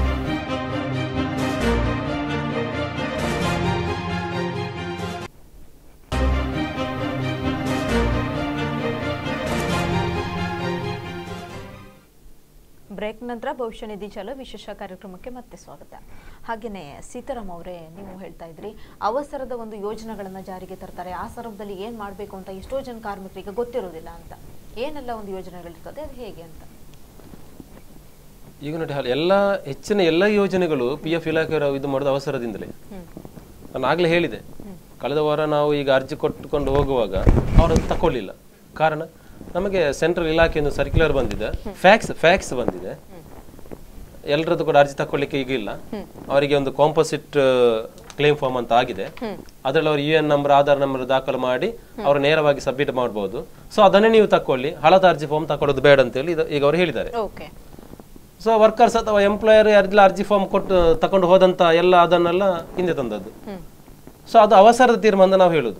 ಬ್ರೇಕ್ ನಂತರ ಭವಿಷ್ಯ ನಿಧಿ ಚಲೋ ವಿಶೇಷ ಕಾರ್ಯಕ್ರಮಕ್ಕೆ ಮತ್ತೆ ಸ್ವಾಗತ ಹಾಗೆಯೇ ಸೀತಾರಾಮ್ ಅವರೇ ನೀವು ಹೇಳ್ತಾ ಇದ್ರಿ ಅವಸರದ ಒಂದು ಯೋಜನೆಗಳನ್ನ ಜಾರಿಗೆ ತರ್ತಾರೆ ಆ ಸಂದರ್ಭದಲ್ಲಿ ಏನ್ ಮಾಡಬೇಕು ಅಂತ ಎಷ್ಟೋ ಜನ ಕಾರ್ಮಿಕರಿಗೆ ಗೊತ್ತಿರೋದಿಲ್ಲ ಅಂತ ಏನೆಲ್ಲ ಒಂದು ಯೋಜನೆಗಳಿರ್ತದೆ ಅದು ಹೇಗೆ ಅಂತ ಈಗ ನೋಡಿ ಹಲ- ಎಲ್ಲ ಹೆಚ್ಚಿನ ಎಲ್ಲ ಯೋಜನೆಗಳು ಪಿ ಎಫ್ ಇಲಾಖೆಯವರು ಇದು ಮಾಡೋದು ಅವಸರದಿಂದಲೇ ನಾನು ಆಗ್ಲೇ ಹೇಳಿದೆ ಕಳೆದ ವಾರ ನಾವು ಈಗ ಅರ್ಜಿ ಕೊಟ್ಟುಕೊಂಡು ಹೋಗುವಾಗ ಅವರು ಅದು ತಕೊಳ್ಳಿಲ್ಲ ಕಾರಣ ನಮಗೆ ಸೆಂಟ್ರಲ್ ಇಲಾಖೆಯಿಂದ ಸರ್ಕ್ಯುಲರ್ ಬಂದಿದೆ ಫ್ಯಾಕ್ಸ್ ಫ್ಯಾಕ್ಸ್ ಬಂದಿದೆ ಎಲ್ಲರದ್ದು ಕೂಡ ಅರ್ಜಿ ತಕೊಳ್ಳಿಕ್ಕೆ ಈಗ ಇಲ್ಲ ಅವರಿಗೆ ಒಂದು ಕಾಂಪೋಸಿಟ್ ಕ್ಲೇಮ್ ಫಾರ್ಮ್ ಅಂತ ಆಗಿದೆ ಅದರಲ್ಲಿ ಅವರು U N number Aadhaar number ದಾಖಲು ಮಾಡಿ ಅವರು ನೇರವಾಗಿ ಸಬ್ಮಿಟ್ ಮಾಡಬಹುದು ಸೊ ಅದನ್ನೇ ನೀವು ತಕೊಳ್ಳಿ ಹಳದ ಅರ್ಜಿ ಫಾರ್ಮ್ ತಕೊಳ್ಳೋದು ಬೇಡ ಅಂತೇಳಿ ಇದು- ಈಗ ಅವರು ಹೇಳಿದ್ದಾರೆ ಓಕೆ ಸೊ ವರ್ಕರ್ಸ್ ಅಥವಾ ಎಂಪ್ಲಾಯರ್ ಯಾರಿಲ್ಲ ಅರ್ಜಿ ಫಾರ್ಮ್ ಕೊಟ್ಟು ತಕೊಂಡು ಹೋದಂತ ಎಲ್ಲ ಅದನ್ನೆಲ್ಲ ಹಿಂದೆ ತಂದದ್ದು ಸೊ ಅದು ಅವಸರದ ತೀರ್ಮಾನ ಅಂತ ನಾವು ಹೇಳುದು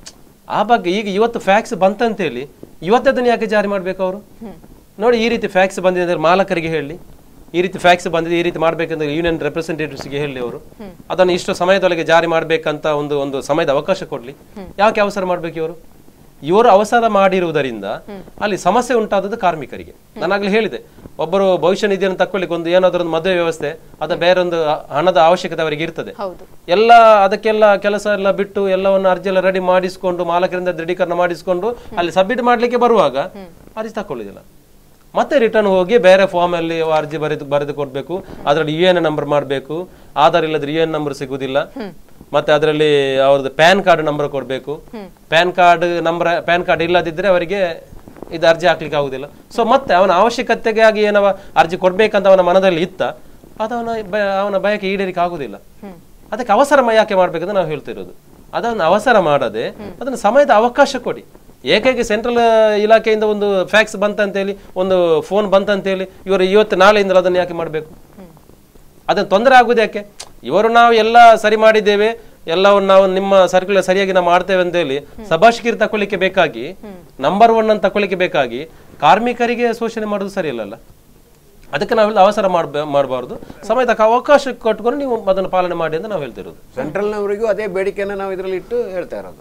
ಆ ಬಗ್ಗೆ ಈಗ ಇವತ್ತು ಫ್ಯಾಕ್ಸ್ ಬಂತಂತೇಳಿ ಇವತ್ತೇ ಅದನ್ನ ಯಾಕೆ ಜಾರಿ ಮಾಡ್ಬೇಕು ಅವರು ನೋಡಿ ಈ ರೀತಿ ಫ್ಯಾಕ್ಸ್ ಬಂದಿದೆ ಅಂದ್ರೆ ಮಾಲಕರಿಗೆ ಹೇಳಿ ಈ ರೀತಿ ಫ್ಯಾಕ್ಸ್ ಬಂದಿದೆ ಈ ರೀತಿ ಮಾಡ್ಬೇಕಂದ್ರೆ ಯೂನಿಯನ್ ರೆಪ್ರೆಸೆಂಟೇಟಿವ್ಸ್ಗೆ ಹೇಳಿ ಅವರು ಅದನ್ನು ಇಷ್ಟು ಸಮಯದೊಳಗೆ ಜಾರಿ ಮಾಡ್ಬೇಕಂತ ಒಂದು ಒಂದು ಸಮಯದ ಅವಕಾಶ ಕೊಡ್ಲಿ ಯಾಕೆ ಅವಸರ ಮಾಡ್ಬೇಕು ಇವರು ಇವರು ಅವಸರ ಮಾಡಿರುವುದರಿಂದ ಅಲ್ಲಿ ಸಮಸ್ಯೆ ಉಂಟಾದದ್ದು ಕಾರ್ಮಿಕರಿಗೆ ನಾನಾಗ್ಲೇ ಹೇಳಿದೆ ಒಬ್ಬರು ಭವಿಷ್ಯ ನಿಧಿಯನ್ನು ತಕೊಳ್ಳಿಕ್ಕೆ ಒಂದು ಏನಾದರೂ ಒಂದು ಮದುವೆ ವ್ಯವಸ್ಥೆ ಅದ ಬೇರೊಂದು ಹಣದ ಅವಶ್ಯಕತೆ ಅವರಿಗೆ ಇರ್ತದೆ ಹೌದು ಎಲ್ಲ ಅದಕ್ಕೆಲ್ಲ ಕೆಲಸ ಎಲ್ಲ ಬಿಟ್ಟು ಎಲ್ಲವನ್ನು ಅರ್ಜಿ ಎಲ್ಲ ರೆಡಿ ಮಾಡಿಸ್ಕೊಂಡು ಮಾಲಕರಿಂದ ದೃಢೀಕರಣ ಮಾಡಿಸ್ಕೊಂಡು ಅಲ್ಲಿ ಸಬ್ಮಿಟ್ ಮಾಡ್ಲಿಕ್ಕೆ ಬರುವಾಗ ಅರ್ಜಿ ತಕೊಳ್ಳುದಿಲ್ಲ ಮತ್ತೆ ರಿಟರ್ನ್ ಹೋಗಿ ಬೇರೆ ಫಾರ್ಮ್ ಅಲ್ಲಿ ಅರ್ಜಿ ಬರೆದು ಬರೆದು ಕೊಡ್ಬೇಕು ಅದರಲ್ಲಿ ಯು ಎನ್ ನಂಬರ್ ಮಾಡಬೇಕು ಆಧಾರ್ ಇಲ್ಲದ್ರೆ ಯು ಎನ್ ನಂಬರ್ ಸಿಗುದಿಲ್ಲ ಮತ್ತೆ ಅದರಲ್ಲಿ ಅವ್ರದ್ದು ಪ್ಯಾನ್ ಕಾರ್ಡ್ ನಂಬರ್ ಕೊಡ್ಬೇಕು PAN card number PAN card ಇಲ್ಲದಿದ್ರೆ ಅವರಿಗೆ ಇದು ಅರ್ಜಿ ಹಾಕ್ಲಿಕ್ಕೆ ಆಗುದಿಲ್ಲ ಸೊ ಮತ್ತೆ ಅವನ ಅವಶ್ಯಕತೆಗೆ ಆಗಿ ಏನವ ಅರ್ಜಿ ಕೊಡ್ಬೇಕಂತ ಅವನ ಮನದಲ್ಲಿ ಇತ್ತ ಅದು ಅವನ ಬ- ಅವನ ಬಯಕೆ ಈಡೇರಿಕೆ ಆಗುದಿಲ್ಲ ಅದಕ್ಕೆ ಅವಸರ ಮ- ಯಾಕೆ ಮಾಡ್ಬೇಕಂತ ನಾವು ಹೇಳ್ತಿರೋದು ಅದನ್ನು ಅವಸರ ಮಾಡದೆ ಅದನ್ನು ಸಮಯದ ಅವಕಾಶ ಕೊಡಿ ಏಕೈಕ ಸೆಂಟ್ರಲ್ ಇಲಾಖೆಯಿಂದ ಒಂದು ಫ್ಯಾಕ್ಸ್ ಬಂತಂತೇಳಿ ಒಂದು ಫೋನ್ ಬಂತಂತೇಳಿ ಇವರು ಇವತ್ತು ನಾಳೆಯಿಂದಲೂ ಅದನ್ನು ಯಾಕೆ ಮಾಡಬೇಕು ಅದನ್ನು ತೊಂದರೆ ಆಗುದು ಯಾಕೆ ಇವರು ನಾವು ಎಲ್ಲ ಸರಿ ಮಾಡಿದ್ದೇವೆ ಎಲ್ಲವನ್ನು ನಾವು ನಿಮ್ಮ ಸರ್ಕ್ಯುಲರ್ ಸರಿಯಾಗಿ ನಾವು ಮಾಡ್ತೇವೆ ಅಂತೇಳಿ ಸಭಾಷಿಕಿರ್ ತಕೊಳ್ಳಿಕ್ಕೆ ಬೇಕಾಗಿ ನಂಬರ್ ಒನ್ ಅನ್ನು ತಕೊಳ್ಳಿಕ್ಕೆ ಬೇಕಾಗಿ ಕಾರ್ಮಿಕರಿಗೆ ಶೋಷಣೆ ಮಾಡೋದು ಸರಿಯಲ್ಲಲ್ಲ ಅದಕ್ಕೆ ನಾವೆಲ್ಲ ಅವಸರ ಮಾಡ್ಬ ಮಾಡಬಾರ್ದು ಸಮಯದ ಅವಕಾಶ ಕೊಟ್ಕೊಂಡು ನೀವು ಅದನ್ನು ಪಾಲನೆ ಮಾಡಿ ಅಂತ ನಾವು ಹೇಳ್ತಿರೋದು ಸೆಂಟ್ರಲ್ನವರಿಗೂ ಅದೇ ಬೇಡಿಕೆಯನ್ನು ನಾವು ಇದರಲ್ಲಿ ಇಟ್ಟು ಹೇಳ್ತಾ ಇರೋದು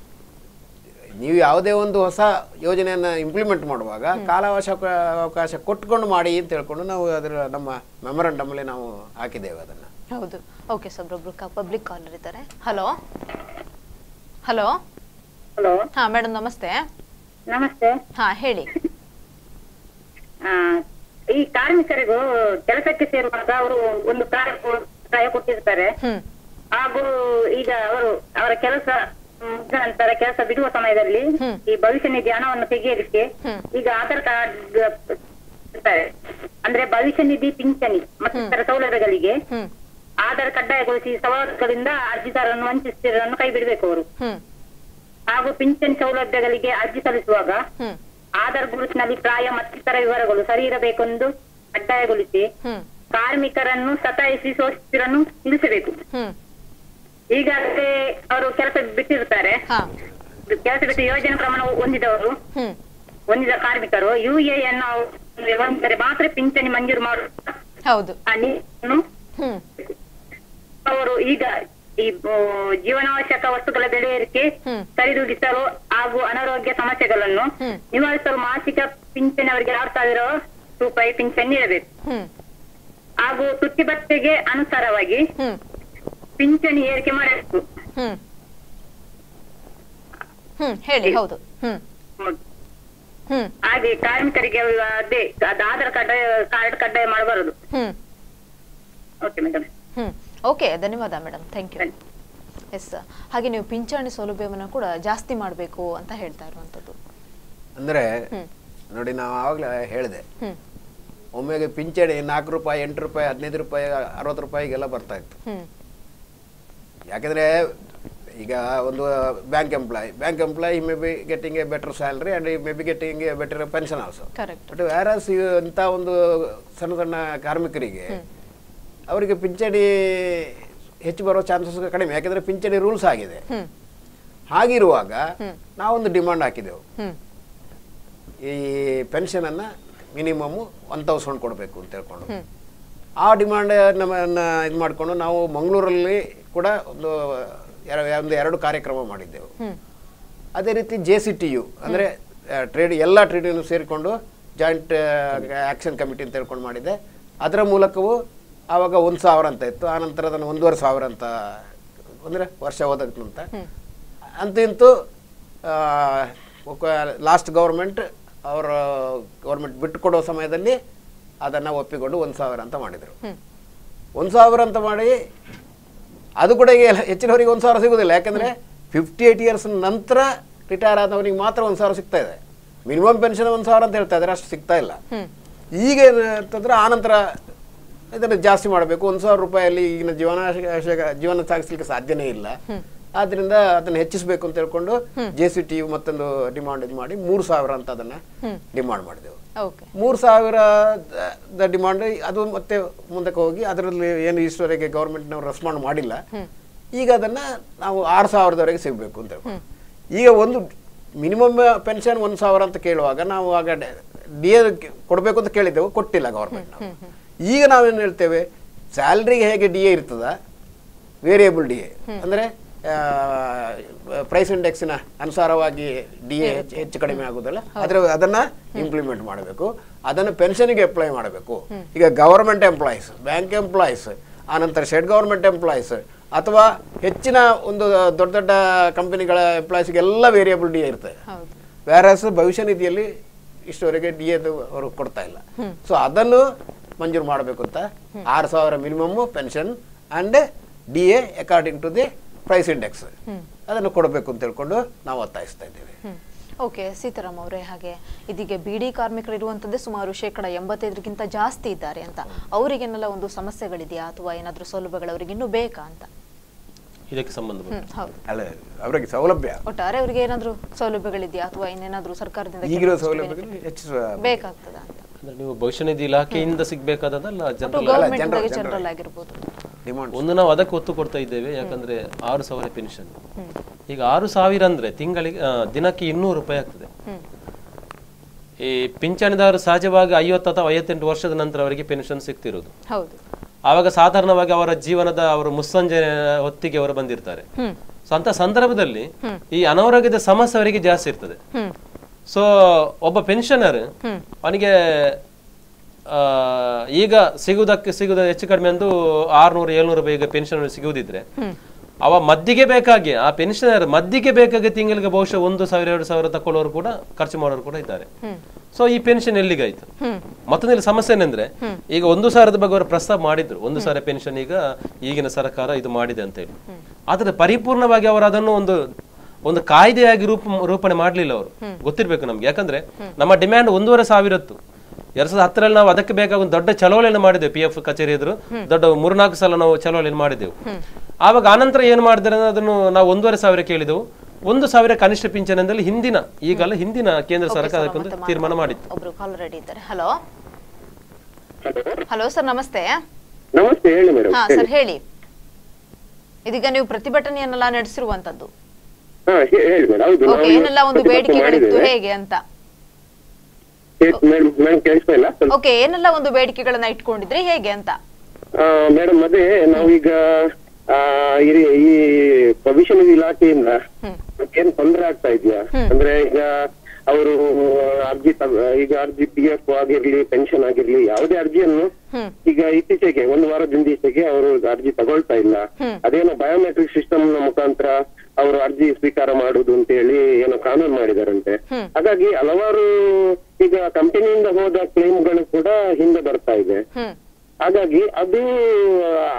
ನೀವು ಯಾವುದೇ ಒಂದು ಹೊಸ ಯೋಜನೆಯನ್ನ ಇಂಪ್ಲಿಮೆಂಟ್ ಮಾಡುವಾಗ ಕಾಲಾವಕಾಶ ಅವಕಾಶ ಕೊಟ್ಕೊಂಡು ಮಾಡಿ ಅಂತ ಹೇಳ್ಕೊಂಡು ನಾವು ಅದರ ನಮ್ಮ ಮೆಮೊರಂಡಮ್ ಅಲ್ಲಿ ನಾವು ಹಾಕಿದ್ದೇವೆ ಅದನ್ನ ಹೌದು ಓಕೆ ಸರ್ ಒಬ್ರು ಪಬ್ಲಿಕ್ ಕಾಲರ್ ಇದ್ದಾರೆ ಹಲೋ ಹಲೋ ಹಲೋ ಹಾ ಮೇಡಮ್ ನಮಸ್ತೆ ನಮಸ್ತೆ ಹಾ ಹೇಳಿ ಆ, ಈ ಕಾರ್ಮಿಕರಿಗೂ ಕೆಲಸಕ್ಕೆ ಸೇರುವಾಗ ಅವರು ಒಂದು ಪ್ರಾಯ ಕೊ- ಪ್ರಾಯ ಕೊಟ್ಟಿರ್ತಾರೆ ಹ್ಮ್ ಹಾಗೂ ಈಗ ಅವರು ಅವರ ಕೆಲಸ ಮುಗಿದ ನಂತರ ಕೆಲಸ ಬಿಡುವ ಸಮಯದಲ್ಲಿ ಈ ಭವಿಷ್ಯ ನಿಧಿ ಹಣವನ್ನು ತೆಗೆಯಲಿಕ್ಕೆ ಈಗ ಆಧಾರ್ ಕಾರ್ಡ್ ಇರ್ತಾರೆ ಅಂದ್ರೆ ಭವಿಷ್ಯ ನಿಧಿ ಪಿಂಚಣಿ ಮತ್ತಿತರ ಸೌಲಭ್ಯಗಳಿಗೆ ಹ್ಮ್ ಆಧಾರ್ ಕಡ್ಡಾಯಗೊಳಿಸಿ ಸವಾಲುಗಳಿಂದ ಅರ್ಜಿದಾರರನ್ನು ವಂಚಿಸುತ್ತಿರುವುದನ್ನು ಕೈ ಬಿಡಬೇಕು ಅವರು ಹ್ಮ್ ಹಾಗೂ ಪಿಂಚಣಿ ಸೌಲಭ್ಯಗಳಿಗೆ ಅರ್ಜಿ ಸಲ್ಲಿಸುವಾಗ ಹ್ಮ್ ಆಧಾರ್ ಗುರುತಿನಲ್ಲಿ ಪ್ರಾಯ ಮತ್ತಿತರ ವಿವರಗಳು ಸರಿ ಇರಬೇಕೆಂದು ಕಡ್ಡಾಯಗೊಳಿಸಿ ಹ್ಮ್ ಕಾರ್ಮಿಕರನ್ನು ಸತಾಯಿಸಿ ಶೋಷಿತರನ್ನು ನಿಲ್ಲಿಸಬೇಕು ಹ್ಮ್ ಈಗಾಗಲೇ ಅವರು ಕೆಲಸ ಬಿಟ್ಟಿರ್ತಾರೆ ಹಾ ಕೆಲಸ ಬಿಟ್ಟು ಯೋಜನೆ ಪ್ರಮಾಣ ಹೊಂದಿದವರು ಹ್ಮ್ ಹೊಂದಿದ ಕಾರ್ಮಿಕರು ಯು ಎ ಎನ್ ಅಂದ್ರೆ ಒಂದ್ಸರಿ ಮಾತ್ರ ಪಿಂಚಣಿ ಮಂಜೂರು ಮಾಡುವ ಹೌದು ಆ ನೀರನ್ನು ಹ್ಮ್ ಅವರು ಈಗ ಈ ಆ, ಜೀವನಾವಶ್ಯಕ ವಸ್ತುಗಳ ಬೆಲೆ ಏರಿಕೆ ಹ್ಮ್. ಸರಿದೂಗಿಸಲು ಹಾಗೂ ಅನಾರೋಗ್ಯ ಸಮಸ್ಯೆಗಳನ್ನು ಹ್ಮ್. ನಿವಾರಿಸಲು ಮಾಸಿಕ ಪಿಂಚಣಿ ಅವರಿಗೆ ಆರು ಸಾವಿರ ರೂಪಾಯಿ ಪಿಂಚಣಿ ನೀಡಬೇಕು ಹ್ಮ್ ಹಾಗೂ ತುಟ್ಟಿ ಭತ್ಯೆಗೆ ಅನುಸಾರವಾಗಿ ಹ್ಮ್ ಪಿಂಚಣಿ ಏರಿಕೆ ಮಾಡಬೇಕು ಹ್ಮ್ ಹ್ಮ್ ಹೇಳಿ ಹೌದು ಹ್ಮ್ ಹ್ಮ್ ಹಾಗೆ ಕಾರ್ಮಿಕರಿಗೆ ಅದೇ ಅದು ಆಧಾರ್ ಕಾರ್ಡ್ ಕಾರ್ಡ್ ಕಡ್ಡಾಯ ಮಾಡಬಾರದು ಹ್ಮ್ ಓಕೆ ಮೇಡಮ್ ಹ್ಮ್ ಓಕೆ ಧನ್ಯವಾದ ಮೇಡಮ್ ಥ್ಯಾಂಕ್ ಯು ಎಸ್ ಹಾಗೆ ನೀವು ಪಿಂಚಣಿ ಸೌಲಭ್ಯವನ್ನು ಕೂಡ ಜಾಸ್ತಿ ಮಾಡಬೇಕು ಅಂತ ಹೇಳ್ತಾ ಇರುವಂಥದ್ದು ಅಂದರೆ ಹ್ಮ್. ನೋಡಿ ನಾವು ಆವಾಗಲೇ ಹೇಳಿದೆ ಹ್ಮ್ ಒಮ್ಮೆಗೆ ಪಿಂಚಣಿ ನಾಲ್ಕು ರೂಪಾಯಿ ಎಂಟು ರೂಪಾಯಿ ಹದಿನೈದು ರೂಪಾಯಿ ಅರವತ್ತು ರೂಪಾಯಿಗೆಲ್ಲ ಬರ್ತಾ ಇತ್ತು ಹ್ಮ್ ಯಾಕೆಂದರೆ ಈಗ ಒಂದು bank employee bank employee may be getting a better salary and may be getting a better pension also correct but various ಇಂಥ ಒಂದು ಸಣ್ಣ ಸಣ್ಣ ಕಾರ್ಮಿಕರಿಗೆ ಅವರಿಗೆ ಪಿಂಚಣಿ ಹೆಚ್ಚು ಬರೋ ಚಾನ್ಸಸ್ ಕಡಿಮೆ ಯಾಕೆಂದರೆ ಪಿಂಚಣಿ ರೂಲ್ಸ್ ಆಗಿದೆ ಹ್ಮ್ ಹಾಗಿರುವಾಗ ನಾವೊಂದು ಡಿಮಾಂಡ್ ಹಾಕಿದೆವು ಹ್ಮ್ ಈ ಪೆನ್ಷನನ್ನು ಮಿನಿಮಮ್ ಒನ್ ತೌಸಂಡ್ ಕೊಡಬೇಕು ಅಂತ ಹೇಳ್ಕೊಂಡು ಹ್ಮ್. ಆ ಡಿಮಾಂಡ್ ನಮ್ಮನ್ನ ಇದು ಮಾಡಿಕೊಂಡು ನಾವು ಮಂಗಳೂರಲ್ಲಿ ಕೂಡ ಒಂದು ಎರ- ಒಂದು ಎರಡು ಕಾರ್ಯಕ್ರಮ ಮಾಡಿದ್ದೆವು ಹ್ಮ್ ಅದೇ ರೀತಿ ಜೆ ಸಿ ಟಿ ಯು ಅಂದರೆ ಟ್ರೇಡ್ ಎಲ್ಲ ಟ್ರೇಡ್ ಯೂನಿಯನ್ ಸೇರಿಕೊಂಡು ಜಾಯಿಂಟ್ ಆ್ಯಕ್ಷನ್ ಕಮಿಟಿ ಅಂತ ಹೇಳ್ಕೊಂಡು ಮಾಡಿದ್ದೆ ಅದರ ಮೂಲಕವೂ ಆವಾಗ ಒಂದು ಸಾವಿರ ಅಂತ ಇತ್ತು ಆನಂತರ ಅದನ್ನು ಒಂದೂವರೆ ಸಾವಿರ ಅಂತ ಅಂದರೆ ವರ್ಷ ಓದಕ್ಕಂತ ಅಂತೂ ಇಂತೂ ಲಾಸ್ಟ್ ಗೌರ್ಮೆಂಟ್ ಅವರ ಗೌರ್ಮೆಂಟ್ ಬಿಟ್ಟುಕೊಡೋ ಸಮಯದಲ್ಲಿ ಅದನ್ನು ಒಪ್ಪಿಕೊಂಡು ಒಂದು ಸಾವಿರ ಅಂತ ಮಾಡಿದರು ಹ್ಮ್. ಒಂದು ಸಾವಿರ ಅಂತ ಮಾಡಿ ಅದು ಕೂಡ ಈಗ ಎಲ್ಲ- ಹೆಚ್ಚಿನವರಿಗೆ ಒಂದು ಸಾವಿರ ಸಿಗೋದಿಲ್ಲ ಯಾಕಂದರೆ ಫಿಫ್ಟಿ ಏಯ್ಟ್ ಇಯರ್ಸ್ ನಂತರ ರಿಟೈರ್ ಆದವರಿಗೆ ಮಾತ್ರ ಒಂದು ಸಾವಿರ ಸಿಗ್ತಾ ಇದೆ ಮಿನಿಮಮ್ ಪೆನ್ಷನ್ ಒಂದು ಸಾವಿರ ಅಂತ ಹೇಳ್ತಾ ಇದ್ದಾರೆ ಅಷ್ಟು ಸಿಗ್ತಾ ಇಲ್ಲ ಹ್ಮ್ ಈಗ ಏನಂತಂದ್ರೆ ಆನಂತರ ಇದನ್ನು ಜಾಸ್ತಿ ಮಾಡಬೇಕು ಒಂದು ಸಾವಿರ ರೂಪಾಯಲ್ಲಿ ಈಗಿನ ಜೀವನ ಜೀವನ ಸಾಗಿಸ್ಲಿಕ್ಕೆ ಸಾಧ್ಯನೇ ಇಲ್ಲ ಆದ್ರಿಂದ ಅದನ್ನು ಹೆಚ್ಚಿಸಬೇಕು ಅಂತ ಹೇಳ್ಕೊಂಡು ಜೆ ಸಿ ಟಿ ಮತ್ತೊಂದು ಡಿಮಾಂಡ್ ಇದು ಮಾಡಿ ಮೂರು ಸಾವಿರ ಅಂತ ಅದನ್ನು ಡಿಮಾಂಡ್ ಮಾಡಿದೆವು ಓಕೆ ಮೂರು ಸಾವಿರ ದ ಡಿಮಾಂಡ್ ಅದು ಮತ್ತೆ ಮುಂದಕ್ಕೆ ಹೋಗಿ ಅದರಲ್ಲಿ ಏನು ಇಷ್ಟವರೆಗೆ ಗೌರ್ಮೆಂಟ್ನವ್ರು ರೆಸ್ಪಾಂಡ್ ಮಾಡಿಲ್ಲ ಈಗ ಅದನ್ನು ನಾವು ಆರು ಸಾವಿರದವರೆಗೆ ಸಿಗಬೇಕು ಅಂತ ಹೇಳ್ಕೊಂಡು ಈಗ ಒಂದು ಮಿನಿಮಮ್ ಪೆನ್ಷನ್ ಒಂದು ಸಾವಿರ ಅಂತ ಕೇಳುವಾಗ ನಾವು ಆಗ ಡಿ ಎ ಕೊಡಬೇಕು ಅಂತ ಕೇಳಿದ್ದೆವು ಕೊಟ್ಟಿಲ್ಲ ಗೌರ್ಮೆಂಟ್ ನಾವು ಈಗ ನಾವೇನು ಹೇಳ್ತೇವೆ ಸ್ಯಾಲ್ರಿಗೆ ಹೇಗೆ ಡಿ ಎ ಇರ್ತದ ವೇರಿಯಬಲ್ ಡಿ ಎ ಅಂದರೆ ಪ್ರೈಸ್ ಇಂಡೆಕ್ಸಿನ ಅನುಸಾರವಾಗಿ ಡಿ ಎ ಹೆಚ್ಚು ಕಡಿಮೆ ಆಗುದಲ್ಲ ಅದ್ರ ಅದನ್ನ ಇಂಪ್ಲಿಮೆಂಟ್ ಮಾಡಬೇಕು ಅದನ್ನು ಪೆನ್ಷನ್ಗೆ ಅಪ್ಲೈ ಮಾಡಬೇಕು ಈಗ ಗವರ್ಮೆಂಟ್ ಎಂಪ್ಲಾಯೀಸ್ ಬ್ಯಾಂಕ್ ಎಂಪ್ಲಾಯೀಸ್ ಆನಂತರ ಸ್ಟೇಟ್ ಗವರ್ಮೆಂಟ್ ಎಂಪ್ಲಾಯೀಸ್ ಅಥವಾ ಹೆಚ್ಚಿನ ಒಂದು ದೊಡ್ಡ ದೊಡ್ಡ ಕಂಪನಿಗಳ ಎಂಪ್ಲಾಯೀಸ್ಗೆಲ್ಲ ವೇರಿಯಬಲ್ ಡಿ ಎ ಇರ್ತದೆ ಹೌದು ವ್ಯಾರಸ್ ಭವಿಷ್ಯ ನಿಧಿಯಲ್ಲಿ ಇಷ್ಟವರೆಗೆ ಡಿ ಎದು ಅವರು ಕೊಡ್ತಾ ಇಲ್ಲ ಸೊ ಅದನ್ನು ಮಂಜೂರು ಮಾಡಬೇಕು ಅಂತ ಆರು ಸಾವಿರ minimum pension and D A according to the price index ಅದನ್ನು ಕೊಡಬೇಕು ಅಂತ ಹೇಳ್ಕೊಂಡು ನಾವು ಒತ್ತಾಯಿಸ್ತಾ ಇದ್ದೇವೆ ಹ್ಮ್ ಓಕೆ ಸೀತಾರಾಮ್ ಅವರೇ ಹಾಗೆ ಇದೀಗ ಬಿಡಿ ಕಾರ್ಮಿಕರು ಇರುವಂತದ್ದೇ ಸುಮಾರು ಶೇಕಡ ಎಂಬತ್ತೈದಕ್ಕಿಂತ ಜಾಸ್ತಿ ಇದ್ದಾರೆ ಅಂತ ಅವರಿಗೇನೆಲ್ಲ ಒಂದು ಸಮಸ್ಯೆಗಳಿದೆಯಾ ಅಥವಾ ಏನಾದ್ರೂ ಸೌಲಭ್ಯಗಳು ಅವರಿಗೆ ಇನ್ನೂ ಬೇಕಾ ಅಂತ ಇದಕ್ಕೆ ಸಂಬಂಧ ಹ್ಮ್ ಹೌದು ಅಲ್ಲ ಅವರಿಗೆ ಸೌಲಭ್ಯ ಒಟ್ಟಾರೆ ಅವರಿಗೆ ಏನಾದ್ರೂ ಸೌಲಭ್ಯಗಳಿದೆಯಾ ಅಥವಾ ಇನ್ನೇನಾದ್ರೂ ಸರ್ಕಾರದಿಂದ ಈಗಿರೋ ಕೆಲವೊಂದಿಷ್ಟು ಸೌಲಭ್ಯಗಳು benefit ಹೆಚ್ಚಿಸುವ ಬೇಕಾಗ್ತದ ಅಂತ ಅಂದ್ರೆ ನೀವು ಭವಿಷ್ಯ ನಿಧಿ ಇಲಾಖೆಯಿಂದ ಸಿಗ್ಬೇಕಾದದಲ್ಲ ಜನರಲ್ ಗವರ್ಮೆಂಟ್ general- ಜನರಲ್ ಆಗಿರ್ಬೋದು ಡಿಮಾಂಡ್ ಒಂದು ನಾವು ಅದಕ್ಕೆ ಒತ್ತು ಕೊಡ್ತಾ ಇದ್ದೇವೆ ಯಾಕಂದ್ರೆ ಆರು ಸಾವಿರ ಪೆನ್ಷನ್ ಈಗ ಆರು ಸಾವಿರ ಅಂದ್ರೆ ತಿಂಗಳಿಗೆ ಆ, ದಿನಕ್ಕೆ ಇನ್ನೂರು ರೂಪಾಯಿ ಆಗ್ತದೆ ಹ್ಮ್ ಈ ಪಿಂಚಣಿದಾರರು ಸಹಜವಾಗಿ ಐವತ್ತು ಅಥವಾ ಐವತ್ತೆಂಟು ವರ್ಷದ ನಂತರ ಅವರಿಗೆ ಪೆನ್ಷನ್ ಸಿಗ್ತಿರೋದು ಹೌದು ಆವಾಗ ಸಾಧಾರಣವಾಗಿ ಅವರ ಜೀವನದ ಅವರು ಮುಸ್ಸಂಜೆ ಹೊತ್ತಿಗೆ ಅವರು ಬಂದಿರ್ತಾರೆ ಹ್ಮ್ ಸೊ ಅಂತ ಸಂದರ್ಭದಲ್ಲಿ ಈ ಅನಾರೋಗ್ಯದ ಸಮಸ್ಯೆ ಅವರಿಗೆ ಜಾಸ್ತಿ ಇರ್ತದೆ ಹ್ಮ್ ಸೊ ಒಬ್ಬ ಪೆನ್ಷನರ್ ಅವನಿಗೆ ಆ, ಈಗ ಸಿಗುವುದಕ್ಕೆ ಸಿಗುದ ಹೆಚ್ಚು ಕಡಿಮೆ ಒಂದು ಆರ್ನೂರು ಏಳ್ನೂರು ರೂಪಾಯಿ ಈಗ ಪೆನ್ಷನ್ ಸಿಗುವುದಿದ್ರೆ ಅವ ಮದ್ದಿಗೆ ಬೇಕಾಗಿ ಆ ಪೆನ್ಷನರ್ ಮದ್ದಿಗೆ ಬೇಕಾಗಿ ತಿಂಗಳಿಗೆ ಬಹುಶಃ ಒಂದು ಸಾವಿರ ಎರಡು ಸಾವಿರ ತಕೊಳ್ಳೋರು ಕೂಡ ಖರ್ಚು ಮಾಡೋರು ಕೂಡ ಇದ್ದಾರೆ ಸೊ ಈ ಪೆನ್ಷನ್ ಎಲ್ಲಿಗಾಯ್ತು ಮತ್ತೊಂದು ಇಲ್ಲಿ ಸಮಸ್ಯೆ ಏನಂದ್ರೆ ಈಗ ಒಂದು ಸಾವಿರದ ಬಗ್ಗೆ ಅವರು ಪ್ರಸ್ತಾವ ಮಾಡಿದ್ರು ಒಂದು ಸಾವಿರ ಪೆನ್ಷನ್ ಈಗ ಈಗಿನ ಸರ್ಕಾರ ಇದು ಮಾಡಿದೆ ಅಂತ ಹೇಳಿ ಆದ್ರೆ ಪರಿಪೂರ್ಣವಾಗಿ ಅವರು ಅದನ್ನು ಒಂದು ಒಂದು ಕಾಯ್ದೆಯಾಗಿ ರೂಪ ರೂಪಣೆ ಮಾಡ್ಲಿಲ್ಲ ಅವರು ಗೊತ್ತಿರ್ಬೇಕು ನಮ್ಗೆ ಯಾಕಂದ್ರೆ ನಮ್ಮ ಡಿಮ್ಯಾಂಡ್ ಒಂದೂವರೆ ಸಾವಿರ ಇತ್ತು ಎರಡ್ ಸಾವಿರದ ಹತ್ತರಲ್ಲಿ ನಾವು ಅದಕ್ಕೆ ಬೇಕಾದ ಒಂದು ದೊಡ್ಡ ಚಳವಳಿಯನ್ನು ಮಾಡಿದ್ದೇವೆ ಪಿ ಎಫ್ ಕಚೇರಿ ಎದುರು ದೊಡ್ಡ ಮೂರ್ನಾಲ್ಕು ಸಲ ನಾವು ಚಳವಳಿಯನ್ನು ಮಾಡಿದೆವು ಆವಾಗ ಆನಂತರ ಏನು ಮಾಡಿದ್ರೆ ಅದನ್ನು ನಾವು ಒಂದೂವರೆ ಸಾವಿರ ಕೇಳಿದೆವು ಒಂದು ಸಾವಿರ ಕನಿಷ್ಠ ಪಿಂಚಣಿ ಅಂದಲ್ಲಿ ಹಿಂದಿನ ಈಗಲ್ಲ ಹಿಂದಿನ ಕೇಂದ್ರ ಸರ್ಕಾರ ಅದಕ್ಕೊಂದು ತೀರ್ಮಾನ ಮಾಡಿತ್ತು ಒಬ್ರು ಕಾಲ್ ರೆಡಿ ಇದ್ದಾರೆ ಹಲೋ ಹಲೋ ಹಲೋ ಸರ್ ನಮಸ್ತೆ ನಮಸ್ತೆ ಹೇಳಿ ಮೇಡಮ್ ಹಾ ಸರ್ ಹೇಳಿ ಇದೀಗ ನೀವು ಪ್ರತಿಭಟನೆಯನ್ನೆಲ್ಲ ನಡೆಸಿರುವಂತದ್ದು ಹಾ ಹೇ- ಹೇಳಿ ಮೇಡಮ್ ಹೌದು ಓಕೆ ನಾವು ಏನೆಲ್ಲ ಒಂದು ಪ್ರತಿಭಟನೆ ಬೇಡಿಕೆಗಳಿತ್ತು ಮಾಡಿದ್ದೇವೆ. ಹೇಗೆ ಅಂತ ಮೇಡಮ್ ಮೇಡಮ್ ಕೇಳಿಸ್ತಾ ಇಲ್ಲ ಸ್ವಲ್ಪ ಓಕೆ ಏನೆಲ್ಲ ಒಂದು ಬೇಡಿಕೆಗಳನ್ನ ಇಟ್ಕೊಂಡಿದ್ರಿ ಹೇಗೆ ಅಂತ ಮೇಡಮ್ ಅದೇ ನಾವೀಗ ಆ, ಈ ಈ ಪ್ರೊವಿಷನ್ ಇಲಾಖೆಯಿಂದ ಏನ್ ತೊಂದರೆ ಆಗ್ತಾ ಇದೆಯಾ ಅಂದ್ರೆ ಈಗ ಅವರು ಅರ್ಜಿ ತಗ- ಈಗ ಅರ್ಜಿ ಪಿ ಎಫ್ ಆಗಿರ್ಲಿ ಪೆನ್ಷನ್ ಆಗಿರ್ಲಿ ಯಾವುದೇ ಅರ್ಜಿಯನ್ನು ಈಗ ಇತ್ತೀಚೆಗೆ ಒಂದು ವಾರದಿಂದ ಈಚೆಗೆ ಅವರು ಅರ್ಜಿ ತಗೊಳ್ತಾ ಇಲ್ಲ ಅದೇನೋ ಬಯೋಮೆಟ್ರಿಕ್ ಸಿಸ್ಟಮ್ ನ ಮುಖಾಂತರ ಅವರು ಅರ್ಜಿ ಸ್ವೀಕಾರ ಮಾಡುದು ಅಂತ ಹೇಳಿ ಏನೋ ಕಾನೂನು ಮಾಡಿದಾರಂತೆ ಹಾಗಾಗಿ ಹಲವಾರು ಈಗ ಕಂಪನಿಯಿಂದ ಹೋದ ಕ್ಲೇಮ್ಗಳು ಕೂಡ ಹಿಂದೆ ಬರ್ತಾ ಇದೆ ಹ್ಮ್ ಹಾಗಾಗಿ ಅದು ಆ,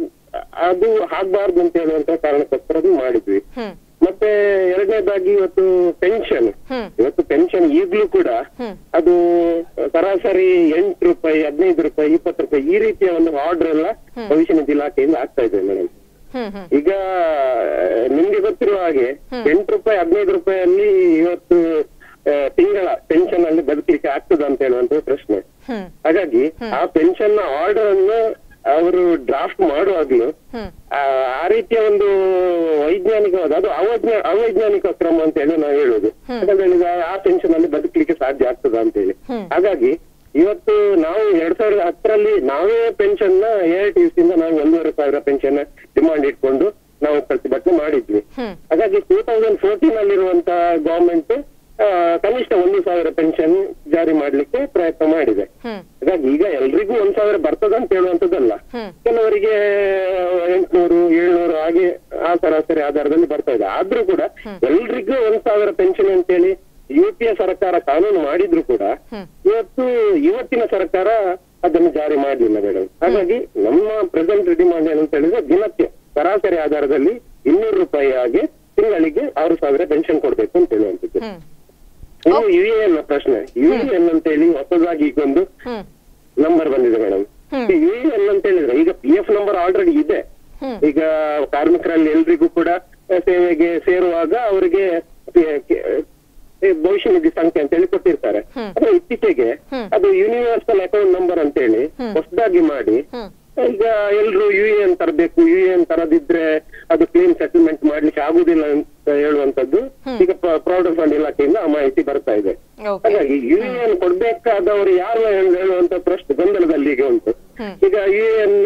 ಅದು ಆಗ್ಬಾರ್ದು ಅಂತ ಹೇಳುವಂತ ಕಾರಣಕ್ಕೋಸ್ಕರ ಅದು ಮಾಡಿದ್ವಿ ಹ್ಮ್ ಮತ್ತೆ ಎರಡನೇದಾಗಿ ಇವತ್ತು ಪೆನ್ಷನ್ ಹ್ಮ್. ಇವತ್ತು ಪೆನ್ಷನ್ ಈಗ್ಲೂ ಕೂಡ ಅದು ಸರಾಸರಿ ಎಂಟು ರೂಪಾಯಿ ಹದಿನೈದು ರೂಪಾಯಿ ಇಪ್ಪತ್ತು ರೂಪಾಯಿ ಈ ರೀತಿಯ ಒಂದು ಆರ್ಡರ್ ಎಲ್ಲ ಭವಿಷ್ಯ ನಿಧಿ ಇಲಾಖೆಯಿಂದ ಆಗ್ತಾ ಇದೆ ಮೇಡಮ್ ಹ್ಮ್ ಹ್ಮ್ ಈಗ ಆ, ನಿಮ್ಗೆ ಗೊತ್ತಿರುವ ಹಾಗೆ ಎಂಟು ರೂಪಾಯಿ ಹದಿನೈದು ರೂಪಾಯಲ್ಲಿ ಇವತ್ತು ಆ, ತಿಂಗಳ ಪೆನ್ಷನ್ ಅಲ್ಲಿ ಬದುಕಲಿಕ್ಕೆ ಆಗ್ತದ ಅಂತ ಹೇಳುವಂತ ಪ್ರಶ್ನೆ ಹ್ಮ್ ಹಾಗಾಗಿ ಆ ಪೆನ್ಷನ್ ನ ಆರ್ಡರ್ ಅನ್ನು ಅವರು ಡ್ರಾಫ್ಟ್ ಮಾಡುವಾಗ್ಲೂ ಹ್ಮ್ ಆ ಆ ರೀತಿಯ ಒಂದು ವೈಜ್ಞಾನಿಕವಾದ ಅದು ಅವೈಜ್ಞ ಅವೈಜ್ಞಾನಿಕ ಕ್ರಮ ಅಂತ ಹೇಳಿ ನಾವು ಹೇಳುದು ಯಾಕಂದ್ರೆ ಈಗ ಆ ಪೆನ್ಷನ್ ಅಲ್ಲಿ ಬದುಕಲಿಕ್ಕೆ ಸಾಧ್ಯ ಆಗ್ತದ ಅಂತ ಹೇಳಿ ಹಾಗಾಗಿ ಇವತ್ತು ನಾವು ಎರಡ್ ಸಾವಿರದ ಹತ್ತರಲ್ಲಿ ನಾವೇ ಪೆನ್ಷನ್ ನ ಎ ಐ ಟಿ ಇಂದ ನಾವು ಒಂದೂವರೆ ಸಾವಿರ ಪೆನ್ಷನ್ ಡಿಮಾಂಡ್ ಇಟ್ಕೊಂಡು ನಾವು ಪ್ರತಿಭಟನೆ ಮಾಡಿದ್ವಿ ಹಾಗಾಗಿ ಟೂ ತೌಸಂಡ್ ಫೋರ್ಟೀನ್ ಅಲ್ಲಿರುವಂತ ಗವರ್ಮೆಂಟ್ ಕನಿಷ್ಠ ಒಂದು ಸಾವಿರ ಪೆನ್ಷನ್ ಜಾರಿ ಮಾಡ್ಲಿಕ್ಕೆ ಪ್ರಯತ್ನ ಮಾಡಿದೆ ಹಾಗಾಗಿ ಈಗ ಎಲ್ರಿಗೂ ಒಂದ್ ಸಾವಿರ ಬರ್ತದ ಅಂತ ಹೇಳುವಂತದ್ದಲ್ಲ ಕೆಲವರಿಗೆ ಎಂಟ್ನೂರು ಏಳ್ನೂರು ಹಾಗೆ ಆ ಸರಾಸರಿ ಆಧಾರದಲ್ಲಿ ಬರ್ತಾ ಇದೆ ಆದ್ರೂ ಕೂಡ ಎಲ್ರಿಗೂ ಒಂದ್ ಸಾವಿರ ಪೆನ್ಷನ್ ಅಂತೇಳಿ ಯು ಪಿ ಎ ಸರ್ಕಾರ ಕಾನೂನು ಮಾಡಿದ್ರು ಕೂಡ ಇವತ್ತು ಇವತ್ತಿನ ಸರ್ಕಾರ ಅದನ್ನು ಜಾರಿ ಮಾಡಲಿಲ್ಲ ಮೇಡಮ್ ಹಾಗಾಗಿ ನಮ್ಮ ಪ್ರೆಸೆಂಟ್ ಡಿಮಾಂಡ್ ಏನಂತ ಹೇಳಿದ್ರೆ ದಿನಕ್ಕೆ ಸರಾಸರಿ ಆಧಾರದಲ್ಲಿ ಇನ್ನೂರು ರೂಪಾಯಿ ಹಾಗೆ ತಿಂಗಳಿಗೆ ಆರು ಸಾವಿರ ಪೆನ್ಷನ್ ಕೊಡ್ಬೇಕು ಅಂತ ಹೇಳುವಂಥದ್ದು ಹ್ಮ್ ಇನ್ನು ಯು ಎ ಎನ್ ಪ್ರಶ್ನೆ ಯು ಎ ಎನ್ ಅಂತ ಹೇಳಿ ಹೊಸದಾಗಿ ಈಗ ಒಂದು ಹ್ಮ್ ನಂಬರ್ ಬಂದಿದೆ ಮೇಡಮ್ ಯು ಎ ಎನ್ ಅಂತ ಹೇಳಿದ್ರೆ ಈಗ ಪಿ ಎಫ್ ನಂಬರ್ ಆಲ್ರೆಡಿ ಇದೆ ಈಗ ಕಾರ್ಮಿಕರಲ್ಲಿ ಎಲ್ರಿಗೂ ಕೂಡ ಆ, ಸೇವೆಗೆ ಸೇರುವಾಗ ಅವರಿಗೆ ಪಿ- ಕೆ- ಈ ಭವಿಷ್ಯ ನಿಧಿ ಸಂಖ್ಯೆ ಅಂತ ಹೇಳಿ ಕೊಟ್ಟಿರ್ತಾರೆ ಆದ್ರೆ ಇತ್ತೀಚೆಗೆ ಅದು ಯೂನಿವರ್ಸಲ್ ಅಕೌಂಟ್ ನಂಬರ್ ಅಂತ ಹೇಳಿ ಹೊಸದಾಗಿ ಮಾಡಿ ಈಗ ಎಲ್ರು ಯು ಎ ಎನ್ ತರಬೇಕು ಯು ಎ ಎನ್ ತರದಿದ್ರೆ ಅದು ಕ್ಲೇಮ್ ಸೆಟಲ್ಮೆಂಟ್ ಮಾಡ್ಲಿಕ್ಕೆ ಆಗುದಿಲ್ಲ ಅಂತ ಹೇಳುವಂತದ್ದು ಈಗ ಪ್ರೌಢ ಫಂಡ್ ಇಲಾಖೆಯಿಂದ ಆ ಮಾಹಿತಿ ಬರ್ತಾ ಇದೆ ಓಕೆ ಹಾಗಾಗಿ ಯು ಎ ಎನ್ ಕೊಡ್ಬೇಕಾದವರು ಯಾರು ಹೇಳುವಂತ ಪ್ರಶ್ನೆ ಗೊಂದಲದಲ್ಲಿ ಈಗ ಉಂಟು ಈಗ ಯು ಎ ಎನ್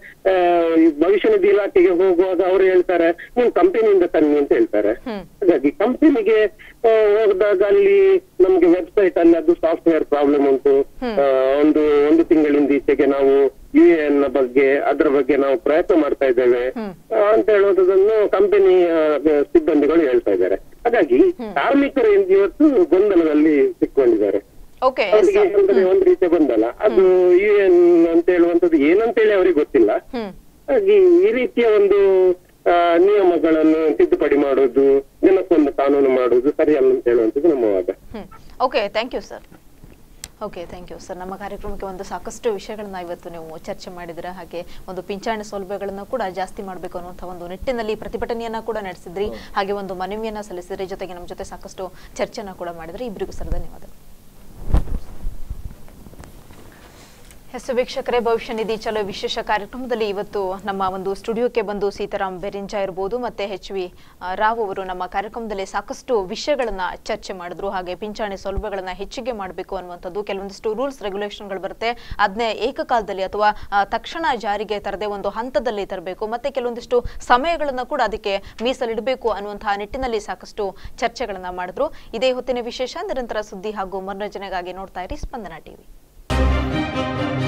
ಭವಿಷ್ಯ ನಿಧಿ ಇಲಾಖೆಗೆ ಹೋಗುವಾಗ ಅವರು ಹೇಳ್ತಾರೆ ನೀವು ಕಂಪನಿಯಿಂದ ತನ್ನಿ ಅಂತ ಹೇಳ್ತಾರೆ ಹಾಗಾಗಿ ಕಂಪನಿಗೆ ಹೋದಾಗ ಅಲ್ಲಿ ನಮ್ಗೆ ವೆಬ್ಸೈಟ್ ಅಲ್ಲಿ ಅದು ಸಾಫ್ಟ್ವೇರ್ ಪ್ರಾಬ್ಲಮ್ ಉಂಟು ಆ, ಒಂದು ಒಂದು ತಿಂಗಳಿಂದ ಈಚೆಗೆ ನಾವು ಯು ಎ ಎನ್ ಬಗ್ಗೆ ಅದರ ಬಗ್ಗೆ ನಾವು ಪ್ರಯತ್ನ ಮಾಡ್ತಾ ಇದ್ದೇವೆ ಆ, ಅಂತ ಹೇಳುವುದನ್ನು ಕಂಪನಿ ಸಿಬ್ಬಂದಿಗಳು ಹೇಳ್ತಾ ಇದ್ದಾರೆ ಹಾಗಾಗಿ ಕಾರ್ಮಿಕರು ಇಂದು ಇವತ್ತು ಗೊಂದಲದಲ್ಲಿ ಸಿಕ್ಕೊಂಡಿದ್ದಾರೆ ಓಕೆ ಅವರಿಗೆ ಅಂದ್ರೆ ಒಂದು ರೀತಿಯ ಗೊಂದಲ ಅದು ಯು ಎನ್ ಅಂತ ಹೇಳುವಂತದ್ದು ಏನಂತೇಳಿ ಅವರಿಗೆ ಗೊತ್ತಿಲ್ಲ ಹ್ಮ್ ಹಾಗೆ ಈ ರೀತಿಯ ಒಂದು ಆ, ನಿಯಮಗಳನ್ನು ತಿದ್ದುಪಡಿ ಮಾಡುವುದು ಜನಕ್ಕೊಂದು ಕಾನೂನು ಮಾಡುವುದು ಸರಿಯಲ್ಲ ಅಂತ ಹೇಳುವಂತದ್ದು ನಮ್ಮ ವಾದ ಹ್ಮ್ okay thank you sir okay thank you sir ನಮ್ಮ ಕಾರ್ಯಕ್ರಮಕ್ಕೆ ಒಂದು ಸಾಕಷ್ಟು ವಿಷಯಗಳನ್ನ ಇವತ್ತು ನೀವು ಚರ್ಚೆ ಮಾಡಿದ್ರೆ ಹಾಗೆ ಒಂದು ಪಿಂಚಣಿ ಸೌಲಭ್ಯಗಳನ್ನು ಕೂಡ ಜಾಸ್ತಿ ಮಾಡಬೇಕು ಅನ್ನುವಂಥ ಒಂದು ನಿಟ್ಟಿನಲ್ಲಿ ಪ್ರತಿಭಟನೆಯನ್ನ ಕೂಡ ನಡೆಸಿದ್ರಿ ಹಾಗೆ ಒಂದು ಮನವಿಯನ್ನ ಸಲ್ಲಿಸಿದ್ರಿ ಜೊತೆಗೆ ನಮ್ಮ ಜೊತೆ ಸಾಕಷ್ಟು ಚರ್ಚೆನ ಕೂಡ ಮಾಡಿದ್ರಿ ಇಬ್ಬರಿಗೂ ಸರ್ ಧನ್ಯವಾದಗಳು ಎಸ್ ವೀಕ್ಷಕರೇ ಭವಿಷ್ಯ ನಿಧಿ ಚಲೋ ವಿಶೇಷ ಕಾರ್ಯಕ್ರಮದಲ್ಲಿ ಇವತ್ತು ನಮ್ಮ ಒಂದು ಸ್ಟುಡಿಯೋಕ್ಕೆ ಬಂದು ಸೀತಾರಾಮ್ ಬೆರಿಂಜ ಇರ್ಬೋದು ಮತ್ತೆ ಎಚ್ ವಿ ರಾವ್ ಅವರು ನಮ್ಮ ಕಾರ್ಯಕ್ರಮದಲ್ಲಿ ಸಾಕಷ್ಟು ವಿಷಯಗಳನ್ನ ಚರ್ಚೆ ಮಾಡಿದ್ರು ಹಾಗೆ ಪಿಂಚಣಿ ಸೌಲಭ್ಯಗಳನ್ನ ಹೆಚ್ಚಿಗೆ ಮಾಡಬೇಕು ಅನ್ನುವಂಥದ್ದು ಕೆಲವೊಂದಿಷ್ಟು ರೂಲ್ಸ್ ರೆಗ್ಯುಲೇಷನ್ಗಳು ಬರುತ್ತೆ ಅದನ್ನೇ ಏಕಕಾಲದಲ್ಲಿ ಅಥವಾ ಆ, ತಕ್ಷಣ ಜಾರಿಗೆ ತರದೆ ಒಂದು ಹಂತದಲ್ಲಿ ತರಬೇಕು ಮತ್ತೆ ಕೆಲವೊಂದಿಷ್ಟು ಸಮಯಗಳನ್ನ ಕೂಡ ಅದಕ್ಕೆ ಮೀಸಲಿಡಬೇಕು ಅನ್ನುವಂತಹ ನಿಟ್ಟಿನಲ್ಲಿ ಸಾಕಷ್ಟು ಚರ್ಚೆಗಳನ್ನ ಮಾಡಿದ್ರು ಇದೇ ಹೊತ್ತಿನ ವಿಶೇಷ ನಿರಂತರ ಸುದ್ದಿ ಹಾಗೂ ಮನೋರಂಜನೆಗಾಗಿ ನೋಡ್ತಾ ಇರಿ ಸ್ಪಂದನ ಟಿವಿ